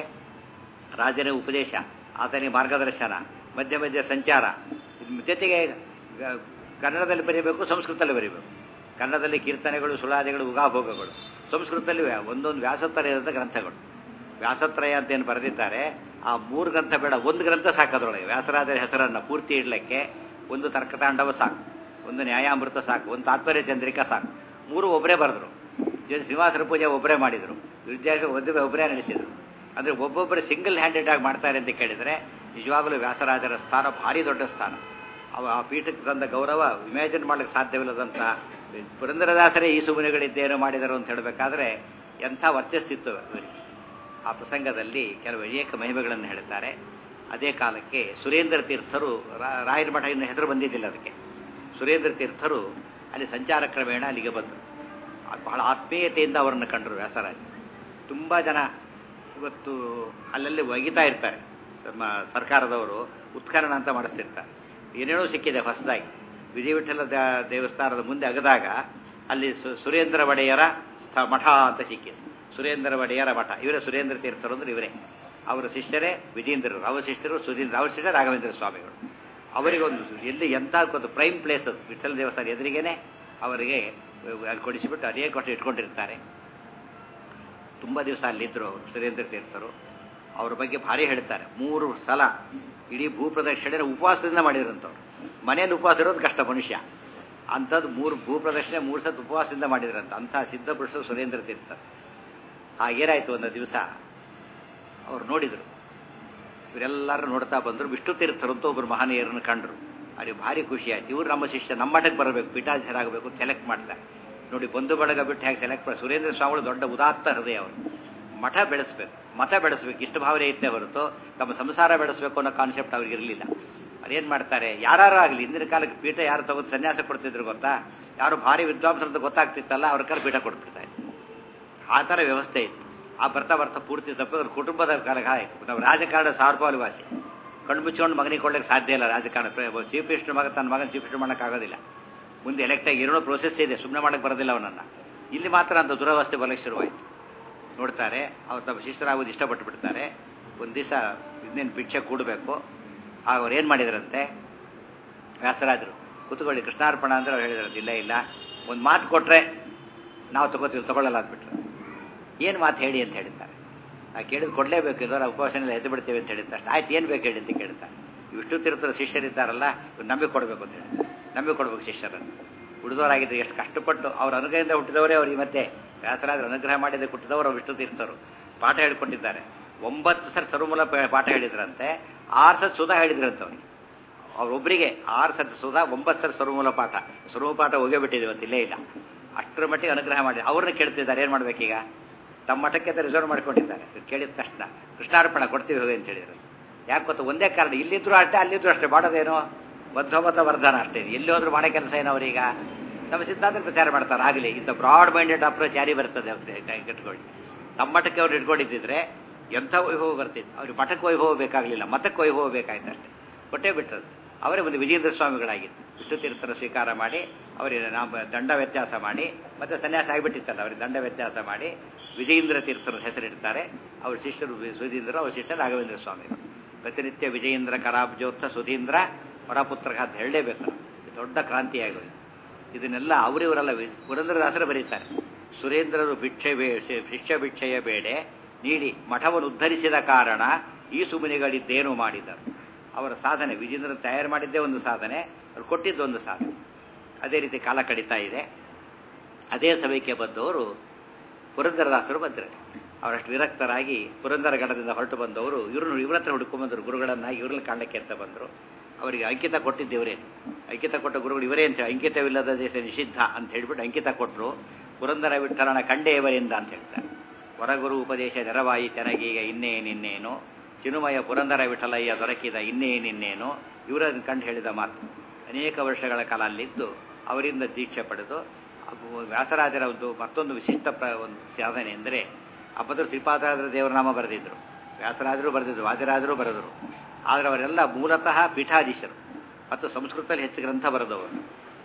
ರಾಜನ ಉಪದೇಶ ಆತನಿಗೆ ಮಾರ್ಗದರ್ಶನ ಮಧ್ಯ ಮಧ್ಯ ಸಂಚಾರ ಇದ್ರ ಜೊತೆಗೆ ಗ- ಕನ್ನಡದಲ್ಲಿ ಬರೀಬೇಕು ಸಂಸ್ಕೃತದಲ್ಲಿ ಬರೀಬೇಕು ಕನ್ನಡದಲ್ಲಿ ಕೀರ್ತನೆಗಳು ಸುಳಾದಿಗಳು ಉಗಾಭೋಗಗಳು ಸಂಸ್ಕೃತದಲ್ಲಿ ವ್ಯಾ- ಒಂದೊಂದು ವ್ಯಾಸತ್ರಯ ಇರೋದ ಗ್ರಂಥಗಳು ವ್ಯಾಸತ್ರಯ ಅಂತ ಏನು ಬರೆದಿದ್ದಾರೆ ಆ ಮೂರು ಗ್ರಂಥ ಬೇಡ ಒಂದು ಗ್ರಂಥ ಸಾಕೋದ್ರೊಳಗೆ ವ್ಯಾಸರಾಜರ ಹೆಸರನ್ನು ಪೂರ್ತಿ ಇಡಲಿಕ್ಕೆ ಒಂದು ತರ್ಕತಾಂಡವ ಸಾಕು ಒಂದು ನ್ಯಾಯಾಮೃತ ಸಾಕು ಒಂದು ತಾತ್ಪರ್ಯ ಚಂದ್ರಿಕಾ ಸಾಕು ಮೂರು ಒಬ್ಬರೇ ಬರೆದ್ರು ಜೊತೆ ಶ್ರೀನಿವಾಸರ ಪೂಜೆ ಒಬ್ಬರೇ ಮಾಡಿದರು ವಿದ್ಯಾರ್ಥಿ ಮದುವೆ ಒಬ್ಬರೇ ನಡೆಸಿದರು ಅಂದರೆ ಒಬ್ಬೊಬ್ಬರು ಸಿಂಗಲ್ ಹ್ಯಾಂಡೆಡ್ ಆಗಿ ಮಾಡ್ತಾರೆ ಅಂತ ಕೇಳಿದರೆ ನಿಜವಾಗಲೂ ವ್ಯಾಸರಾಜರ ಸ್ಥಾನ ಭಾರಿ ದೊಡ್ಡ ಸ್ಥಾನ ಅವ ಆ ಪೀಠಕ್ಕೆ ತಂದ ಗೌರವ ಇಮ್ಯಾಜಿನ್ ಮಾಡಲಿಕ್ಕೆ ಸಾಧ್ಯವಿಲ್ಲದಂಥ ಪುರಂದರದಾಸರೇ ಈ ಸುಮನೆಗಳಿದ್ದೇನೋ ಮಾಡಿದರು ಅಂತ ಹೇಳಬೇಕಾದ್ರೆ ಎಂಥ ವರ್ಚಸ್ಸಿತ್ತು ಇವರಿಗೆ ಆ ಪ್ರಸಂಗದಲ್ಲಿ ಕೆಲವು ಅನೇಕ ಮಹಿಮೆಗಳನ್ನು ಹೇಳ್ತಾರೆ ಅದೇ ಕಾಲಕ್ಕೆ ಸುರೇಂದ್ರ ತೀರ್ಥರು ರಾ- ರಾಯರ ಮಠ ಇನ್ನು ಹೆಸರು ಬಂದಿದ್ದಿಲ್ಲ ಅದಕ್ಕೆ ಸುರೇಂದ್ರ ತೀರ್ಥರು ಅಲ್ಲಿ ಸಂಚಾರ ಕ್ರಮೇಣ ಅಲ್ಲಿಗೆ ಬಂದರು ಆ- ಬಹಳ ಆತ್ಮೀಯತೆಯಿಂದ ಅವರನ್ನು ಕಂಡರು ವ್ಯಾಸರಾಜ ತುಂಬ ಜನ ಇವತ್ತು ಅಲ್ಲಲ್ಲಿ ಒಗಿತಾ ಇರ್ತಾರೆ ನಮ್ಮ ಸರ್ಕಾರದವರು ಉತ್ಖನನ ಅಂತ ಮಾಡಿಸ್ತಿರ್ತಾರೆ ಏನೇನೋ ಸಿಕ್ಕಿದೆ ಹೊಸದಾಗಿ ವಿಜಯವಿಠಲ ದ- ದೇವಸ್ಥಾನದ ಮುಂದೆ ಅಗದಾಗ ಅಲ್ಲಿ ಸು- ಸುರೇಂದ್ರ ಒಡೆಯರ ಸ್ಥ ಮಠ ಅಂತ ಸಿಕ್ಕಿದೆ ಸುರೇಂದ್ರ ಒಡೆಯರ ಮಠ ಇವರೇ ಸುರೇಂದ್ರ ತೀರ್ಥರು ಅಂದ್ರೆ ಇವರೇ ಅವರ ಶಿಷ್ಯರೇ ವಿಜೇಂದ್ರರು ಅವರ ಶಿಷ್ಯರು ಸುಧೀಂದ್ರ ಅವರ ಶಿಷ್ಯ ರಾಘವೇಂದ್ರ ಸ್ವಾಮಿಗಳು ಅವರಿಗೊಂದು ಎಲ್ಲಿ ಎಂಥ ಗೊತ್ತು ಪ್ರೈಮ್ ಪ್ಲೇಸ್ ಅದು ವಿಠಲ ದೇವಸ್ಥಾನ ಎದುರಿಗೇನೆ ಅವರಿಗೆ ಅಲ್ಲಿ ಕೊಡಿಸಿಬಿಟ್ಟು ಅನೇಕ ವರ್ಷ ಇಟ್ಕೊಂಡಿರ್ತಾರೆ ತುಂಬ ದಿವಸ ಅಲ್ಲಿದ್ದರು ಅವರು ಸುರೇಂದ್ರ ತೀರ್ಥರು ಅವ್ರ ಬಗ್ಗೆ ಭಾರಿ ಹೇಳ್ತಾರೆ ಮೂರು ಸಲ ಇಡೀ ಭೂಪ್ರದಕ್ಷಿಣೆ ಉಪವಾಸದಿಂದ ಮಾಡಿದ್ರಂಥವ್ರು ಮನೆಯಲ್ಲಿ ಉಪವಾಸ ಇರೋದು ಕಷ್ಟ ಮನುಷ್ಯ ಅಂಥದ್ದು ಮೂರು ಭೂಪ್ರದಕ್ಷಿಣೆ ಮೂರು ಸತ್ ಉಪವಾಸದಿಂದ ಮಾಡಿದ್ರಂತ ಅಂಥ ಸಿದ್ಧ ಪುರುಷರು ಸುರೇಂದ್ರ ತೀರ್ಥ ಹಾಗೇನಾಯಿತು ಒಂದು ದಿವಸ ಅವ್ರು ನೋಡಿದರು ಇವರೆಲ್ಲರೂ ನೋಡ್ತಾ ಬಂದರು ವಿಷ್ಣು ತೀರ್ಥರು ಅಂತ ಒಬ್ಬರು ಮಹನೀಯರನ್ನು ಕಂಡರು ಅವ್ರಿಗೆ ಭಾರಿ ಖುಷಿ ಆಯ್ತು ಇವ್ರು ನಮ್ಮ ಶಿಷ್ಯ ನಮ್ಮ ಮಠಕ್ಕೆ ಬರಬೇಕು ಪೀಠಾಚಾರಾಗಬೇಕು ಸೆಲೆಕ್ಟ್ ಮಾಡ್ತಾರೆ ನೋಡಿ ಬಂಧು ಬಳಗ ಬಿಟ್ಟು ಹೇಗೆ ಸೆಲೆಕ್ಟ್ ಮಾಡಿ ಸುರೇಂದ್ರ ಸ್ವಾಮಿಗಳು ದೊಡ್ಡ ಉದಾತ್ತ ಹೃದಯ ಅವರು ಮಠ ಬೆಳೆಸ್ಬೇಕು ಮಠ ಬೆಳೆಸ್ಬೇಕು ಇಷ್ಟು ಭಾವನೆ ಇತ್ತೇ ಹೊರತು ತಮ್ಮ ಸಂಸಾರ ಬೆಳೆಸಬೇಕು ಅನ್ನೋ ಕಾನ್ಸೆಪ್ಟ್ ಅವ್ರಿಗೆ ಇರಲಿಲ್ಲ ಅದೇನು ಮಾಡ್ತಾರೆ ಯಾರು ಆಗಲಿ ಇಂದಿನ ಕಾಲಕ್ಕೆ ಪೀಠ ಯಾರು ತಗೊಂಡು ಸನ್ಯಾಸ ಕೊಡ್ತಿದ್ರು ಗೊತ್ತಾ ಯಾರು ಭಾರಿ ವಿದ್ವಾಂಸರು ಅಂತ ಗೊತ್ತಾಗ್ತಿತ್ತಲ್ಲ ಅವ್ರ ಕಾಲ ಪೀಠ ಕೊಟ್ಬಿಡ್ತಾರೆ ಆ ಥರ ವ್ಯವಸ್ಥೆ ಇತ್ತು ಆ ಬರ್ತಾ ಬರ್ತಾ ಪೂರ್ತಿ ತಪ್ಪಿದ್ರೆ ಕುಟುಂಬದ ಕಾಲಕ್ಕೆ ಆಯಿತು ನಾವು ರಾಜಕಾರಣ ಸಾವಿರ ವಾಸಿ ಕಣ್ಣು ಮುಚ್ಕೊಂಡು ಮಗನಿಗೆ ಕೊಡ್ಲಿಕ್ಕೆ ಸಾಧ್ಯ ಇಲ್ಲ ರಾಜಕಾರಣ ಚೀಫ್ ಮಿನಿಸ್ಟರ್ ಮಗ ತನ್ನ ಮಗನ ಚೀಫ್ ಮಿನಿಸ್ಟರ್ ಮಾಡೋಕ್ಕಾಗೋದಿಲ್ಲ ಮುಂದೆ ಎಲೆಕ್ಟ್ ಆಗಿ ಏನೋ ಪ್ರೋಸೆಸ್ ಇದೆ ಸುಮ್ಮನೆ ಮಾಡಕ್ಕೆ ಬರೋದಿಲ್ಲ ಅವನನ್ನು ಇಲ್ಲಿ ಮಾತ್ರ ಅಂತ ದುರವಸ್ಥೆ ಬರಲಿಕ್ಕೆ ಶುರುವಾಯಿತು ನೋಡ್ತಾರೆ ಅವ್ರು ತಮ್ಮ ಶಿಷ್ಯರಾಗೋದು ಇಷ್ಟಪಟ್ಟು ಬಿಡ್ತಾರೆ ಒಂದು ದಿವಸ ಇನ್ನೇನು ಭಿಕ್ಷೆ ಕೂಡಬೇಕು ಆಗ ಅವ್ರು ಏನು ಮಾಡಿದ್ರಂತೆ ವ್ಯಾಸರಾಜರು ಕೂತ್ಕೊಳ್ಳಿ ಕೃಷ್ಣಾರ್ಪಣ ಅಂದ್ರೆ ಅವ್ರು ಹೇಳಿದ್ರಂತೆ ಇಲ್ಲ ಇಲ್ಲ ಒಂದು ಮಾತು ಕೊಟ್ಟರೆ ನಾವು ತಗೋತೀವಿ ತಗೊಳ್ಳಲ್ಲ ಅಂದ್ಬಿಟ್ರು ಏನು ಮಾತು ಹೇಳಿ ಅಂತ ಹೇಳಿದ್ದಾರೆ ನಾವು ಕೇಳಿದ್ ಕೊಡಲೇಬೇಕು ಇಲ್ಲರ ಉಪವಾಸನೆಲ್ಲ ಎದ್ದು ಬಿಡ್ತೇವೆ ಅಂತ ಹೇಳಿದ ತಕ್ಷಣ ಆಯ್ತು ಏನು ಬೇಕು ಹೇಳಿ ಅಂತ ಕೇಳ್ತಾರೆ ವಿಷ್ಣು ತೀರ್ಥರ ಶಿಷ್ಯರಿದ್ದಾರಲ್ಲ ಇವ್ರು ನಂಬಿ ಕೊಡಬೇಕು ಅಂತ ಹೇಳಿದ್ದಾರೆ ನಂಬಿ ಕೊಡ್ಬೇಕು ಶಿಷ್ಯರನ್ನು ಉಳಿದವರಾಗಿದ್ದು ಎಷ್ಟು ಕಷ್ಟಪಟ್ಟು ಅವ್ರ ಅನುಗ್ರಹದಿಂದ ಹುಟ್ಟಿದವರೇ ಅವ್ರಿಗೆ ಮತ್ತೆ ವ್ಯಾಸರಾಜರು ಅನುಗ್ರಹ ಮಾಡಿದ ಹುಟ್ಟಿದವರು ಅವ್ರು ವಿಷ್ಣು ತೀರ್ಥರು ಪಾಠ ಹೇಳ್ಕೊಂಡಿದ್ದಾರೆ ಒಂಬತ್ತು ಸರ್ ಸರ್ವಮೂಲ ಪ- ಪಾಠ ಹೇಳಿದ್ರಂತೆ ಆರು ಸರ್ ಸುಧಾ ಹೇಳಿದ್ರಂತೆ ಅವ್ರಿಗೆ ಅವ್ರೊಬ್ಬರಿಗೆ ಆರು ಸತಿ ಸುಧಾ ಒಂಬತ್ತು ಸರ್ ಸರ್ವಮೂಲ ಪಾಠ ಸರ್ವ ಪಾಠ ಹೋಗೇ ಬಿಟ್ಟಿದೆ ಇವತ್ತು ಇಲ್ಲೇ ಇಲ್ಲ ಅಷ್ಟರ ಮಟ್ಟಿಗೆ ಅನುಗ್ರಹ ಮಾಡಿ ಅವ್ರನ್ನ ಕೇಳ್ತಿದ್ದಾರೆ ಏನು ಮಾಡ್ಬೇಕೀಗ ತಮ್ಮ ಮಠಕ್ಕೆ ಅಂತ ರಿಸರ್ವ್ ಮಾಡ್ಕೊಂಡಿದ್ದಾರೆ ಕೇಳಿದ ತಕ್ಷಣ ಕೃಷ್ಣಾರ್ಪಣ ಕೊಡ್ತೀವಿ ಹೋಗಿ ಅಂತ ಹೇಳಿದ್ರು ಯಾಕೆ ಗೊತ್ತಾ ಒಂದೇ ಕಾರಣ ಇಲ್ಲಿದ್ರು ಅಷ್ಟೇ ಅಲ್ಲಿದ್ರು ಅಷ್ಟೇ ಮಾಡೋದೇನು ಮಧ್ವಮತ ವರ್ಧನ ಅಷ್ಟೇ ಎಲ್ಲಿ ಹೋದ್ರು ಮಾಡೋ ಕೆಲಸ ಏನು ಅವ್ರೀಗ ನಮ್ಮ ಸಿದ್ಧಾಂತ ಪ್ರಚಾರ ಮಾಡ್ತಾರೆ ಆಗಲಿ ಇಂಥ ಬ್ರಾಡ್ ಮೈಂಡೆಡ್ ಅಪ್ರೋಚ್ ಯಾರಿಗೆ ಬರ್ತದೆ ಅವ್ರಿಗೆ ಕಟ್ಕೊಳ್ಳಿ ನಮ್ಮ ಮಠಕ್ಕೆ ಅವ್ರು ಇಟ್ಕೊಂಡಿದ್ದಿದ್ರೆ ಎಂಥ ವೈಭವ ಬರ್ತಿತ್ತು ಅವ್ರಿಗೆ ಮಠಕ್ಕೆ ವೈಭವ ಬೇಕಾಗಲಿಲ್ಲ ಮತಕ್ಕೆ ವೈಭವ ಬೇಕಾಯ್ತು ಅಷ್ಟೇ ಕೊಟ್ಟೇ ಬಿಟ್ಟರು ಅವರೇ ಒಂದು ವಿಜೇಂದ್ರ ಸ್ವಾಮಿಗಳಾಗಿತ್ತು ವಿಷ್ಣು ತೀರ್ಥರ ಸ್ವೀಕಾರ ಮಾಡಿ ಅವರಿಗೆ ನಾವು ದಂಡ ವ್ಯತ್ಯಾಸ ಮಾಡಿ ಮತ್ತೆ ಸನ್ಯಾಸ ಆಗಿಬಿಟ್ಟಿತ್ತಲ್ಲ ಅವರಿಗೆ ದಂಡ ವ್ಯತ್ಯಾಸ ಮಾಡಿ ವಿಜಯೇಂದ್ರ ತೀರ್ಥರ ಹೆಸರಿಡ್ತಾರೆ ಅವ್ರ ಶಿಷ್ಯರು ಸುಧೀಂದ್ರ ಅವ್ರ ಶಿಷ್ಯ ರಾಘವೇಂದ್ರ ಸ್ವಾಮಿಗಳು ಪ್ರತಿನಿತ್ಯ ವಿಜಯೇಂದ್ರ ಕರಾಬ್ಜೋತ್ಸ ಸುಧೀಂದ್ರ ಪರಪುತ್ರ ಅಂತ ಹೇಳಲೇಬೇಕು ನಾವು. ಇದು ದೊಡ್ಡ ಕ್ರಾಂತಿಯಾಗೋಯ್ತು ಇದನ್ನೆಲ್ಲ ಅವರಿವರೆಲ್ಲ ಪುರಂದರದಾಸರು ಬರೀತಾರೆ ಸುರೇಂದ್ರರು ಭಿಕ್ಷೆ ಬೇ ಶಿಷ್ಯ ಭಿಕ್ಷೆಯ ಬೇಡೆ ನೀಡಿ ಮಠವನ್ನು ಉದ್ಧರಿಸಿದ ಕಾರಣ ಈ ಸುಮನಿಗಳಿದ್ದೇನು ಮಾಡಿದರು ಅವರ ಸಾಧನೆ ವಿಜೇಂದ್ರ ತಯಾರು ಮಾಡಿದ್ದೇ ಒಂದು ಸಾಧನೆ ಅವ್ರು ಕೊಟ್ಟಿದ್ದು ಒಂದು ಸಾಧನೆ ಅದೇ ರೀತಿ ಕಾಲ ಕಡಿತಾ ಇದೆ ಅದೇ ಸಮಯಕ್ಕೆ ಬಂದವರು ಪುರಂದರದಾಸರು ಬಂದರು ಅವರಷ್ಟು ವಿರಕ್ತರಾಗಿ ಪುರಂದರ ಗಡದಿಂದ ಹೊರಟು ಬಂದವರು ಇವ್ರನ್ನ ಇವ್ರ ಹತ್ರ ಹುಡ್ಕೊಂಡ್ಬಂದರು ಗುರುಗಳನ್ನಾಗಿ ಇವ್ರನ್ನ ಕಾಣಕ್ಕೆ ಅಂತ ಬಂದರು ಅವರಿಗೆ ಅಂಕಿತ ಕೊಟ್ಟಿದ್ದೇವರೇ ಅಂಕಿತ ಕೊಟ್ಟ ಗುರುಗಳು ಇವರೇ ಅಂತ ಅಂಕಿತವಿಲ್ಲದ ದೇಶ ನಿಷಿದ್ಧ ಅಂತ ಹೇಳ್ಬಿಟ್ಟು ಅಂಕಿತ ಕೊಟ್ಟರು ಪುರಂದರ ವಿಠಲನ ಕಂಡೇ ಇವರಿಂದ ಅಂತ ಹೇಳ್ತಾರೆ ಹೊರಗುರು ಉಪದೇಶ ನೆರವಾಯಿ ತೆನಗೀಗ ಇನ್ನೇನಿನ್ನೇನು ಚಿನುಮಯ ಪುರಂದರ ವಿಠಲಯ್ಯ ದೊರಕಿದ ಇನ್ನೇನಿನ್ನೇನು ಇವರನ್ನು ಕಂಡು ಹೇಳಿದ ಮಾತು ಅನೇಕ ವರ್ಷಗಳ ಕಾಲ ಅಲ್ಲಿದ್ದು ಅವರಿಂದ ದೀಕ್ಷೆ ಪಡೆದು ಅಬ್ಬು ವ್ಯಾಸರಾಜರ ಒಂದು ಮತ್ತೊಂದು ವಿಶಿಷ್ಟ ಪ್ರ ಒಂದು ಸಾಧನೆ ಎಂದರೆ ಅಪ್ಪದರು ಶ್ರೀಪಾದರಾಜರ ದೇವರ ನಾಮ ಬರೆದಿದ್ದರು ವ್ಯಾಸರಾಜರು ಬರೆದಿದ್ರು ವಾದಿರಾಜರು ಬರೆದರು ಆದರೆ ಅವರೆಲ್ಲ ಮೂಲತಃ ಪೀಠಾಧೀಶರು ಮತ್ತು ಸಂಸ್ಕೃತದಲ್ಲಿ ಹೆಚ್ಚು ಗ್ರಂಥ ಬರೆದವರು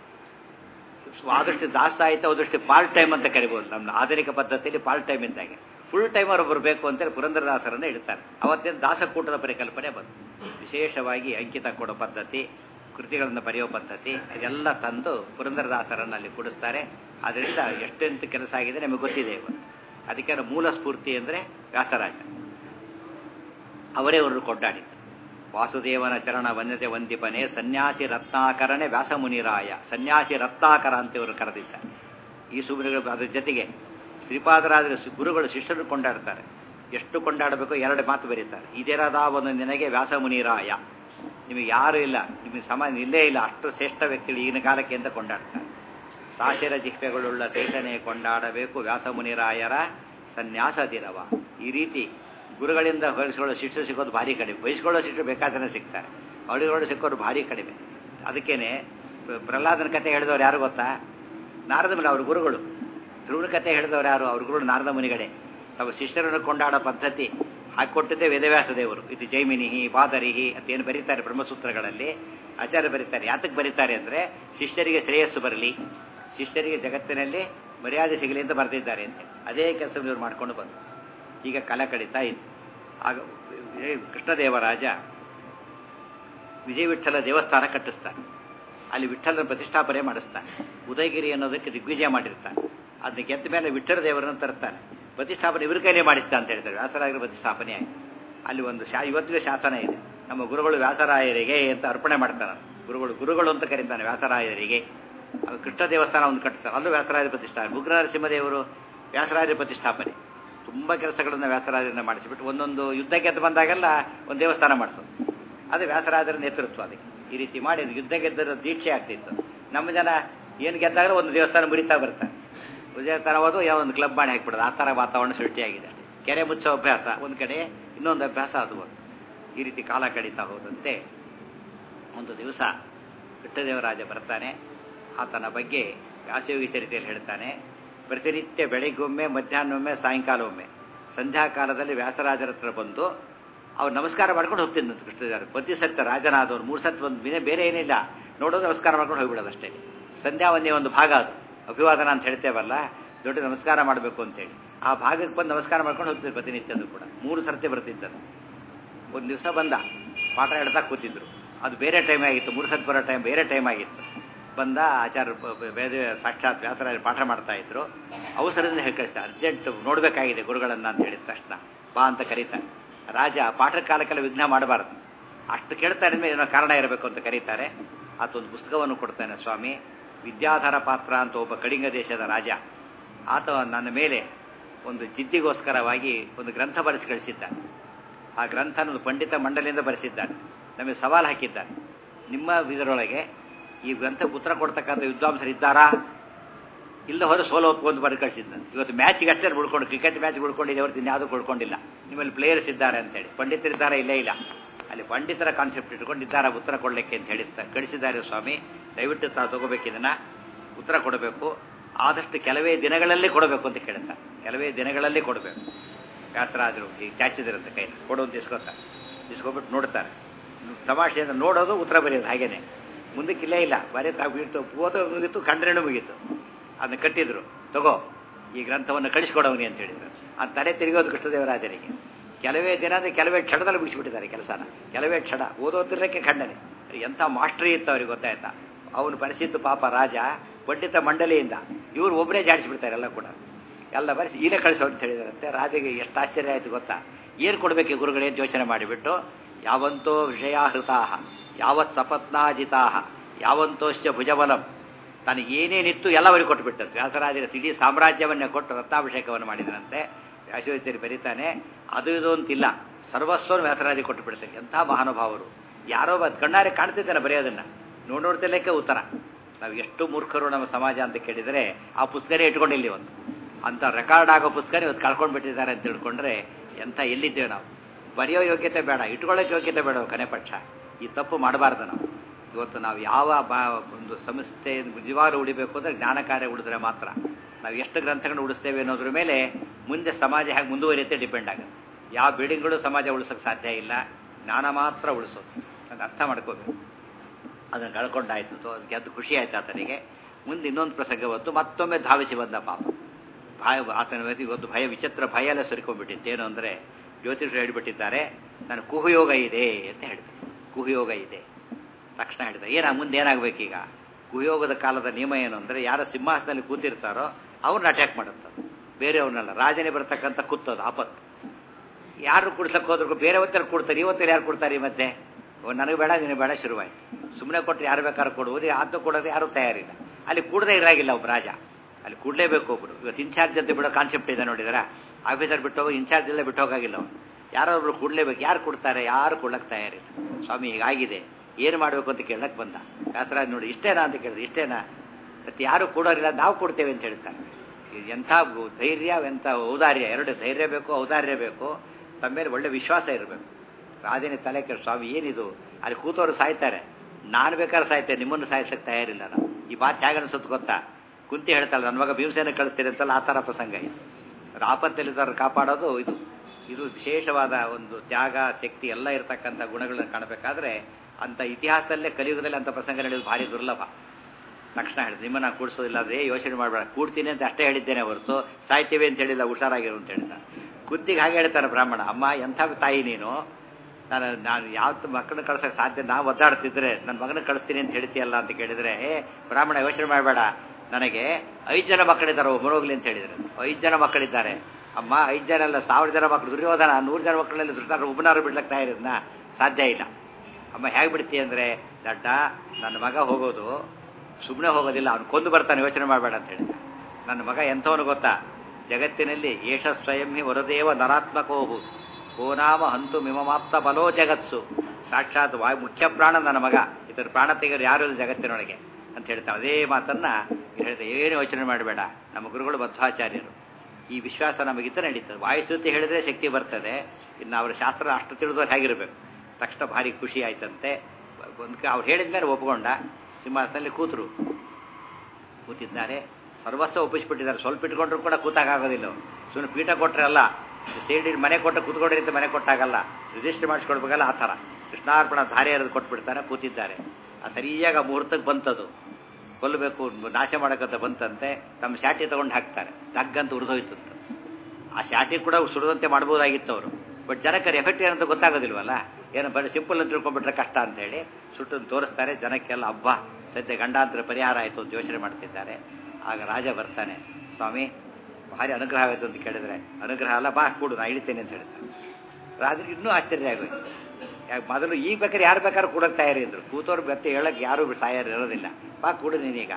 ಆದಷ್ಟು ದಾಸ ಆಯಿತು ಆದಷ್ಟು ಪಾರ್ಟ್ ಟೈಮ್ ಅಂತ ಕರಿಬೋದು ನಮ್ಮ ಆಧುನಿಕ ಪದ್ಧತಿಯಲ್ಲಿ ಪಾರ್ಟ್ ಟೈಮ್ ಇದ್ದಾಗೆ ಫುಲ್ ಟೈಮ್ ಅವರು ಬರಬೇಕು ಅಂತೇಳಿ ಪುರಂದರದಾಸರನ್ನು ಇಡ್ತಾರೆ ಅವತ್ತೇನು ದಾಸಕೂಟದ ಪರಿಕಲ್ಪನೆ ಬಂತು ವಿಶೇಷವಾಗಿ ಅಂಕಿತ ಕೊಡೋ ಪದ್ಧತಿ ಕೃತಿಗಳನ್ನು ಬರೆಯೋ ಪದ್ಧತಿ ಅದೆಲ್ಲ ತಂದು ಪುರಂದರದಾಸರನ್ನು ಅಲ್ಲಿ ಕೂಡಿಸ್ತಾರೆ ಅದರಿಂದ ಎಷ್ಟೆಂತ ಕೆಲಸ ಆಗಿದೆ ನಮಗೆ ಗೊತ್ತಿದೆ ಇವತ್ತು ಅದಕ್ಕೆ ಅವ್ರ ಮೂಲ ಸ್ಫೂರ್ತಿ ಅಂದರೆ ವ್ಯಾಸರಾಜ ಅವರೇ ಅವರು ಕೊಂಡಾಡಿದ್ದು ವಾಸುದೇವನ ಚರಣ ವನ್ಯತೆ ವಂದಿಪನೆ ಸನ್ಯಾಸಿ ರತ್ನಾಕರನೇ ವ್ಯಾಸಮುನಿರಾಯ ಸನ್ಯಾಸಿ ರತ್ನಾಕರ ಅಂತ ಇವರು ಕರೆದಿದ್ದಾರೆ ಈ ಸುಮನಿಗಳು ಅದ್ರ ಜೊತೆಗೆ ಶ್ರೀಪಾದರಾಜರ ಸು- ಗುರುಗಳು ಶಿಷ್ಯರು ಕೊಂಡಾಡ್ತಾರೆ ಎಷ್ಟು ಕೊಂಡಾಡಬೇಕು ಎರಡು ಮಾತು ಬರೀತಾರೆ ಇದೇರಾದ ಒಂದು ನಿನಗೆ ವ್ಯಾಸಮುನಿರಾಯ ನಿಮಗೆ ಯಾರು ಇಲ್ಲ ನಿಮಗೆ ಸಮ ಇಲ್ಲೇ ಇಲ್ಲ ಅಷ್ಟು ಶ್ರೇಷ್ಠ ವ್ಯಕ್ತಿಗಳು ಈಗಿನ ಕಾಲಕ್ಕೆ ಅಂತ ಕೊಂಡಾಡ್ತಾರೆ ಸಾಚಿರ ಜಿಹ್ವೆಗಳುಳ್ಳ ಚೈತನ್ಯ ಕೊಂಡಾಡಬೇಕು ವ್ಯಾಸಮುನಿರಾಯರ ಸನ್ಯಾಸದಿರವ ಈ ರೀತಿ ಗುರುಗಳಿಂದ ಹೊಲಿಸ್ಕೊಳ್ಳೋ ಶಿಷ್ಯರು ಸಿಗೋದು ಭಾರಿ ಕಡಿಮೆ ಬಯಸ್ಕೊಳ್ಳೋ ಶಿಷ್ಯರು ಬೇಕಾದ್ರೆ ಸಿಗ್ತಾರೆ ಅವಳಿಗಳು ಸಿಕ್ಕೋರು ಭಾರಿ ಕಡಿಮೆ ಅದಕ್ಕೇನೆ ಪ್ರ- ಪ್ರಹ್ಲಾದನ ಕಥೆ ಹೇಳಿದವ್ರು ಯಾರು ಗೊತ್ತಾ ನಾರದ ಮುನಿ ಅವ್ರ ಗುರುಗಳು ಧ್ರುವನ ಕಥೆ ಹೇಳಿದವ್ರು ಯಾರು ಅವ್ರ ಗುರುಗಳು ನಾರದ ಮುನಿಗಳೇ ತಮ್ಮ ಶಿಷ್ಯರನ್ನು ಕೊಂಡಾಡೋ ಪದ್ಧತಿ ಹಾಕೊಟ್ಟಿದ್ದೇ ವೇದವ್ಯಾಸ ದೇವರು ಇದು ಜೈಮಿನಿಹಿ ಬಾದರಿಹಿ ಅಂತ ಏನು ಬರೀತಾರೆ ಬ್ರಹ್ಮಸೂತ್ರಗಳಲ್ಲಿ ಆಚಾರ್ಯ ಬರೀತಾರೆ ಯಾತಕ್ಕೆ ಬರೀತಾರೆ ಅಂದರೆ ಶಿಷ್ಯರಿಗೆ ಶ್ರೇಯಸ್ಸು ಬರಲಿ ಶಿಷ್ಯರಿಗೆ ಜಗತ್ತಿನಲ್ಲಿ ಮರ್ಯಾದೆ ಸಿಗಲಿ ಅಂತ ಬರೆದಿದ್ದಾರೆ ಅಂತ ಅದೇ ಕೆಲಸ ಇವ್ರು ಮಾಡ್ಕೊಂಡು ಬಂದರು ಈಗ ಕಲೆ ಕಡಿತಾ ಇತ್ತು ಆಗ ಏ, ಕೃಷ್ಣದೇವರಾಜ ವಿಜಯ ವಿಠ್ಠಲ ದೇವಸ್ಥಾನ ಕಟ್ಟಿಸ್ತಾನೆ ಅಲ್ಲಿ ವಿಠ್ಠಲನ ಪ್ರತಿಷ್ಠಾಪನೆ ಮಾಡಿಸ್ತಾನೆ ಉದಯಗಿರಿ ಅನ್ನೋದಕ್ಕೆ ದಿಗ್ವಿಜಯ ಮಾಡಿರ್ತಾನೆ ಅದನ್ನ ಗೆದ್ದ ಮೇಲೆ ವಿಠ್ಠಲ ದೇವರನ್ನು ತರ್ತಾನೆ ಪ್ರತಿಷ್ಠಾಪನೆ ಇವ್ರ ಕೈಲೇ ಮಾಡಿಸ್ತಾ ಅಂತ ಹೇಳ್ತಾರೆ ವ್ಯಾಸರಾಯರ ಪ್ರತಿಷ್ಠಾಪನೆ ಆಯ್ತು ಅಲ್ಲಿ ಒಂದು ಶಾ ಇವತ್ತಿಗೆ ಶಾಸನ ಇದೆ ನಮ್ಮ ಗುರುಗಳು ವ್ಯಾಸರಾಯರಿಗೆ ಅಂತ ಅರ್ಪಣೆ ಮಾಡ್ತಾನೆ ಗುರುಗಳು ಗುರುಗಳು ಅಂತ ಕರೀತಾನೆ ವ್ಯಾಸರಾಯರಿಗೆ ಅದು ಕೃಷ್ಣ ದೇವಸ್ಥಾನ ಒಂದು ಕಟ್ಟಿಸ್ತಾರೆ ಅಲ್ಲೂ ವ್ಯಾಸರಾಯರ ಪ್ರತಿಷ್ಠಾಪನೆ ಉಗ್ರ ನರಸಿಂಹದೇವರು ವ್ಯಾಸರಾಯರ ಪ್ರತಿಷ್ಠಾಪನೆ ತುಂಬ ಕೆಲಸಗಳನ್ನು ವ್ಯಾಸರಾಜರಿಂದ ಮಾಡಿಸಿಬಿಟ್ಟು ಒಂದೊಂದು ಯುದ್ಧ ಗೆದ್ದು ಬಂದಾಗೆಲ್ಲ ಒಂದು ದೇವಸ್ಥಾನ ಮಾಡಿಸೋದು ಅದು ವ್ಯಾಸರಾಜರ ನೇತೃತ್ವ ಅದಕ್ಕೆ ಈ ರೀತಿ ಮಾಡಿ ಅದು ಯುದ್ಧ ಗೆದ್ದರ ದೀಕ್ಷೆ ಆಗ್ತಿತ್ತು ನಮ್ಮ ಜನ ಏನು ಗೆದ್ದಾಗಲೂ ಒಂದು ದೇವಸ್ಥಾನ ಮುರಿತಾ ಬರ್ತಾರೆ ದೇವಸ್ಥಾನ ಹೋದು ಯಾವ ಒಂದು ಕ್ಲಬ್ ಮಾಡಿ ಹಾಕ್ಬಿಡೋದು ಆ ಥರ ವಾತಾವರಣ ಸೃಷ್ಟಿಯಾಗಿದೆ ಕೆರೆ ಮುಚ್ಚೋ ಅಭ್ಯಾಸ ಒಂದು ಕಡೆ ಇನ್ನೊಂದು ಅಭ್ಯಾಸ ಅದು ಒಂದು ಈ ರೀತಿ ಕಾಲ ಕಳೀತಾ ಹೋದಂತೆ ಒಂದು ದಿವಸ ಕೃಷ್ಣದೇವರಾಜ ಬರ್ತಾನೆ ಆತನ ಬಗ್ಗೆ ವ್ಯಾಸಯೋಗಿ ಚರಿತೆಯಲ್ಲಿ ಹೇಳ್ತಾನೆ ಪ್ರತಿನಿತ್ಯ ಬೆಳಿಗ್ಗೊಮ್ಮೆ ಮಧ್ಯಾಹ್ನೊಮ್ಮೆ ಸಾಯಂಕಾಲವೊಮ್ಮೆ ಸಂಧ್ಯಾಕಾಲದಲ್ಲಿ ವ್ಯಾಸರಾಜರ ಹತ್ರ ಬಂದು ಅವ್ರು ನಮಸ್ಕಾರ ಮಾಡ್ಕೊಂಡು ಹೋಗ್ತಿದ್ದಂತೆ ಕೃಷ್ಣದೇವರು ಪ್ರತಿ ಸತ್ಯ ರಾಜನಾದವ್ರು ಮೂರು ಸತ್ ಬಂದು ಬೇರೆ ಬೇರೆ ಏನಿಲ್ಲ ನೋಡೋದು ನಮಸ್ಕಾರ ಮಾಡ್ಕೊಂಡು ಹೋಗ್ಬಿಡೋದು ಅಷ್ಟೇ ಸಂಧ್ಯಾ ಒಂದೇ ಒಂದು ಭಾಗ ಅದು ಅಭಿವಾದನ ಅಂತ ಹೇಳ್ತೇವಲ್ಲ ದೊಡ್ಡ ನಮಸ್ಕಾರ ಮಾಡಬೇಕು ಅಂತೇಳಿ ಆ ಭಾಗಕ್ಕೆ ಬಂದು ನಮಸ್ಕಾರ ಮಾಡ್ಕೊಂಡು ಹೋಗ್ತಿದ್ರು ಪ್ರತಿನಿತ್ಯದು ಕೂಡ ಮೂರು ಸರ್ತಿ ಬರ್ತಿದ್ದದು ಒಂದು ದಿವಸ ಬಂದ ಪಾಠ ಹೇಳ್ತಾ ಕೂತಿದ್ರು ಅದು ಬೇರೆ ಟೈಮ್ ಆಗಿತ್ತು ಮೂರು ಸತ್ ಬರೋ ಟೈಮ್ ಬೇರೆ ಟೈಮ್ ಆಗಿತ್ತು ಬಂದ ಆಚಾರ್ಯ ಪ- ಪ- ವೇದ ಸಾಕ್ಷಾತ್ ವ್ಯಾಸರಾಜ ಪಾಠ ಮಾಡ್ತಾ ಇದ್ರು ಅವಸರದಿಂದ ಹೇಳ್ಕಳಿಸ್ತಾರೆ ಅರ್ಜೆಂಟ್ ನೋಡಬೇಕಾಗಿದೆ ಗುರುಗಳನ್ನ ಅಂತ ಹೇಳಿದ ತಕ್ಷಣ ಬಾ ಅಂತ ಕರೀತಾರೆ ರಾಜ ಪಾಠದ ಕಾಲಕ್ಕೆಲ್ಲ ವಿಘ್ನ ಮಾಡಬಾರ್ದು ಅಷ್ಟು ಕೇಳ್ತಾರೆ ಮೇಲೆ ಏನೋ ಕಾರಣ ಇರಬೇಕು ಅಂತ ಕರೀತಾರೆ ಆತೊಂದು ಪುಸ್ತಕವನ್ನು ಕೊಡ್ತಾನೆ ಸ್ವಾಮಿ ವಿದ್ಯಾಧರ ಪಾತ್ರ ಅಂತ ಒಬ್ಬ ಕಳಿಂಗ ದೇಶದ ರಾಜ ಆತ ನನ್ನ ಮೇಲೆ ಒಂದು ಜಿದ್ದಿಗೋಸ್ಕರವಾಗಿ ಒಂದು ಗ್ರಂಥ ಬರೆಸಿ ಕಳಿಸಿದ್ದಾನೆ ಆ ಗ್ರಂಥ ಒಂದು ಪಂಡಿತ ಮಂಡಲಿಯಿಂದ ಬರೆಸಿದ್ದಾನೆ ನಮಗೆ ಸವಾಲು ಹಾಕಿದ್ದಾನೆ ನಿಮ್ಮ ಇದರೊಳಗೆ ಈ ಗ್ರಂಥಕ್ಕೆ ಉತ್ತರ ಕೊಡ್ತಕ್ಕಂಥ ವಿದ್ವಾಂಸರು ಇದ್ದಾರಾ ಇಲ್ಲ ಹೋದ್ರೆ ಸೋಲೋ ಒಪ್ಕೊಂಡು ಬರೆದು ಕಳಿಸಿದ್ದಾನೆ ಇವತ್ತು ಮ್ಯಾಚ್ಗೆ ಅಷ್ಟೇ ಉಳ್ಕೊಂಡು ಕ್ರಿಕೆಟ್ ಮ್ಯಾಚ್ ಉಳ್ಕೊಂಡಿದೆ ಹೊರತು ಇನ್ಯಾವುದೂ ಉಳ್ಕೊಂಡಿಲ್ಲ ನಿಮ್ಮಲ್ಲಿ ಪ್ಲೇಯರ್ಸ್ ಇದ್ದಾರೆ ಅಂತೇಳಿ ಪಂಡಿತರಿದ್ದಾರೆ ಇಲ್ಲೇ ಇಲ್ಲ ಅಲ್ಲಿ ಪಂಡಿತರ ಕಾನ್ಸೆಪ್ಟ್ ಇಟ್ಕೊಂಡಿದ್ದಾರೆ ಉತ್ತರ ಕೊಡಲಿಕ್ಕೆ ಅಂತ ಹೇಳಿ ಕಳಿಸಿದ್ದಾರೆ ಸ್ವಾಮಿ ದಯವಿಟ್ಟು ತಾವು ತಗೋಬೇಕಿದನ್ನ ಉತ್ತರ ಕೊಡಬೇಕು ಆದಷ್ಟು ಕೆಲವೇ ದಿನಗಳಲ್ಲಿ ಕೊಡಬೇಕು ಅಂತ ಕೇಳ್ತಾರೆ ಕೆಲವೇ ದಿನಗಳಲ್ಲಿ ಕೊಡಬೇಕು ವ್ಯಾಸರಾಜರು ಈಗ ಚಾಚಿದ್ರಂತ ಕೈ ಕೊಡೋದು ಇಸ್ಕೊತಾರೆ ಇಸ್ಕೊಬಿಟ್ಟು ನೋಡ್ತಾರೆ ತಮಾಷೆಯಿಂದ ನೋಡೋದು ಉತ್ತರ ಬರೆಯೋದು ಹಾಗೇನೆ ಮುಂದಕ್ಕಿಲ್ಲೇ ಇಲ್ಲ ಬರೀ ತಾವು ಬಿಟ್ಟು ಓದೋ ಮುಗೀತು ಖಂಡನೆ ಮುಗೀತು ಅದನ್ನ ಕಟ್ಟಿದ್ರು ತಗೋ ಈ ಗ್ರಂಥವನ್ನು ಕಳಿಸ್ಕೊಡವನಿ ಅಂತ ಹೇಳಿದ್ರು ಆ ತಲೆ ತಿರುಗೋದು ಕೃಷ್ಣದೇವರಾಜರಿಗೆ ಕೆಲವೇ ದಿನ ಅಂದರೆ ಕೆಲವೇ ಕ್ಷಣದಲ್ಲಿ ಮುಗಿಸ್ಬಿಟ್ಟಿದ್ದಾರೆ ಕೆಲಸನ ಕೆಲವೇ ಕ್ಷಣ ಓದೋತಿರ್ಲಿಕ್ಕೆ ಖಂಡನೆ ಎಂಥ ಮಾಸ್ಟ್ರಿ ಇತ್ತು ಅವ್ರಿಗೆ ಗೊತ್ತಾಯ್ತಾ ಅವನು ಪರಿಸ್ಥಿತಿ ಪಾಪ ರಾಜ ಪಂಡಿತ ಮಂಡಳಿಯಿಂದ ಇವರು ಒಬ್ಬರೇ ಜಾಡಿಸ್ಬಿಡ್ತಾರೆ ಎಲ್ಲ ಕೂಡ ಎಲ್ಲ ಬರೆಸಿ ಈಗಲೇ ಕಳಿಸೋ ಅಂತ ಹೇಳಿದಾರಂತೆ ರಾಜಗೆ ಎಷ್ಟು ಆಶ್ಚರ್ಯ ಆಯಿತು ಗೊತ್ತಾ ಏನು ಕೊಡಬೇಕು ಗುರುಗಳೇನು ಯೋಚನೆ ಮಾಡಿಬಿಟ್ಟು ಯಾವಂತೋ ವಿಷಯಾಹೃತಾ ಯಾವತ್ ಸಪತ್ನಾಜಿತಾ ಯಾವಂತೋಶ್ಚ ಭುಜಬಲಂ ತಾನು ಏನೇನಿತ್ತು ಎಲ್ಲವರಿಗೆ ಕೊಟ್ಟುಬಿಟ್ಟರು ವ್ಯಾಸರಾಜರ ಇಡೀ ಸಾಮ್ರಾಜ್ಯವನ್ನೇ ಕೊಟ್ಟು ರತ್ನಾಭಿಷೇಕವನ್ನು ಮಾಡಿದರಂತೆ ವ್ಯಾಸವೇಶ್ವರಿ ಬರೀತಾನೆ ಅದು ಇದು ಅಂತಿಲ್ಲ ಸರ್ವಸ್ವನು ವ್ಯಾಸರಾಜಿ ಕೊಟ್ಟು ಬಿಡ್ತಾರೆ ಎಂಥ ಮಹಾನುಭಾವರು ಯಾರೋ ಬ ಕಣ್ಣಾರೆ ಕಾಣ್ತಿದ್ದಾನೆ ಬರೆಯೋದನ್ನ ನೋಡ್ ನೋಡ್ತಿಲ್ಲಕ್ಕೆ ಉತ್ತರ ನಾವು ಎಷ್ಟು ಮೂರ್ಖರು ನಮ್ಮ ಸಮಾಜ ಅಂತ ಕೇಳಿದರೆ ಆ ಪುಸ್ತಕನೇ ಇಟ್ಕೊಂಡಿಲ್ಲ ಇವತ್ತು ಅಂತ ರೆಕಾರ್ಡ್ ಆಗೋ ಪುಸ್ತಕ ಇವತ್ತು ಕಳ್ಕೊಂಡು ಬಿಟ್ಟಿದ್ದಾರೆ ಅಂತ ತಿಳ್ಕೊಂಡ್ರೆ ಎಂಥ ಎಲ್ಲಿದ್ದೇವೆ ನಾವು ಬರೆಯೋ ಯೋಗ್ಯತೆ ಬೇಡ ಇಟ್ಕೊಳ್ಳೋಕೆ ಯೋಗ್ಯತೆ ಬೇಡ ಕನೆ ಪಕ್ಷ ಈ ತಪ್ಪು ಮಾಡಬಾರ್ದು ನಾವು ಇವತ್ತು ನಾವು ಯಾವ ಬಾ ಒಂದು ಸಂಸ್ಥೆ ನಿಜವಾಗ್ಲೂ ಉಳಿಬೇಕು ಅಂದರೆ ಜ್ಞಾನ ಕಾರ್ಯ ಉಳಿದ್ರೆ ಮಾತ್ರ ನಾವು ಎಷ್ಟು ಗ್ರಂಥಗಳನ್ನು ಉಳಿಸ್ತೇವೆ ಅನ್ನೋದ್ರ ಮೇಲೆ ಮುಂದೆ ಸಮಾಜ ಹೇಗೆ ಮುಂದುವರಿಯುತ್ತೆ ಡಿಪೆಂಡ್ ಆಗುತ್ತೆ ಯಾವ ಬಿಲ್ಡಿಂಗ್ಗಳು ಸಮಾಜ ಉಳಿಸೋಕೆ ಸಾಧ್ಯ ಇಲ್ಲ ಜ್ಞಾನ ಮಾತ್ರ ಉಳಿಸೋದು ಅದನ್ನು ಅರ್ಥ ಮಾಡ್ಕೋಬೇಕು ಅದನ್ನು ಕಳ್ಕೊಂಡಾಯ್ತು ಅದಕ್ಕೆ ಅದು ಖುಷಿ ಆಯ್ತು ಆತನಿಗೆ ಮುಂದೆ ಇನ್ನೊಂದು ಪ್ರಸಂಗ ಬಂತು ಮತ್ತೊಮ್ಮೆ ಧಾವಿಸಿ ಬಂದ ಪಾಪ ಭಯ ಆತನ ಮೇಲೆ ಇವತ್ತು ಭಯ ವಿಚಿತ್ರ ಭಯ ಎಲ್ಲ ಸರಿಕೊಂಡ್ಬಿಟ್ಟಿತ್ತು ಏನು ಅಂದರೆ ಜ್ಯೋತಿಷರು ಹೇಳಿಬಿಟ್ಟಿದ್ದಾರೆ ನಾನು ಕುಹಯೋಗ ಇದೆ ಅಂತ ಹೇಳಿದೆ ಕುಹಯೋಗ ಇದೆ ತಕ್ಷಣ ಹೇಳಿದ ಏನ ಮುಂದೆ ಏನಾಗಬೇಕೀಗ ಕುಹಯೋಗದ ಕಾಲದ ನಿಯಮ ಏನು ಅಂದರೆ ಯಾರ ಸಿಂಹಾಸನದಲ್ಲಿ ಕೂತಿರ್ತಾರೋ ಅವ್ರನ್ನ ಅಟ್ಯಾಕ್ ಮಾಡುತ್ತದು ಬೇರೆಯವ್ರನ್ನಲ್ಲ ರಾಜನೇ ಬರ್ತಕ್ಕಂಥ ಕುತ್ತದು ಆಪತ್ತು ಯಾರು ಕುಡ್ಸಕ್ಕೆ ಹೋದ್ರು ಬೇರೆ ಹೊತ್ತಲ್ಲಿ ಕೊಡ್ತಾರೆ ಇವತ್ತಲ್ಲಿ ಯಾರು ಕೊಡ್ತಾರೆ ಈ ಮತ್ತೆ ನನಗೆ ಬೇಡ ನಿನಗೆ ಬೇಡ ಶುರುವಾಯಿತು ಸುಮ್ಮನೆ ಕೊಟ್ಟರೆ ಯಾರು ಬೇಕಾದ್ರೂ ಕೊಡುವುದು ಆತ ಕೊಡೋದು ಯಾರೂ ತಯಾರಿಲ್ಲ ಅಲ್ಲಿ ಕೂಡದೇ ಇರಾಗಿಲ್ಲ ಒಬ್ಬ ರಾಜ ಅಲ್ಲಿ ಕೂಡಲೇಬೇಕು ಒಬ್ಬರು ಇವತ್ತು ಇನ್ಚಾರ್ಜ್ ಅಂತ ಬಿಡೋ ಕಾನ್ಸೆಪ್ಟ್ ಇದೆ ನೋಡಿದಾರ ಆಫೀಸರ್ ಬಿಟ್ಟು ಹೋಗಿ ಇನ್ಚಾರ್ಜ್ ಎಲ್ಲ ಬಿಟ್ಟು ಹೋಗಾಗಿಲ್ಲ ಅವನು ಯಾರೋ ಒಬ್ರು ಕೂಡಲೇಬೇಕು ಯಾರು ಕೊಡ್ತಾರೆ ಯಾರು ಕೊಡ್ಲಕ್ಕೆ ತಯಾರಿಲ್ಲ ಸ್ವಾಮಿ ಹೀಗಾಗಿದೆ ಏನು ಮಾಡಬೇಕು ಅಂತ ಕೇಳಕ್ಕೆ ಬಂದ ವ್ಯಾಸರಾಜ್ ನೋಡಿ ಇಷ್ಟೇನಾ ಅಂತ ಕೇಳಿದ್ರೆ ಇಷ್ಟೇನಾ ಮತ್ತೆ ಯಾರು ಕೊಡೋರಿಲ್ಲ ನಾವು ಕೊಡ್ತೇವೆ ಅಂತ ಹೇಳ್ತಾರೆ ಎಂಥ ಧೈರ್ಯ ಎಂಥ ಔದಾರ್ಯ ಎರಡು ಧೈರ್ಯ ಬೇಕು ಔದಾರ್ಯ ಬೇಕು ತಮ್ಮ ಮೇಲೆ ಒಳ್ಳೆ ವಿಶ್ವಾಸ ಇರಬೇಕು ರಾಜನೇ ತಲೆ ಕೆಳ ಸ್ವಾಮಿ ಏನಿದು ಅಲ್ಲಿ ಕೂತವರು ಸಾಯ್ತಾರೆ ನಾನು ಬೇಕಾದ್ರೆ ಸಾಯ್ತೇನೆ ನಿಮ್ಮನ್ನು ಸಾಯಿಸಕ್ಕೆ ತಯಾರಿಲ್ಲ ನಾವು ಈ ಮಾತು ಹೇಗೆ ಅನ್ಸುತ್ತೆ ಗೊತ್ತಾ ಕುಂತಿ ಹೇಳ್ತಾಳೆ ನನ್ನ ಮಗ ಭೀಮಸೇನ ಕಳಿಸ್ತೀರಿ ಅಂತಲ್ಲ ಆ ಥರ ಪ್ರಸಂಗ ಇದು ಆಪತ್ತಲ್ಲಿದ್ದವ್ರು ಕಾಪಾಡೋದು ಇದು ಇದು ವಿಶೇಷವಾದ ಒಂದು ತ್ಯಾಗ ಶಕ್ತಿ ಎಲ್ಲ ಇರತಕ್ಕಂಥ ಗುಣಗಳನ್ನ ಕಾಣಬೇಕಾದ್ರೆ ಅಂತ ಇತಿಹಾಸದಲ್ಲೇ ಕಲಿಯುಗದಲ್ಲಿ ಅಂತ ಪ್ರಸಂಗ ನಡೆಯೋದು ಭಾರಿ ದುರ್ಲಭ ತಕ್ಷಣ ಹೇಳಿದೆ ನಿಮ್ಮನ್ನ ಕೂಡಿಸೋದಿಲ್ಲ ಅದೇ ಯೋಚನೆ ಮಾಡಬೇಡ ಕೂಡ್ತೀನಿ ಅಂತ ಅಷ್ಟೇ ಹೇಳಿದ್ದೇನೆ ಹೊರತು ಸಾಯ್ತೇವೆ ಅಂತ ಹೇಳಿಲ್ಲ ಹುಷಾರಾಗಿರು ಅಂತ ಹೇಳಿದ ಕುಂತಿಗೆ ಹಾಗೆ ಹೇಳ್ತಾನೆ ಬ್ರಾಹ್ಮಣ ಅಮ್ಮ ಎಂಥ ತಾಯಿ ನೀನು ನಾನು ನಾನು ಯಾವ ಮಕ್ಕಳನ್ನ ಕಳ್ಸೋಕೆ ಸಾಧ್ಯ ನಾವು ಒದ್ದಾಡ್ತಿದ್ರೆ ನನ್ನ ಮಗನ ಕಳಿಸ್ತೀನಿ ಅಂತ ಹೇಳ್ತೀಯಲ್ಲ ಅಂತ ಕೇಳಿದರೆ ಏ ಬ್ರಾಹ್ಮಣ ಯೋಚನೆ ಮಾಡಬೇಡ ನನಗೆ ಐದು ಜನ ಮಕ್ಕಳಿದ್ದಾರೆ ಒಬ್ಬರು ಹೋಗ್ಲಿ ಅಂತ ಹೇಳಿದ್ರು ಐದು ಜನ ಮಕ್ಕಳಿದ್ದಾರೆ ಅಮ್ಮ ಐದು ಜನ ಅಲ್ಲ ಸಾವಿರ ಜನ ಮಕ್ಕಳು ದುರ್ಯೋಧನ ನೂರು ಜನ ಮಕ್ಕಳಲ್ಲಿ ದುರ್ತಾರ ಒಬ್ಬನಾರು ಬಿಡ್ಲಕ್ಕೆ ತಯಾರಿದ್ನ ಸಾಧ್ಯ ಇಲ್ಲ ಅಮ್ಮ ಹೇಗೆ ಬಿಡ್ತಿ ಅಂದರೆ ದಡ್ಡ ನನ್ನ ಮಗ ಹೋಗೋದು ಸುಮ್ಮನೆ ಹೋಗೋದಿಲ್ಲ ಅವ್ನು ಕೊಂದು ಬರ್ತಾನೆ ಯೋಚನೆ ಮಾಡಬೇಡ ಅಂತ ಹೇಳಿದ ನನ್ನ ಮಗ ಎಂಥವನು ಗೊತ್ತಾ ಜಗತ್ತಿನಲ್ಲಿ ಏಷ ಸ್ವಯಂ ಹಿ ವರದೇವ ನರಾತ್ಮಕೋಹು ಕೋನಾಮ ಹಂತು ಮಿಮಮಾಪ್ತ ಬಲೋ ಜಗತ್ಸು ಸಾಕ್ಷಾತ್ ವಾಯು ಮುಖ್ಯ ಪ್ರಾಣ ನನ್ನ ಮಗ ಇದರ ಪ್ರಾಣ ತೆಗೆದು ಯಾರು ಇಲ್ಲ ಜಗತ್ತಿನೊಳಗೆ ಅಂತ ಹೇಳ್ತಾನೆ ಅದೇ ಮಾತನ್ನ ಹೇಳಿದೆ ಏನು ಯೋಚನೆ ಮಾಡಬೇಡ ನಮ್ಮ ಗುರುಗಳು ಬದ್ಧಾಚಾರ್ಯರು ಈ ವಿಶ್ವಾಸ ನಮಗಿದ್ದರೆ ನಡೀತದೆ ವಾಯುಸ್ತುತಿ ಹೇಳಿದ್ರೆ ಶಕ್ತಿ ಬರ್ತದೆ ಇನ್ನು ಅವರ ಶಾಸ್ತ್ರ ಅಷ್ಟು ತಿಳಿದವ್ರು ಹೇಗಿರಬೇಕು ತಕ್ಷಣ ಭಾರಿ ಖುಷಿ ಆಯ್ತಂತೆ ಒಂದು ಅವ್ರು ಹೇಳಿದ ಮೇಲೆ ಒಪ್ಕೊಂಡ ಸಿಂಹಾಸನದಲ್ಲಿ ಕೂತರು ಕೂತಿದ್ದಾರೆ ಸರ್ವಸ್ವ ಒಪ್ಪಿಸ್ಬಿಟ್ಟಿದ್ದಾರೆ ಸ್ವಲ್ಪ ಇಟ್ಕೊಂಡ್ರು ಕೂಡ ಕೂತಾಗೋದಿಲ್ಲ ಅವರು ಸುಮ್ಮನೆ ಪೀಠ ಕೊಟ್ಟರೆ ಅಲ್ಲ ಸೇಡಿ ಮನೆ ಕೊಟ್ಟು ಕೂತ್ಕೊಂಡ್ರಿ ಅಂತ ಮನೆ ಕೊಟ್ಟಾಗಲ್ಲ ರಿಜಿಸ್ಟರ್ ಮಾಡಿಸ್ಕೊಡ್ಬೇಕಲ್ಲ ಆ ಥರ ಕೃಷ್ಣಾರ್ಪಣ ಧಾರೆ ಎರೆದು ಕೊಟ್ಬಿಡ್ತಾರೆ ಕೂತಿದ್ದಾರೆ ಆ ಸರಿಯಾಗಿ ಆ ಮುಹೂರ್ತಕ್ಕೆ ಬಂತದು ಕೊಲ್ಲಬೇಕು ನಾಶ ಮಾಡೋಕ್ಕಂತ ಬಂತಂತೆ ತಮ್ಮ ಶಾಟಿ ತಗೊಂಡು ಹಾಕ್ತಾರೆ ತಗ್ಗಂತ ಉರಿದೋಯ್ತು ಆ ಶಾಟಿ ಕೂಡ ಸುಡದಂತೆ ಮಾಡ್ಬೋದಾಗಿತ್ತು ಅವರು ಬಟ್ ಜನಕ್ಕೆ ಎಫೆಕ್ಟ್ ಏನಂತ ಗೊತ್ತಾಗೋದಿಲ್ವಲ್ಲ ಏನು ಬರೀ ಸಿಂಪಲ್ ಅಂತ ತಿಳ್ಕೊಂಡ್ಬಿಟ್ರೆ ಕಷ್ಟ ಅಂತೇಳಿ ಸುಟ್ಟನ್ನು ತೋರಿಸ್ತಾರೆ ಜನಕ್ಕೆಲ್ಲ ಹಬ್ಬ ಸದ್ಯ ಗಂಡಾಂತರ ಪರಿಹಾರ ಆಯಿತು ಅಂತ ಯೋಚನೆ ಮಾಡ್ತಿದ್ದಾರೆ ಆಗ ರಾಜ ಬರ್ತಾನೆ ಸ್ವಾಮಿ ಭಾರಿ ಅನುಗ್ರಹ ಆಯಿತು ಅಂತ ಕೇಳಿದ್ರೆ ಅನುಗ್ರಹ ಅಲ್ಲ ಬಾ ಕೂಡು ನಾ ಇಳಿತೇನೆ ಅಂತ ಹೇಳ್ತಾನೆ ರಾಜರಿಗೆ ಇನ್ನೂ ಆಶ್ಚರ್ಯ ಆಗೋಯ್ತು ಯಾಕೆ ಮೊದಲು ಈಗ ಬೇಕಾದ್ರೆ ಯಾರು ಬೇಕಾದ್ರೂ ಕೂಡಕ್ಕೆ ತಯಾರಿದ್ರು ಕೂತವ್ರು ಬೆತ್ತ ಹೇಳಕ್ಕೆ ಯಾರು ಸಾಯರ್ ಇರೋದಿಲ್ಲ ಬಾ ಕೂಡು ನೀನೀಗ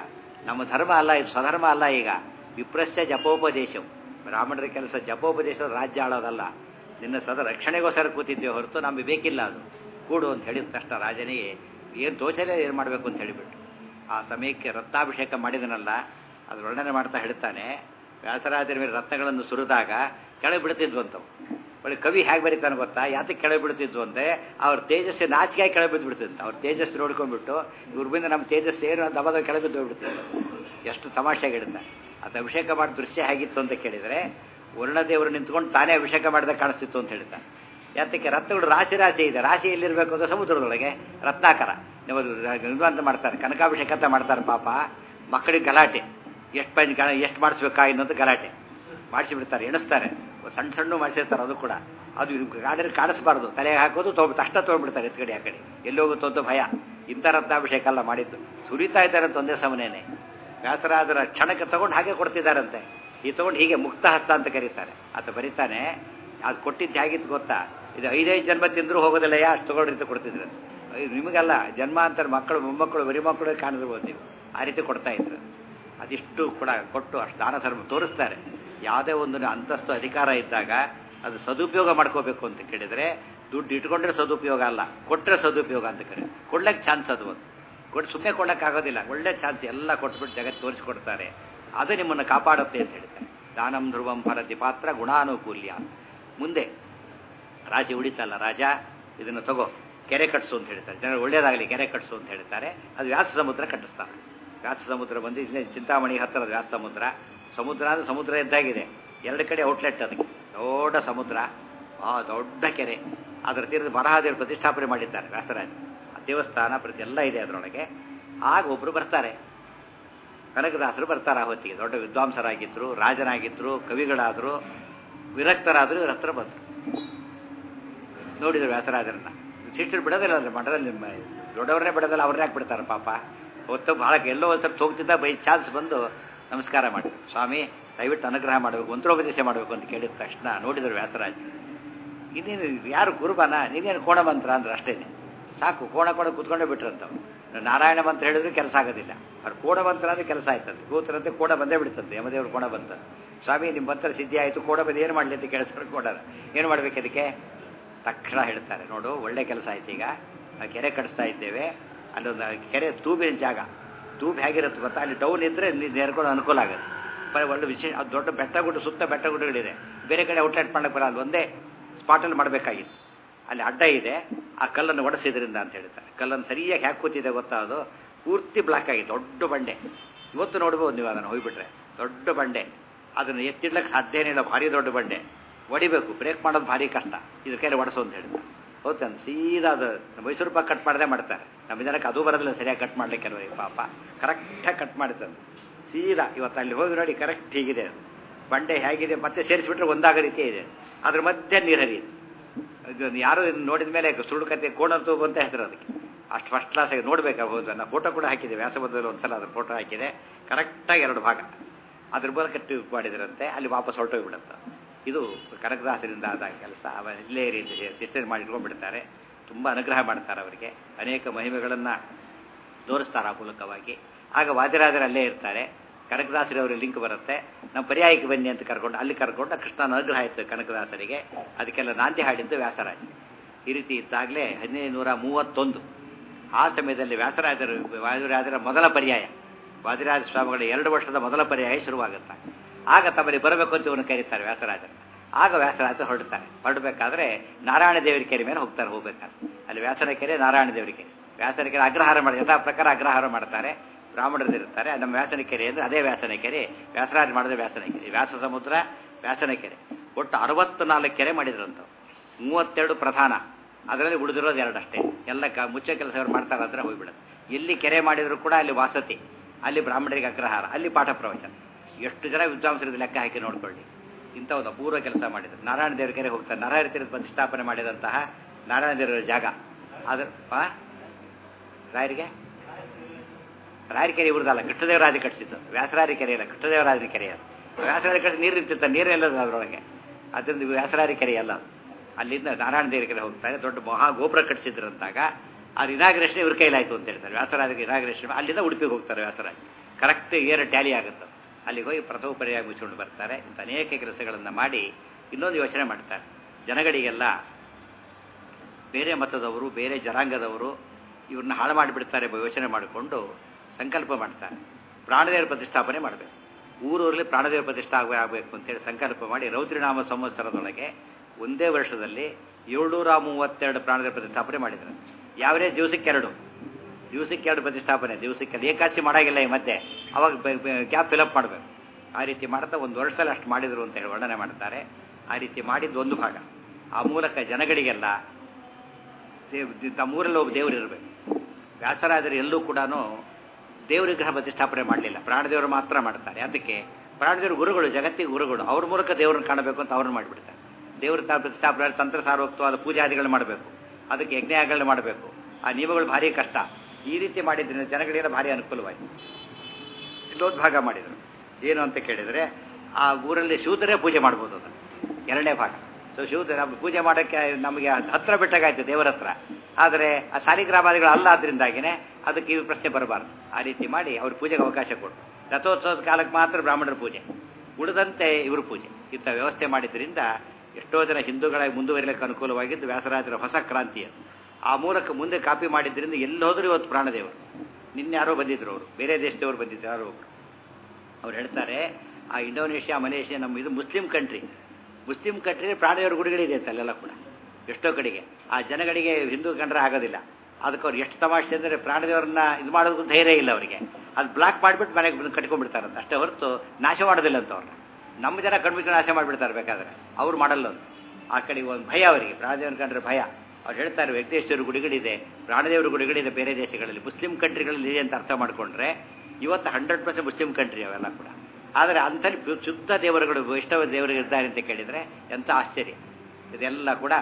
ನಮ್ಮ ಧರ್ಮ ಅಲ್ಲ ಇದು ಸ್ವಧರ್ಮ ಅಲ್ಲ ಈಗ ವಿಪ್ರಸ್ಯ ಜಪೋಪದೇಶವು ಬ್ರಾಹ್ಮಣರ ಕೆಲಸ ಜಪೋಪದೇಶ ರಾಜ್ಯ ಆಳೋದಲ್ಲ ನಿನ್ನ ಸದ ರಕ್ಷಣೆಗೋಸ್ಕರ ಕೂತಿದ್ದೇವೆ ಹೊರತು ನಮಗೆ ಬೇಕಿಲ್ಲ ಅದು ಕೂಡು ಅಂತ ಹೇಳಿದ ತಕ್ಷಣ ರಾಜನಿಗೆ ಏನು ತೋಚಲೇ ಏನು ಮಾಡಬೇಕು ಅಂತ ಹೇಳಿಬಿಟ್ಟು ಆ ಸಮಯಕ್ಕೆ ರತ್ನಾಭಿಷೇಕ ಮಾಡಿದನಲ್ಲ ಅದು ವರ್ಣನೆ ಮಾಡ್ತಾ ಹೇಳ್ತಾನೆ ವ್ಯಾಸರಾಜರ ಮೇಲೆ ರತ್ನಗಳನ್ನು ಸುರಿದಾಗ ಕೆಳಗೆ ಬಿಡ್ತಿದ್ವು ಅಂತವು ಒಳ್ಳೆ ಕವಿ ಹೇಗೆ ಬರೀತಾನೆ ಗೊತ್ತಾ ಯಾತಕ್ಕೆ ಕೆಳಗೆ ಬಿಡ್ತಿದ್ವು ಅಂದ್ರೆ ಅವ್ರ ತೇಜಸ್ಸು ನಾಚಿಕೆ ಕೆಳಗೆ ಬಿದ್ದು ಬಿಡ್ತಿದ್ದ ಅವ್ರ ತೇಜಸ್ಸು ನೋಡ್ಕೊಂಡ್ಬಿಟ್ಟು ಇವ್ರ ಬಂದು ನಮ್ಮ ತೇಜಸ್ಸು ಏನು ದಬದ ಕೆಳಗೆ ಬಿದ್ದು ಹೋಗ್ಬಿಡ್ತಿದ್ದ ಎಷ್ಟು ತಮಾಷೆಗೆ ಇಡುತ್ತೆ ಅದು ಅಭಿಷೇಕ ಮಾಡಿ ದೃಶ್ಯ ಹೇಗಿತ್ತು ಅಂತ ಕೇಳಿದರೆ ವರ್ಣದೇವರು ನಿಂತ್ಕೊಂಡು ತಾನೇ ಅಭಿಷೇಕ ಮಾಡಿದಾಗ ಕಾಣಿಸ್ತಿತ್ತು ಅಂತ ಹೇಳ್ತಾರೆ ಯಾತಕ್ಕೆ ರತ್ನಗಳು ರಾಶಿ ರಾಶಿ ಇದೆ ರಾಶಿ ಎಲ್ಲಿರಬೇಕು ಅಂದ್ರೆ ಸಮುದ್ರದೊಳಗೆ ರತ್ನಾಕರ ನೀವು ಇದು ಅಂತ ಮಾಡ್ತಾರೆ ಕನಕಾಭಿಷೇಕ ಅಂತ ಮಾಡ್ತಾರೆ ಪಾಪ ಮಕ್ಕಳಿಗೆ ಗಲಾಟೆ ಎಷ್ಟು ಪೈನ್ ಎಷ್ಟು ಮಾಡಿಸ್ಬೇಕಾ ಇನ್ನೊಂದು ಗಲಾಟೆ ಮಾಡಿಸಿಬಿಡ್ತಾರೆ ಎಣಿಸ್ತಾರೆ ಸಣ್ಣ ಸಣ್ಣ ಮಾಡಿಸಿರ್ತಾರೆ ಅದು ಕೂಡ ಅದು ಗಾಡಿ ಕಾಣಿಸ್ಬಾರ್ದು ತಲೆಗೆ ಹಾಕೋದು ತೊಗೊಂಡು ತಕ್ಷಣ ತೊಗೊಂಡ್ಬಿಡ್ತಾರೆ ಎತ್ಕಡೆ ಆ ಕಡೆ ಎಲ್ಲಿ ಹೋಗುತ್ತೋ ಅಂತ ಭಯ ಇಂಥ ರತ್ನಾಭಿಷೇಕ ಎಲ್ಲ ಮಾಡಿದ್ದು ಸುರಿತಾ ಇದ್ದಾರೆ ಅಂತ ಒಂದೇ ಸಮನೇನೆ ವ್ಯಾಸರಾಜರ ಕ್ಷಣಕ್ಕೆ ತಗೊಂಡು ಹಾಗೆ ಕೊಡ್ತಿದ್ದಾರಂತೆ ಈ ತಗೊಂಡು ಹೀಗೆ ಮುಕ್ತ ಹಸ್ತ ಅಂತ ಕರೀತಾರೆ ಆತ ಬರೀತಾನೆ ಅದು ಕೊಟ್ಟಿದ್ದು ಹೇಗಿತ್ತು ಗೊತ್ತಾ ಇದು ಐದೈದು ಜನ್ಮ ತಿಂದರೂ ಹೋಗೋದಿಲ್ಲಯ್ಯ ಅಷ್ಟು ತಗೊಂಡು ರೀತಿ ಕೊಡ್ತಿದ್ರು ನಿಮಗೆಲ್ಲ ಜನ್ಮ ಅಂತಾರೆ ಮಕ್ಕಳು ಮೊಮ್ಮಕ್ಕಳು ಬರಿ ಮಕ್ಕಳು ಕಾಣಿಸ್ಬೋದು ನೀವು ಆ ರೀತಿ ಕೊಡ್ತಾ ಇದ್ರು ಅದಿಷ್ಟು ಕೂಡ ಕೊಟ್ಟು ಅಷ್ಟು ದಾನ ಧರ್ಮ ತೋರಿಸ್ತಾರೆ ಯಾವುದೇ ಒಂದು ಅಂತಸ್ತು ಅಧಿಕಾರ ಇದ್ದಾಗ ಅದು ಸದುಪಯೋಗ ಮಾಡ್ಕೋಬೇಕು ಅಂತ ಕೇಳಿದರೆ ದುಡ್ಡು ಇಟ್ಕೊಂಡ್ರೆ ಸದುಪಯೋಗ ಅಲ್ಲ ಕೊಟ್ಟರೆ ಸದುಪಯೋಗ ಅಂತ ಕರೆ ಕೊಡ್ಲಿಕ್ಕೆ ಚಾನ್ಸ್ ಅದು ಒಂದು ಕೊಟ್ಟು ಸುಮ್ಮನೆ ಕೊಡೋಕ್ಕಾಗೋದಿಲ್ಲ ಒಳ್ಳೆ ಚಾನ್ಸ್ ಎಲ್ಲ ಕೊಟ್ಬಿಟ್ಟು ಜಗತ್ತು ತೋರಿಸ್ಕೊಡ್ತಾರೆ ಅದು ನಿಮ್ಮನ್ನು ಕಾಪಾಡುತ್ತೆ ಅಂತ ಹೇಳ್ತಾರೆ ದಾನಂ ಧ್ರುವಂ ಫಲತಿ ಪಾತ್ರ ಗುಣಾನುಕೂಲ್ಯ ಮುಂದೆ ರಾಜ ಉಳಿತಲ್ಲ ರಾಜ ಇದನ್ನು ತಗೋ ಕೆರೆ ಕಟ್ಸು ಅಂತ ಹೇಳ್ತಾರೆ ಜನರು ಒಳ್ಳೇದಾಗಲಿ ಕೆರೆ ಕಟ್ಸು ಅಂತ ಹೇಳ್ತಾರೆ ಅದು ವ್ಯಾಸ ಸಮುದ್ರ ಕಟ್ಟಿಸ್ತಾರೆ ವ್ಯಾಸ ಸಮುದ್ರ ಬಂದು ಇಲ್ಲೇ ಚಿಂತಾಮಣಿ ಹತ್ತಿರದ ವ್ಯಾಸ ಸಮುದ್ರ ಸಮುದ್ರ ಅಂದರೆ ಸಮುದ್ರ ಇದ್ದಾಗಿದೆ ಎರಡು ಕಡೆ ಔಟ್ಲೆಟ್ ಅದಕ್ಕೆ ದೊಡ್ಡ ಸಮುದ್ರ ಆ ದೊಡ್ಡ ಕೆರೆ ಅದರ ತೀರದ ಮರಹಾದೇವರು ಪ್ರತಿಷ್ಠಾಪನೆ ಮಾಡಿದ್ದಾರೆ ವ್ಯಾಸರಾಜ ಆ ದೇವಸ್ಥಾನ ಪ್ರತಿ ಎಲ್ಲ ಇದೆ ಅದರೊಳಗೆ ಆಗ ಒಬ್ಬರು ಬರ್ತಾರೆ ಕನಕದಾಸರು ಬರ್ತಾರೆ ಆ ಹೊತ್ತಿಗೆ ದೊಡ್ಡ ವಿದ್ವಾಂಸರಾಗಿದ್ದರು ರಾಜನಾಗಿದ್ದರು ಕವಿಗಳಾದರು ವಿರಕ್ತರಾದರು ಇವ್ರ ಹತ್ರ ಬಂದರು ನೋಡಿದ್ರು ವ್ಯಾಸರಾಜರನ್ನ ಶಿಷ್ಯರು ಬಿಡೋದಿಲ್ಲ ಅಂದ್ರೆ ಮಠದಲ್ಲಿ ದೊಡ್ಡವ್ರನ್ನೇ ಬಿಡೋದಿಲ್ಲ ಅವ್ರನ್ನೇ ಯಾಕೆ ಬಿಡ್ತಾರೆ ಪಾಪ ಹೊತ್ತು ಭಾಳ ಎಲ್ಲೋ ಒಂದು ಸ್ವಲ್ಪ ಹೋಗ್ತಿದ್ದ ಬೈ ಚಾನ್ಸ್ ಬಂದು ನಮಸ್ಕಾರ ಮಾಡಿದ್ರು ಸ್ವಾಮಿ ದಯವಿಟ್ಟು ಅನುಗ್ರಹ ಮಾಡಬೇಕು ಮಂತ್ರೋಪದೇಶ ಮಾಡಬೇಕು ಅಂತ ಕೇಳಿದ ತಕ್ಷಣ ನೋಡಿದ್ರು ವ್ಯಾಸರಾಜ ಇನ್ನೇನು ಯಾರು ಕುರುಬಾನ ನೀನೇನು ಕೋಣ ಮಂತ್ರ ಅಂದ್ರೆ ಅಷ್ಟೇ ಸಾಕು ಕೋಣ ಕೋಣ ಕೂತ್ಕೊಂಡೇ ಬಿಟ್ರಂತವ್ರು ನಾರಾಯಣ ಮಂತ್ರ ಹೇಳಿದ್ರು ಕೆಲಸ ಆಗೋದಿಲ್ಲ ಅವ್ರು ಕೋಣ ಮಂತ್ರ ಅಂದರೆ ಕೆಲಸ ಆಯ್ತಂತೆ ಕೂತರಂತೆ ಕೋಣ ಬಂದೇ ಬಿಡ್ತಂತೆ ಯಮದೇವ್ರು ಕೋಣ ಬಂತ ಸ್ವಾಮಿ ನಿಮ್ಮ ಮಂತ್ರ ಸಿದ್ಧಿ ಆಯಿತು ಕೋಣ ಬಂದು ಏನು ಮಾಡಲಿ ಅಂತ ಕೇಳಿಸ್ತಾರೆ ಕೋಣರ ಏನು ಮಾಡ್ಬೇಕು ಅದಕ್ಕೆ ತಕ್ಷಣ ಹೇಳ್ತಾರೆ ನೋಡು ಒಳ್ಳೆ ಕೆಲಸ ಆಯ್ತು ಈಗ ನಾವು ಕೆರೆ ಕಟ್ಟಿಸ್ತಾ ಇದ್ದೇವೆ ಅಲ್ಲೊಂದು ಕೆರೆ ತೂಬಿನ ಜಾಗ ತೂಬ್ ಹೇಗಿರುತ್ತೆ ಗೊತ್ತಾ ಅಲ್ಲಿ ಡೌನ್ ಇದ್ದರೆ ಇಲ್ಲಿ ನೇರ್ಕೊಂಡು ಅನುಕೂಲ ಆಗುತ್ತೆ ಬರೀ ಒಳ್ಳೆ ವಿಶೇಷ ಅದು ದೊಡ್ಡ ಬೆಟ್ಟ ಗುಡ್ಡ ಸುತ್ತ ಬೆಟ್ಟ ಗುಡ್ಡಗಳಿದೆ ಬೇರೆ ಕಡೆ ಔಟ್ಲೆಟ್ ಮಾಡಕ್ಕೆ ಬರಲ್ಲ ಒಂದೇ ಸ್ಪಾಟಲ್ಲಿ ಮಾಡಬೇಕಾಗಿತ್ತು ಅಲ್ಲಿ ಅಡ್ಡ ಇದೆ ಆ ಕಲ್ಲನ್ನು ಒಡಿಸಿದ್ರಿಂದ ಅಂತ ಹೇಳ್ತಾರೆ ಕಲ್ಲನ್ನು ಸರಿಯಾಗಿ ಹ್ಯಾಕ್ ಕೂತಿದೆ ಗೊತ್ತಾ ಅದು ಪೂರ್ತಿ ಬ್ಲಾಕ್ ಆಗಿದೆ ದೊಡ್ಡ ಬಂಡೆ ಇವತ್ತು ನೋಡ್ಬೋದು ನೀವು ಅದನ್ನು ಹೋಗ್ಬಿಟ್ರೆ ದೊಡ್ಡ ಬಂಡೆ ಅದನ್ನು ಎತ್ತಿಡ್ಲಿಕ್ಕೆ ಸಾಧ್ಯನೇ ಇಲ್ಲ ಭಾರಿ ದೊಡ್ಡ ಬಂಡೆ ಹೊಡಿಬೇಕು ಬ್ರೇಕ್ ಮಾಡೋದು ಭಾರಿ ಕಷ್ಟ ಇದ್ರ ಕೈಲಿ ಒಡಿಸು ಅಂತ ಹೇಳ್ತಾರೆ ಹೌದನ್ ಸೀದಾ ಅದು ಮೈಸೂರು ಪಾಕ್ ಕಟ್ ಮಾಡದೆ ಮಾಡ್ತಾರೆ ನಮ್ಮ ಜನಕ್ಕೆ ಅದು ಬರೋದಿಲ್ಲ ಸರಿಯಾಗಿ ಕಟ್ ಮಾಡ್ಲಿಕ್ಕೆ ಕೆಲವರಿಗೆ ಪಾಪ ಕರೆಕ್ಟಾಗಿ ಕಟ್ ಮಾಡ್ತಂದು ಸೀದಾ ಇವತ್ತು ಅಲ್ಲಿ ಹೋಗಿ ನೋಡಿ ಕರೆಕ್ಟ್ ಹೀಗಿದೆ ಅದು ಬಂಡೆ ಹೇಗಿದೆ ಮತ್ತೆ ಸೇರಿಸ್ಬಿಟ್ರೆ ಒಂದಾಗ ರೀತಿ ಇದೆ ಅದ್ರ ಮಧ್ಯೆ ನೀರು ಹರಿಯುತ್ತೆ ಇದು ಯಾರು ನೋಡಿದ ಮೇಲೆ ಸುಳ್ಳು ಕತೆ ಕೋಣರ್ ತೂಬು ಅಂತ ಹೆಸರು ಅದಕ್ಕೆ ಅಷ್ಟು ಫಸ್ಟ್ ಕ್ಲಾಸಾಗಿ ನೋಡ್ಬೇಕಾಗ್ಬೋದು ನಾನು ಫೋಟೋ ಕೂಡ ಹಾಕಿದೆ ವ್ಯಾಸಬದ್ಧದಲ್ಲಿ ಒಂದ್ಸಲ ಅದ್ರ ಫೋಟೋ ಹಾಕಿದೆ ಕರೆಕ್ಟಾಗಿ ಎರಡು ಭಾಗ ಅದ್ರ ಮೂಲಕ ಟ್ಯೂಬ್ ಮಾಡಿದ್ರಂತೆ ಅಲ್ಲಿ ವಾಪಸ್ ಹೊರಟೋಗ್ಬಿಡುತ್ತೆ ಇದು ಕನಕದಾಸರಿಂದ ಆದ ಕೆಲಸ ಅವ ಇಲ್ಲೇ ರೀತಿ ಸಿಸ್ಟರ್ ಮಾಡಿ ಇಟ್ಕೊಂಡ್ಬಿಡ್ತಾರೆ ತುಂಬ ಅನುಗ್ರಹ ಮಾಡ್ತಾರೆ ಅವರಿಗೆ ಅನೇಕ ಮಹಿಮೆಗಳನ್ನು ತೋರಿಸ್ತಾರೆ ಆ ಮೂಲಕವಾಗಿ ಆಗ ವಾದಿರಾಜರ ಅಲ್ಲೇ ಇರ್ತಾರೆ ಕನಕದಾಸರವರಿಗೆ ಲಿಂಕ್ ಬರುತ್ತೆ ನಾವು ಪರ್ಯಾಯಕ್ಕೆ ಬನ್ನಿ ಅಂತ ಕರ್ಕೊಂಡು ಅಲ್ಲಿ ಕರ್ಕೊಂಡು ಕೃಷ್ಣನ ಅನುಗ್ರಹ ಆಯಿತು ಕನಕದಾಸರಿಗೆ ಅದಕ್ಕೆಲ್ಲ ನಾಂದಿ ಹಾಡಿದ್ದು ವ್ಯಾಸರಾಜ ಈ ರೀತಿ ಇದ್ದಾಗಲೇ ಹದಿನೈದು ನೂರ ಮೂವತ್ತೊಂದು ಆ ಸಮಯದಲ್ಲಿ ವ್ಯಾಸರಾಜರು ವಾದಿರಾಜರ ಮೊದಲ ಪರ್ಯಾಯ ವಾದಿರಾಜ ಸ್ವಾಮಿಗಳ ಎರಡು ವರ್ಷದ ಮೊದಲ ಪರ್ಯಾಯ ಶುರುವಾಗುತ್ತೆ ಆಗ ತಮ್ಮಲ್ಲಿ ಬರಬೇಕು ಅಂತ ಇವನು ಕರೀತಾರೆ ವ್ಯಾಸರಾಜರು ಆಗ ವ್ಯಾಸರಾಜ ಹೊರಡ್ತಾರೆ ಹೊರಡಬೇಕಾದ್ರೆ ನಾರಾಯಣ ದೇವರ ಕೆರೆ ಮೇಲೆ ಹೋಗ್ತಾರೆ ಹೋಗ್ಬೇಕಾದ್ರೆ ಅಲ್ಲಿ ವ್ಯಾಸನ ಕೆರೆ ನಾರಾಯಣ ದೇವರ ಕೆರೆ ವ್ಯಾಸನ ಕೆರೆ ಅಗ್ರಹಾರ ಮಾಡಿ ಯಥಾ ಪ್ರಕಾರ ಅಗ್ರಹಾರ ಮಾಡ್ತಾರೆ ಬ್ರಾಹ್ಮಣರಿರ್ತಾರೆ ನಮ್ಮ ವ್ಯಾಸನ ಕೆರೆ ಅಂದರೆ ಅದೇ ವ್ಯಾಸನ ಕೆರೆ ವ್ಯಾಸರಾಜ ಮಾಡಿದ್ರೆ ವ್ಯಾಸನ ಕೆರೆ ವ್ಯಾಸ ಸಮುದ್ರ ವ್ಯಾಸನ ಕೆರೆ ಒಟ್ಟು ಅರವತ್ನಾಲ್ಕು ಕೆರೆ ಮಾಡಿದ್ರಂತ ಮೂವತ್ತೆರಡು ಪ್ರಧಾನ ಅದರಲ್ಲಿ ಉಳಿದಿರೋದು ಎರಡಷ್ಟೇ ಎಲ್ಲ ಕ ಮುಚ್ಚ ಕೆಲಸಗಳು ಮಾಡ್ತಾರೆ ಅಂದ್ರೆ ಹೋಗ್ಬಿಡೋದು ಎಲ್ಲಿ ಕೆರೆ ಮಾಡಿದ್ರು ಕೂಡ ಅಲ್ಲಿ ವಾಸತಿ ಅಲ್ಲಿ ಬ್ರಾಹ್ಮಣರಿಗೆ ಅಗ್ರಹಾರ ಅಲ್ಲಿ ಪಾಠ ಪ್ರವಚನ ಎಷ್ಟು ಜನ ವಿದ್ವಾಂಸರಿಗೆ ಲೆಕ್ಕ ಹಾಕಿ ನೋಡ್ಕೊಳ್ಳಿ ಇಂಥ ಒಂದು ಅಪೂರ್ವ ಕೆಲಸ ಮಾಡಿದ್ರು ನಾರಾಯಣ ದೇವರ ಕೆರೆ ಹೋಗ್ತಾರೆ ನಾರಾಯಣ ತೀರದ ಪ್ರತಿಷ್ಠಾಪನೆ ಮಾಡಿದಂತಹ ನಾರಾಯಣ ದೇವರ ಜಾಗ ಅದ್ರ ಆ ರಾಯರಿಗೆ ರಾಯರ ಕೆರೆ ಇವ್ರದಲ್ಲ ಕೃಷ್ಣದೇವರಾಜ ಕಟ್ಟಿಸಿದ್ದು ವ್ಯಾಸರಾರಿ ಕೆರೆ ಇಲ್ಲ ಕೃಷ್ಣದೇವರಾಜನ ಕೆರೆ ಅದು ವ್ಯಾಸರಾರಿ ಕಟ್ಟಿಸಿ ನೀರು ಇರ್ತಿರ್ತಾರೆ ನೀರು ಎಲ್ಲದು ಅದರೊಳಗೆ ಅದರಿಂದ ವ್ಯಾಸರಾರಿ ಕೆರೆ ಅಲ್ಲ ಅದು ಅಲ್ಲಿಂದ ನಾರಾಯಣ ದೇವರ ಕೆರೆ ಹೋಗ್ತಾರೆ ದೊಡ್ಡ ಮಹಾ ಗೋಪುರ ಕಟ್ಟಿಸಿದ್ರು ಅಂತಾಗ ಆ ಇನಾಗ್ರೇಷನ್ ಇವ್ರ ಕೈಲಾಯ್ತು ಅಂತ ಹೇಳ್ತಾರೆ ವ್ಯಾಸರಾಜರಿಗೆ ಇನಾಗ್ರೇಷನ್ ಅಲ್ಲಿಂದ ಉಡುಪಿಗೆ ಹೋಗ್ತಾರೆ ವ್ಯಾಸರಾಜ ಕರೆಕ್ಟ್ ಏರ್ ಟ್ಯಾಲಿ ಆಗುತ್ತೆ ಅಲ್ಲಿಗೆ ಹೋಗಿ ಪ್ರಥಮ ಪರ್ಯಾಯ ಮುಚ್ಚಿಕೊಂಡು ಬರ್ತಾರೆ ಇಂಥ ಅನೇಕ ಕೆಲಸಗಳನ್ನು ಮಾಡಿ ಇನ್ನೊಂದು ಯೋಚನೆ ಮಾಡ್ತಾರೆ ಜನಗಳಿಗೆಲ್ಲ ಬೇರೆ ಮತದವರು ಬೇರೆ ಜನಾಂಗದವರು ಇವ್ರನ್ನ ಹಾಳು ಮಾಡಿಬಿಡ್ತಾರೆ ಎಂಬ ಯೋಚನೆ ಮಾಡಿಕೊಂಡು ಸಂಕಲ್ಪ ಮಾಡ್ತಾರೆ ಪ್ರಾಣದೇವರ ಪ್ರತಿಷ್ಠಾಪನೆ ಮಾಡಬೇಕು ಊರೂರಲ್ಲಿ ಪ್ರಾಣದೇವರ ಪ್ರತಿಷ್ಠಾಪನೆ ಆಗಬೇಕು ಅಂತೇಳಿ ಸಂಕಲ್ಪ ಮಾಡಿ ರೌದ್ರಿನಾಮ ಸಂವತ್ಸರದೊಳಗೆ ಒಂದೇ ವರ್ಷದಲ್ಲಿ ಏಳ್ನೂರ ಮೂವತ್ತೆರಡು ಪ್ರಾಣದೇವರ ಪ್ರತಿಷ್ಠಾಪನೆ ಮಾಡಿದ್ದಾರೆ ಯಾವರೇ ದಿವಸಕ್ಕೆ ಎರಡು ದಿವಸಕ್ಕೆ ಎರಡು ಪ್ರತಿಷ್ಠಾಪನೆ ದಿವಸಕ್ಕೆ ಏಕಾಸಿ ಮಾಡಾಗಿಲ್ಲ ಈ ಮಧ್ಯೆ ಅವಾಗ ಗ್ಯಾಪ್ ಫಿಲಪ್ ಮಾಡಬೇಕು ಆ ರೀತಿ ಮಾಡ್ತಾ ಒಂದು ವರ್ಷದಲ್ಲಿ ಅಷ್ಟು ಮಾಡಿದರು ಅಂತ ಹೇಳಿ ವರ್ಣನೆ ಮಾಡ್ತಾರೆ ಆ ರೀತಿ ಮಾಡಿದ್ದು ಒಂದು ಭಾಗ ಆ ಮೂಲಕ ಜನಗಳಿಗೆಲ್ಲ ದೇವ್ ತಮ್ಮೂರಲ್ಲಿ ಒಬ್ಬ ದೇವರು ಇರಬೇಕು ವ್ಯಾಸರಾಜರು ಎಲ್ಲೂ ಕೂಡ ದೇವ್ರ ವಿಗ್ರಹ ಪ್ರತಿಷ್ಠಾಪನೆ ಮಾಡಲಿಲ್ಲ ಪ್ರಾಣದೇವರು ಮಾತ್ರ ಮಾಡ್ತಾರೆ ಅದಕ್ಕೆ ಪ್ರಾಣದೇವರು ಗುರುಗಳು ಜಗತ್ತಿಗೆ ಗುರುಗಳು ಅವ್ರ ಮೂಲಕ ದೇವ್ರನ್ನ ಕಾಣಬೇಕು ಅಂತ ಅವ್ರನ್ನ ಮಾಡಿಬಿಡ್ತಾರೆ ದೇವ್ರ ತಾ ಪ್ರತಿಷ್ಠಾಪನೆ ತಂತ್ರ ಸಾರೋಕ್ತವಾದ ಪೂಜಾದಿಗಳು ಮಾಡಬೇಕು ಅದಕ್ಕೆ ಯಜ್ಞಗಳನ್ನ ಮಾಡಬೇಕು ಆ ನಿಯಮಗಳು ಭಾರಿ ಕಷ್ಟ ಈ ರೀತಿ ಮಾಡಿದ್ರಿಂದ ಜನಗಳಿಗೆಲ್ಲ ಭಾರಿ ಅನುಕೂಲವಾಯಿತು ಇನ್ನೊಂದು ಭಾಗ ಮಾಡಿದರು ಏನು ಅಂತ ಕೇಳಿದರೆ ಆ ಊರಲ್ಲಿ ಶೂತರೇ ಪೂಜೆ ಮಾಡ್ಬೋದು ಅದನ್ನು ಎರಡನೇ ಭಾಗ ಸೊ ಶಿವ ನಮ್ಮ ಪೂಜೆ ಮಾಡೋಕ್ಕೆ ನಮಗೆ ಹತ್ರ ಬಿಟ್ಟಾಗಾಯ್ತು ದೇವರ ಹತ್ರ ಆದರೆ ಆ ಸಾಲಿಗ್ರಾಮಾದಿಗಳು ಅಲ್ಲ ಆದ್ರಿಂದಾಗಿನೇ ಅದಕ್ಕೆ ಈ ಪ್ರಶ್ನೆ ಬರಬಾರ್ದು ಆ ರೀತಿ ಮಾಡಿ ಅವ್ರ ಪೂಜೆಗೆ ಅವಕಾಶ ಕೊಡು ರಥೋತ್ಸವದ ಕಾಲಕ್ಕೆ ಮಾತ್ರ ಬ್ರಾಹ್ಮಣರ ಪೂಜೆ ಉಳಿದಂತೆ ಇವರು ಪೂಜೆ ಇಂಥ ವ್ಯವಸ್ಥೆ ಮಾಡಿದ್ರಿಂದ ಎಷ್ಟೋ ಜನ ಹಿಂದೂಗಳಾಗಿ ಮುಂದುವರಿಲಿಕ್ಕೆ ಅನುಕೂಲವಾಗಿದ್ದು ವ್ಯಾಸರಾಜರ ಹೊಸ ಕ್ರಾಂತಿ ಅದು ಆ ಮೂಲಕ ಮುಂದೆ ಕಾಪಿ ಮಾಡಿದ್ರಿಂದ ಎಲ್ಲೋದ್ರೂ ಇವತ್ತು ಪ್ರಾಣದೇವರು ನಿನ್ನೆ ಯಾರೋ ಬಂದಿದ್ರು ಅವರು ಬೇರೆ ದೇಶದವರು ಬಂದಿದ್ರು ಯಾರೋ ಒಬ್ರು ಅವ್ರು ಹೇಳ್ತಾರೆ ಆ ಇಂಡೋನೇಷ್ಯಾ ಮಲೇಷ್ಯಾ ನಮ್ಮ ಇದು ಮುಸ್ಲಿಂ ಕಂಟ್ರಿ ಮುಸ್ಲಿಂ ಕಂಟ್ರಿ ಪ್ರಾಣದೇವರ ಗುಡಿಗಳಿದೆ ಅಂತ ಅಲ್ಲೆಲ್ಲ ಕೂಡ ಎಷ್ಟೋ ಕಡೆಗೆ ಆ ಜನಗಳಿಗೆ ಹಿಂದೂ ಕಂಡ್ರೆ ಆಗೋದಿಲ್ಲ ಅದಕ್ಕೆ ಅವ್ರು ಎಷ್ಟು ತಮಾಷೆ ಅಂದರೆ ಪ್ರಾಣದೇವರನ್ನ ಇದು ಮಾಡೋದಕ್ಕೂ ಧೈರ್ಯ ಇಲ್ಲ ಅವರಿಗೆ ಅದು ಬ್ಲಾಕ್ ಮಾಡಿಬಿಟ್ಟು ಮನೆಗೆ ಬಂದು ಕಟ್ಕೊಂಡ್ಬಿಡ್ತಾರಂತ ಅಷ್ಟೇ ಹೊರತು ನಾಶ ಮಾಡೋದಿಲ್ಲ ಅಂತ ಅವ್ರನ್ನ ನಮ್ಮ ಜನ ಕಣ್ಬಿಟ್ಟು ನಾಶ ಮಾಡಿಬಿಡ್ತಾರೆ ಬೇಕಾದ್ರೆ ಅವ್ರು ಮಾಡಲ್ಲ ಅಂತ ಆ ಕಡೆಗೆ ಒಂದು ಭಯ ಅವರಿಗೆ ಪ್ರಾಣದೇವನ ಕಂಡ್ರೆ ಭಯ ಅವ್ರು ಹೇಳ್ತಾರೆ ವೆಂಕಟೇಶ್ವರ ಗುಡಿಗಳಿದೆ ಪ್ರಾಣದೇವರ ಗುಡಿಗಳಿದೆ ಬೇರೆ ದೇಶಗಳಲ್ಲಿ ಮುಸ್ಲಿಂ ಕಂಟ್ರಿಗಳಲ್ಲಿ ಇದೆ ಅಂತ ಅರ್ಥ ಮಾಡಿಕೊಂಡ್ರೆ ಇವತ್ತು ಹಂಡ್ರೆಡ್ ಪರ್ಸೆಂಟ್ ಮುಸ್ಲಿಂ ಕಂಟ್ರಿ ಅವೆಲ್ಲ ಕೂಡ ಆದರೆ ಅಂಥಲ್ಲಿ ಶುದ್ಧ ದೇವರುಗಳು ವೈಷ್ಣವ ದೇವರಿಗೆ ಇದ್ದಾರೆ ಅಂತ ಕೇಳಿದರೆ ಎಂಥ ಆಶ್ಚರ್ಯ ಇದೆಲ್ಲ ಕೂಡ